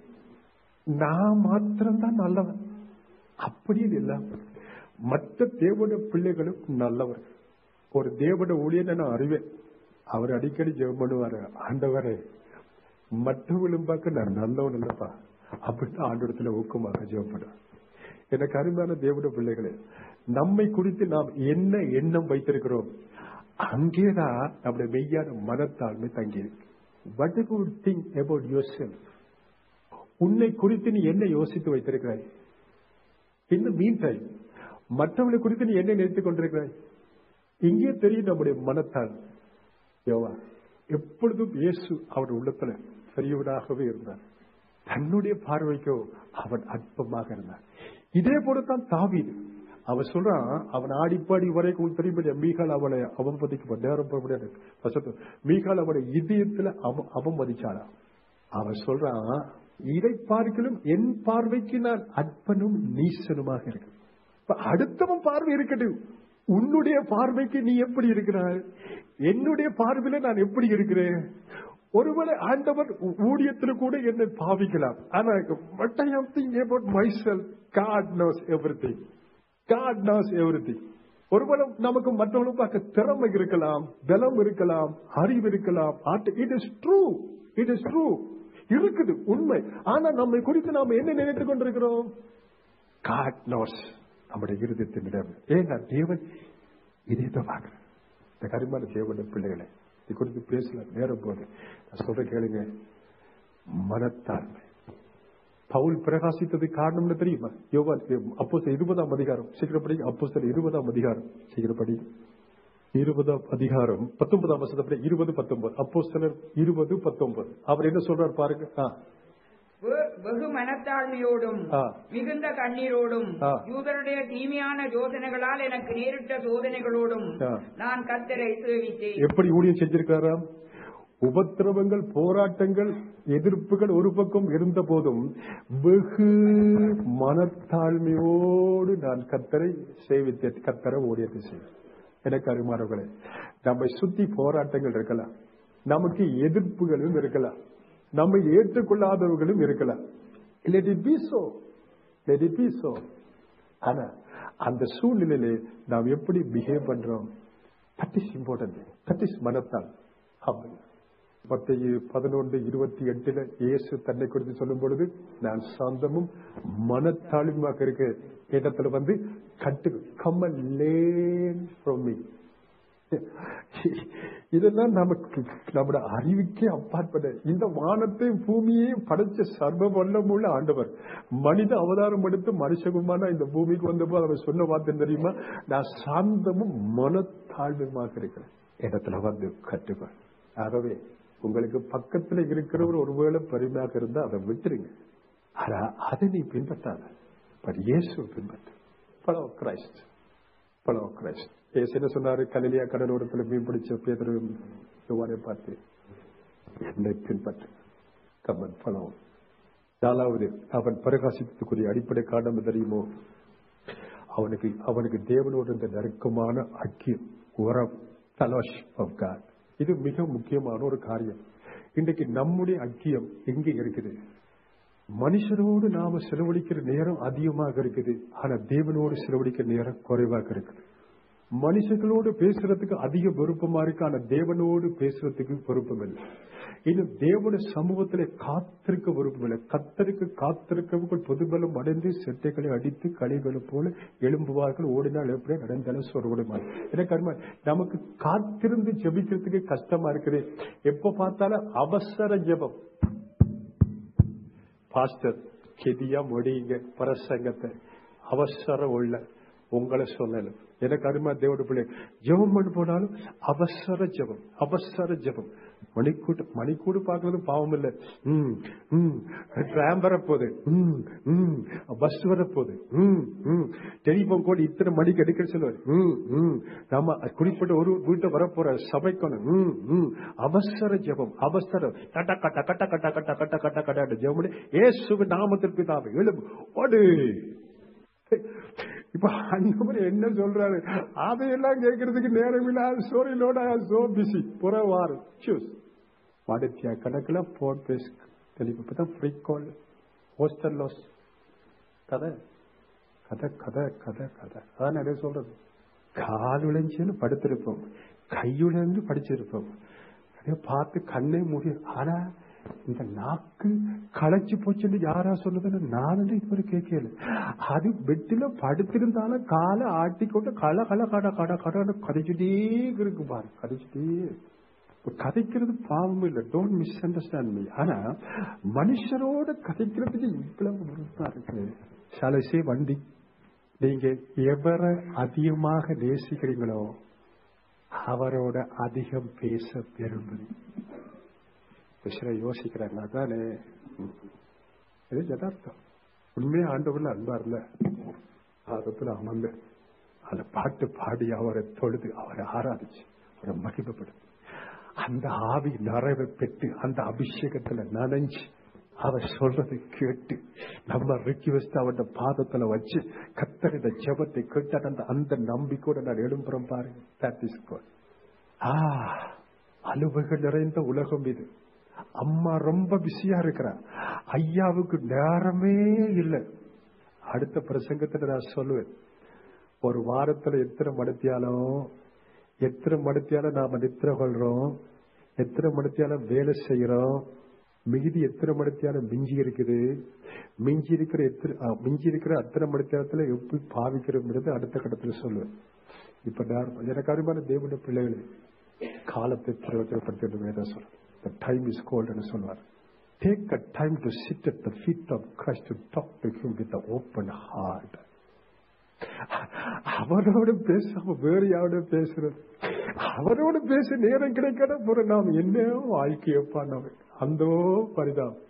நான் மாத்திரம்தான் நல்லவன் அப்படின்னு இல்லாம மற்ற தேவட பிள்ளைகளும் நல்லவர் ஒரு தேவட ஊழியனை நான் அறிவேன் அவர் அடிக்கடி ஜெபம் பண்ணுவாரு ஆண்டவரே மற்றவர்களும் பார்க்க நான் நல்லவன் இல்லப்பா அப்படின்னு ஆண்டவரத்துல ஊக்கமாக ஜெபம் பண்ணுவார் எனக்கு அருமையான தேவட பிள்ளைகளே நம்மை குறித்து நாம் என்ன எண்ணம் வைத்திருக்கிறோம் அங்கேதான் நம்முடைய மெய்யான மனத்தாழ்மை தங்கியிருக்கு What do you think about yourself? உன்னை குறித்து நீ என்ன யோசித்து வைத்திருக்கிறாய் இந்த மீன் டைம் மற்றவர்களை குறித்து நீ என்ன நினைத்துக் கொண்டிருக்கிறாய் இங்கே தெரியும் நம்முடைய மனத்தால் யோவா எப்பொழுதும் இயேசு அவன் உள்ளத்துல பெரியவனாகவே இருந்தார் தன்னுடைய பார்வைக்கோ அவன் அற்பமாக இருந்தான் இதே போலத்தான் தாவீது அவன் சொல்றான் அவன் ஆடிப்பாடி வரைக்கும் தெரியும்படியா மீகால் அவனை அவமதிக்க நேரம் போக முடியாது வசத்து மீகால் அவனை இதயத்துல அவ அவமதிச்சாளா அவன் சொல்றான் இதை பார்க்கலும் என் பார்வைக்கு நான் அற்பனும் நீசனுமாக இருக்கு இப்ப அடுத்தவன் பார்வை இருக்கட்டும் உன்னுடைய பார்வைக்கு நீ எப்படி இருக்கிறாய் என்னுடைய பார்வையில நான் எப்படி இருக்கிறேன் ஒருவேளை ஆண்டவர் ஊழியத்தில் கூட என்னை பாவிக்கலாம் ஆனா what I am thinking about myself God knows everything God knows everything ஒருவேளை நமக்கு மற்றவங்களும் பார்க்க திறமை இருக்கலாம் பலம் இருக்கலாம் அறிவு இருக்கலாம் it is true it is true இருக்குது உண்மை ஆனா நம்மை குறித்து நாம என்ன நினைத்துக் கொண்டிருக்கிறோம் காட் நோஸ் நம்முடைய இருதயத்தின் இடம் ஏன்னா தேவன் இதே தான் பார்க்கிறேன் இந்த கரிமான தேவனுடைய பிள்ளைகளை இது குறித்து பேசல நேரம் போது நான் சொல்ற கேளுங்க மனத்தாழ்மை பவுல் பிரகாசித்தது காரணம்னு தெரியுமா யோகா அப்போ இருபதாம் அதிகாரம் சீக்கிரம் படி அப்போ இருபதாம் அதிகாரம் சீக்கிரம் படி இருபதாம் அதிகாரம் பத்தொன்பதாம் வருஷத்தை இருபது பத்தொன்பது அப்போ சிலர் இருபது பத்தொன்பது அவர் என்ன சொல்றார் பாருங்க ஆ வெ- வெகு மனத்தாழ்மையோடும் ஆ. மிகுந்த கண்ணீரோடும் ஆ. யூதருடைய தீமையான யோசனைகளால் எனக்கு நேரிட்ட சோதனைகளோடும் ஆ. நான் கத்தரை சேவித்தேன் எப்படி ஊழியம் செஞ்சிருக்காராம் உபத்திரவங்கள் போராட்டங்கள் எதிர்ப்புகள் ஒரு பக்கம் இருந்த போதும் வெகு மனத்தாழ்மையோடு நான் கத்தரை சேவித்தேன் கத்தரை ஊழியத்தை செய்வேன் எனக்கு அருமானவர்களே நம்மை சுத்தி போராட்டங்கள் இருக்கலாம் நமக்கு எதிர்ப்புகளும் இருக்கலாம் நம்மை ஏற்றுக்கொள்ளாதவர்களும் இருக்கலாம் let it be so let it be so ஆனா அந்த சூழ்நிலையிலே நாம் எப்படி பிஹேவ் பண்றோம் that is important that is மனத்தால் ஆமாம் மத்திய பதினொன்று இருபத்தி எட்டுல இயேசு தன்னை குறித்து சொல்லும் பொழுது நான் சாந்தமும் மனத்தாழ்வுமாக இருக்க இடத்துல வந்து கட்டு கம்ம லேன் ஃப்ரம் மீ இதெல்லாம் நமக்கு நம்முடைய அறிவுக்கே அப்பாற்பட்ட இந்த வானத்தையும் பூமியையும் படைச்ச சர்வ வல்லமுள்ள ஆண்டவர் மனித அவதாரம் எடுத்து மனுஷகுமான இந்த பூமிக்கு வந்தபோது அவர் சொன்ன வார்த்தை தெரியுமா நான் சாந்தமும் மனத்தாழ்வுமாக இருக்கிறேன் இடத்துல வந்து கட்டுவேன் ஆகவே உங்களுக்கு பக்கத்துல இருக்கிறவர் ஒருவேளை பெருமையாக இருந்தா அதை விட்டுருங்க ஆனா அதை நீ பின்பற்றாத பட் இயேசு பின்பற்று பலோ கிரைஸ்ட் பலோ கிரைஸ்ட் இயேசு என்ன சொன்னாரு கலிலியா கடலோரத்துல மீன் பிடிச்ச பேதரு யோவானை பார்த்து என்னை பின்பற்று கம்மன் பலம் நாலாவது அவன் பிரகாசித்துக்குரிய அடிப்படை காரணம் தெரியுமோ அவனுக்கு அவனுக்கு தேவனோடு இந்த நெருக்கமான ஐக்கியம் உரம் தலோஷ் ஆஃப் காட் இது மிக முக்கியமான ஒரு காரியம் இன்றைக்கு நம்முடைய ஐக்கியம் எங்கே இருக்குது மனுஷரோடு நாம செலவழிக்கிற நேரம் அதிகமாக இருக்குது ஆனா தேவனோடு செலவழிக்கிற நேரம் குறைவாக இருக்குது மனுஷங்களோடு பேசுறதுக்கு அதிக விருப்பமா இருக்கு ஆனா தேவனோடு பேசுறதுக்கு விருப்பம் இல்லை இன்னும் தேவன சமூகத்திலே காத்திருக்க விருப்பம் இல்லை கத்தருக்கு காத்திருக்கவர்கள் பொதுபலம் அடைந்து செட்டைகளை அடித்து கழிகளை போல எழும்புவார்கள் ஓடினால் எப்படி நடந்தாலும் சொருவிடுமா எனக்கு அருமை நமக்கு காத்திருந்து ஜெபிக்கிறதுக்கு கஷ்டமா இருக்குது எப்ப பார்த்தாலும் அவசர ஜெபம் பாஸ்டர் கெதியா முடியுங்க பிரசங்கத்தை அவசரம் உள்ள உங்களை சொல்லல எனக்கு அருமா தேவட பிள்ளை ஜெபம் பண்ணி போனாலும் அவசர ஜெபம் அவசர ஜெபம் மணிக்கூட்டு மணிக்கூடு பார்க்கறது பாவம் இல்ல ம் ம் ட்ராம் வரப்போகுது ம் ம் பஸ் வரப்போகுது ம் ம் டெலிபோன் கோட் இத்தனை மணிக்கு எடுக்க சொல்லுவார் ம் ம் நம்ம குறிப்பிட்ட ஒரு வீட்டை வரப்போற சபைக்கணும் ம் ம் அவசர ஜெபம் அவசரம் கட்ட கட்ட கட்ட கட்ட கட்ட கட்ட கட்ட கட்ட ஜெபம் பண்ணி ஏசுவின் நாமத்திற்கு தாவை எழுப்பு ஓடு இப்ப அண்ணவர் என்ன சொல்றாரு அதையெல்லாம் கேட்கறதுக்கு நேரம் இல்லாத சோரிலோட சோ பிசி புற வாரம் சூஸ் மடத்தியா கணக்குல போன் பேஸ் தெளிவு இப்பதான் ஃப்ரீ கால் ஹோஸ்டல் லாஸ் கதை கதை கதை கதை கதை அதான் நிறைய சொல்றது கால் விளைஞ்சுன்னு படுத்திருப்போம் கையுழந்து படிச்சிருப்போம் அப்படியே பார்த்து கண்ணே மூடி ஆனா இந்த நாக்கு களைச்சு போச்சுன்னு யாரா சொன்னதுன்னு நான் இதுவரை கேட்கல அது பெட்டில படுத்திருந்தாலும் காலை ஆட்டிக்கொண்டு கல கல கட கட கடன்னு கதைச்சுட்டே இருக்கு பாரு கதைச்சுட்டே இப்ப கதைக்கிறது பாவம் இல்லை டோன்ட் மிஸ் அண்டர்ஸ்டாண்ட் மீ ஆனா மனுஷரோட கதைக்கிறதுக்கு இவ்வளவு விருப்பம் இருக்கு சலசே வண்டி நீங்க எவரை அதிகமாக நேசிக்கிறீங்களோ அவரோட அதிகம் பேச விரும்புறீங்க சில யோசிக்கிறாங்க அதானே ம். இது யதார்த்தம் உண்மையா ஆண்டவர்ல அன்பா இல்ல ஆரத்துல அமர்ந்து அந்த பாட்டு பாடி அவரை தொழுது அவரை ஆராதிச்சு அவரை மகிமைப்படுது அந்த ஆவி நிறைவை பெற்று அந்த அபிஷேகத்துல நனைஞ்சு அவர் சொல்றதை கேட்டு நம்ம ரிக்வெஸ்ட் அவட பாதத்துல வச்சு கத்தரித ஜெபத்தை கேட்டு அந்த அந்த நம்பிக்கையோட நான் எழும்புறோம் பாருங்க தட் இஸ் God. ஆ அலுவல்கள் நிறைந்த உலகம் இது அம்மா ரொம்ப பிஸியா இருக்கிறா ஐயாவுக்கு நேரமே இல்லை அடுத்த பிரசங்கத்துல நான் சொல்லுவேன் ஒரு வாரத்துல எத்தனை மடத்தியாலும் எத்தனை மடத்தியாலும் நாம நித்திர கொள்றோம் எத்தனை மடத்தியாலும் வேலை செய்யறோம் மிகுதி எத்தனை மடத்தியாலும் மிஞ்சி இருக்குது மிஞ்சி இருக்கிற எத்தனை ஆ, மிஞ்சி இருக்கிற அத்தனை மடத்தியாலத்துல எப்படி பாவிக்கிறோம்ன்றது அடுத்த கட்டத்துல சொல்லுவேன் இப்ப நான் எனக்கு அருமையான தேவனுடைய பிள்ளைகளே காலத்தை பிரயோஜனப்படுத்த வேதம் சொல்றேன் the time is cold என்று சொல்வார் take a time to sit at the feet of Christ to talk to him with an open heart அவரோட பேசாம வேற யாரோட பேசுறது அவரோட பேச நேரம் கிடைக்காத போற நாம் என்ன வாழ்க்கையப்பா நாம அந்தோ பரிதாபம்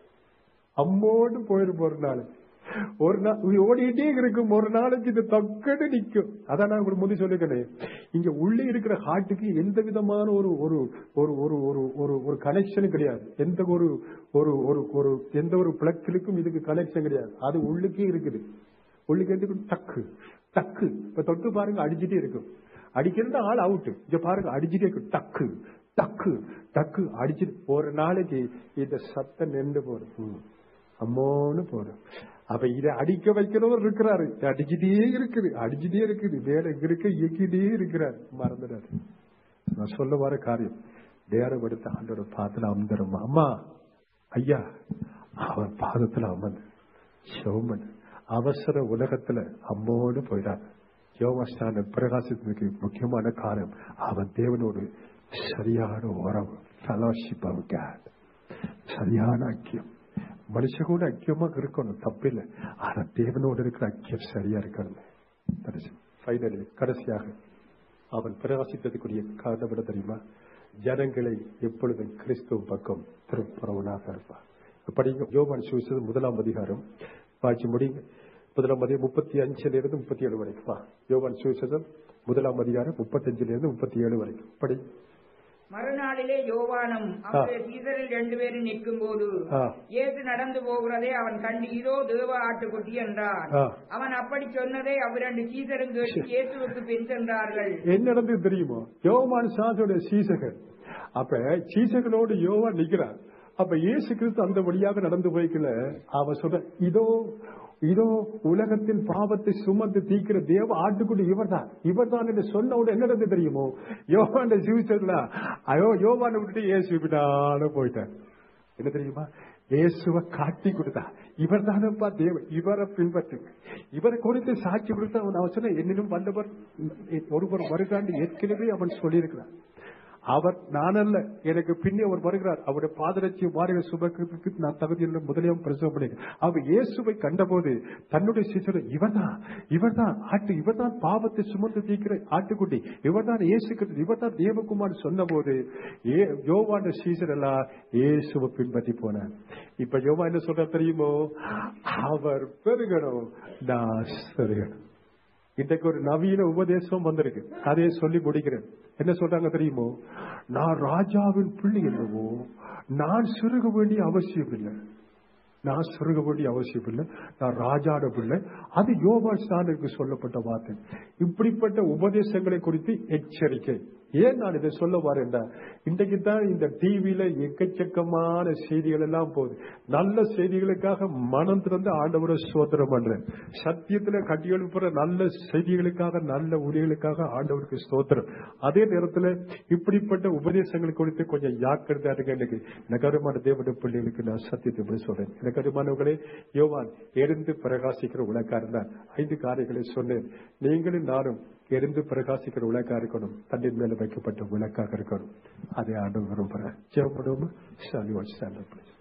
அம்மோடு போயிரு ஒரு நாளைக்கு ஒரு நாள் ஓடிட்டே இருக்கும் ஒரு நாளைக்கு இது தக்கடு நிக்கும் அதான் நான் உங்களுக்கு முந்தி சொல்லிக்கிறேன் இங்க உள்ளே இருக்கிற ஹார்ட்டுக்கு எந்த விதமான ஒரு ஒரு ஒரு ஒரு ஒரு ஒரு ஒரு கனெக்ஷனும் கிடையாது எந்த ஒரு ஒரு ஒரு ஒரு எந்த ஒரு பிளக்கிலுக்கும் இதுக்கு கனெக்ஷன் கிடையாது அது உள்ளுக்கே இருக்குது உள்ளுக்கு இருந்து டக்கு டக்கு இப்ப தொட்டு பாருங்க அடிச்சுட்டே இருக்கும் அடிக்கிறது ஆள் அவுட் இங்க பாருங்க அடிச்சுட்டே இருக்கும் டக்கு டக்கு டக்கு அடிச்சுட்டு ஒரு நாளைக்கு இந்த சத்தம் நின்று போடும் ம். அம்மோன்னு போடும் அப்ப இதை அடிக்க வைக்கிறவர் இருக்கிறாரு அடிச்சுட்டே இருக்குது அடிச்சுட்டே இருக்குது வேலை இருக்க இயக்கிட்டே இருக்கிறார் மறந்துடாரு நான் சொல்ல வர காரியம் நேரம் எடுத்து ஆண்டோட பாதத்துல அமர்ந்துரும் அம்மா ஐயா அவர் பாதத்துல அமர்ந்து சோமன் அவசர உலகத்துல அம்மோடு போயிடாது யோகஸ்தான பிரகாசத்துக்கு முக்கியமான காரணம் அவன் தேவனோடு சரியான உறவு ஃபெலோஷிப் ஆஃப் காட் சரியான ஐக்கியம் மனுஷ கூட ஐக்கியமா இருக்கணும் தப்பில்லை ஆனா தேவனோடு இருக்கிற ஐக்கியம் சரியா இருக்கணும் ஃபைனலி கடைசியாக அவன் பிரகாசித்ததுக்குரிய காரணம் என்ன தெரியுமா ஜனங்களை எப்பொழுதும் கிறிஸ்துவ பக்கம் திருப்புறவனாக இருப்பான் படிங்க யோவான் சுவிசேஷம் முதலாம் அதிகாரம் வாட்சி முடிங்க முதலாம் அதிகாரம் முப்பத்தி அஞ்சுல இருந்து முப்பத்தி ஏழு வரைக்கும் வா. யோவான் சுவிசேஷம் முதலாம் அதிகாரம் முப்பத்தஞ்சுல இருந்து முப்பத்தி ஏழு வரைக்கும் படி மறுநாளிலே யோவானும் அவருடைய சீசரில் ரெண்டு பேரும் நிற்கும் போது ஆ. இயேசு நடந்து போகிறதை அவன் கண்டு இதோ தேவ ஆட்டுக்குட்டி என்றான் ஆ. அவன் அப்படி சொன்னதை அவ்விரண்டு சீசரும் கேட்டு இயேசுவுக்கு பின் சென்றார்கள் என்ன நடந்தது தெரியுமோ யோவான் சாசோட சீசகர் அப்ப சீசகனோடு யோவான் நிக்கிறார் அப்ப இயேசு கிறிஸ்து அந்த வழியாக நடந்து போய்க்கல அவ சொல்ற இதோ இதோ உலகத்தின் பாவத்தை சுமந்து தீக்கிற தேவ ஆட்டுக்குடி இவர்தான் இவர்தான் என்று சொன்ன உடனே என்ன நடந்தது தெரியுமோ யோவான் ஜீவிச்சதுல ஐயோ யோவான் விட்டுட்டு இயேசு விடான போயிட்டார் என்ன தெரியுமா இயேசுவை காட்டி கொடுத்தா இவர் தானப்பா தேவன் இவரை பின்பற்றுங்க இவரை குறித்து சாட்சி கொடுத்தா அவன் அவன் சொன்ன என்னிலும் வல்லவர் ஒருவர் வருகாண்டு ஏற்கனவே அவன் சொல்லியிருக்கிறான் அவர் நானல்ல எனக்கு பின்னே அவர் வருகிறார் அவருடைய பாதரட்சி வாரிகள் சுமக்கிறதுக்கு நான் தகுதியுள்ள முதலியம் பிரசவம் பண்ணி அவர் இயேசுவை கண்டபோது தன்னுடைய சிசுரை இவர்தான் இவர்தான் ஆட்டு இவர்தான் பாவத்தை சுமந்து தீக்கிற ஆட்டுக்குட்டி இவர்தான் இயேசு கிறிஸ்து இவர்தான் தேவகுமார் சொன்னபோது ஏ யோவான சீசர் எல்லாம் இயேசுவை பின்பற்றி போனார் இப்ப யோவா என்ன சொல்ற தெரியுமோ அவர் பெருகணும் நான் பெருகணும் இன்றைக்கு ஒரு நவீன உபதேசம் வந்திருக்கு அதையே சொல்லி முடிக்கிறேன் என்ன சொல்றாங்க தெரியுமோ நான் ராஜாவின் பிள்ளை என்னவோ நான் சிறுக வேண்டிய அவசியம் இல்லை நான் சிறுக வேண்டிய அவசியம் இல்லை நான் ராஜாட பிள்ளை அது யோகா ஸ்தானுக்கு சொல்லப்பட்ட வார்த்தை இப்படிப்பட்ட உபதேசங்களை குறித்து எச்சரிக்கை ஏன் நான் இதை சொல்ல வரேன்டா இன்றைக்கு தான் இந்த டிவியில எக்கச்சக்கமான செய்திகள் எல்லாம் போகுது நல்ல செய்திகளுக்காக மனம் திறந்து ஆண்டவரை சோதனம் பண்றேன் சத்தியத்துல கட்டி எழுப்புற நல்ல செய்திகளுக்காக நல்ல உரிகளுக்காக ஆண்டவருக்கு ஸ்தோத்திரம் அதே நேரத்துல இப்படிப்பட்ட உபதேசங்கள் குறித்து கொஞ்சம் ஜாக்கிரதையா இருக்க எனக்கு நகரமான தேவனுடைய பிள்ளைகளுக்கு நான் சத்தியத்தை இப்படி சொல்றேன் எனக்கு அருமானவர்களே யோவான் எரிந்து பிரகாசிக்கிற உலகாரன் தான் ஐந்து காரியங்களை சொன்னேன் நீங்களும் நானும் எரிந்து பிரகாசிக்கிற விளக்கா இருக்கணும் தண்ணீர் மேல வைக்கப்பட்ட விளக்காக இருக்கணும் அதை ஆண்டு விரும்புறேன் ஜெபப்படுவோமா சாலி வாட்ச் ஸ்டாண்டர்ட்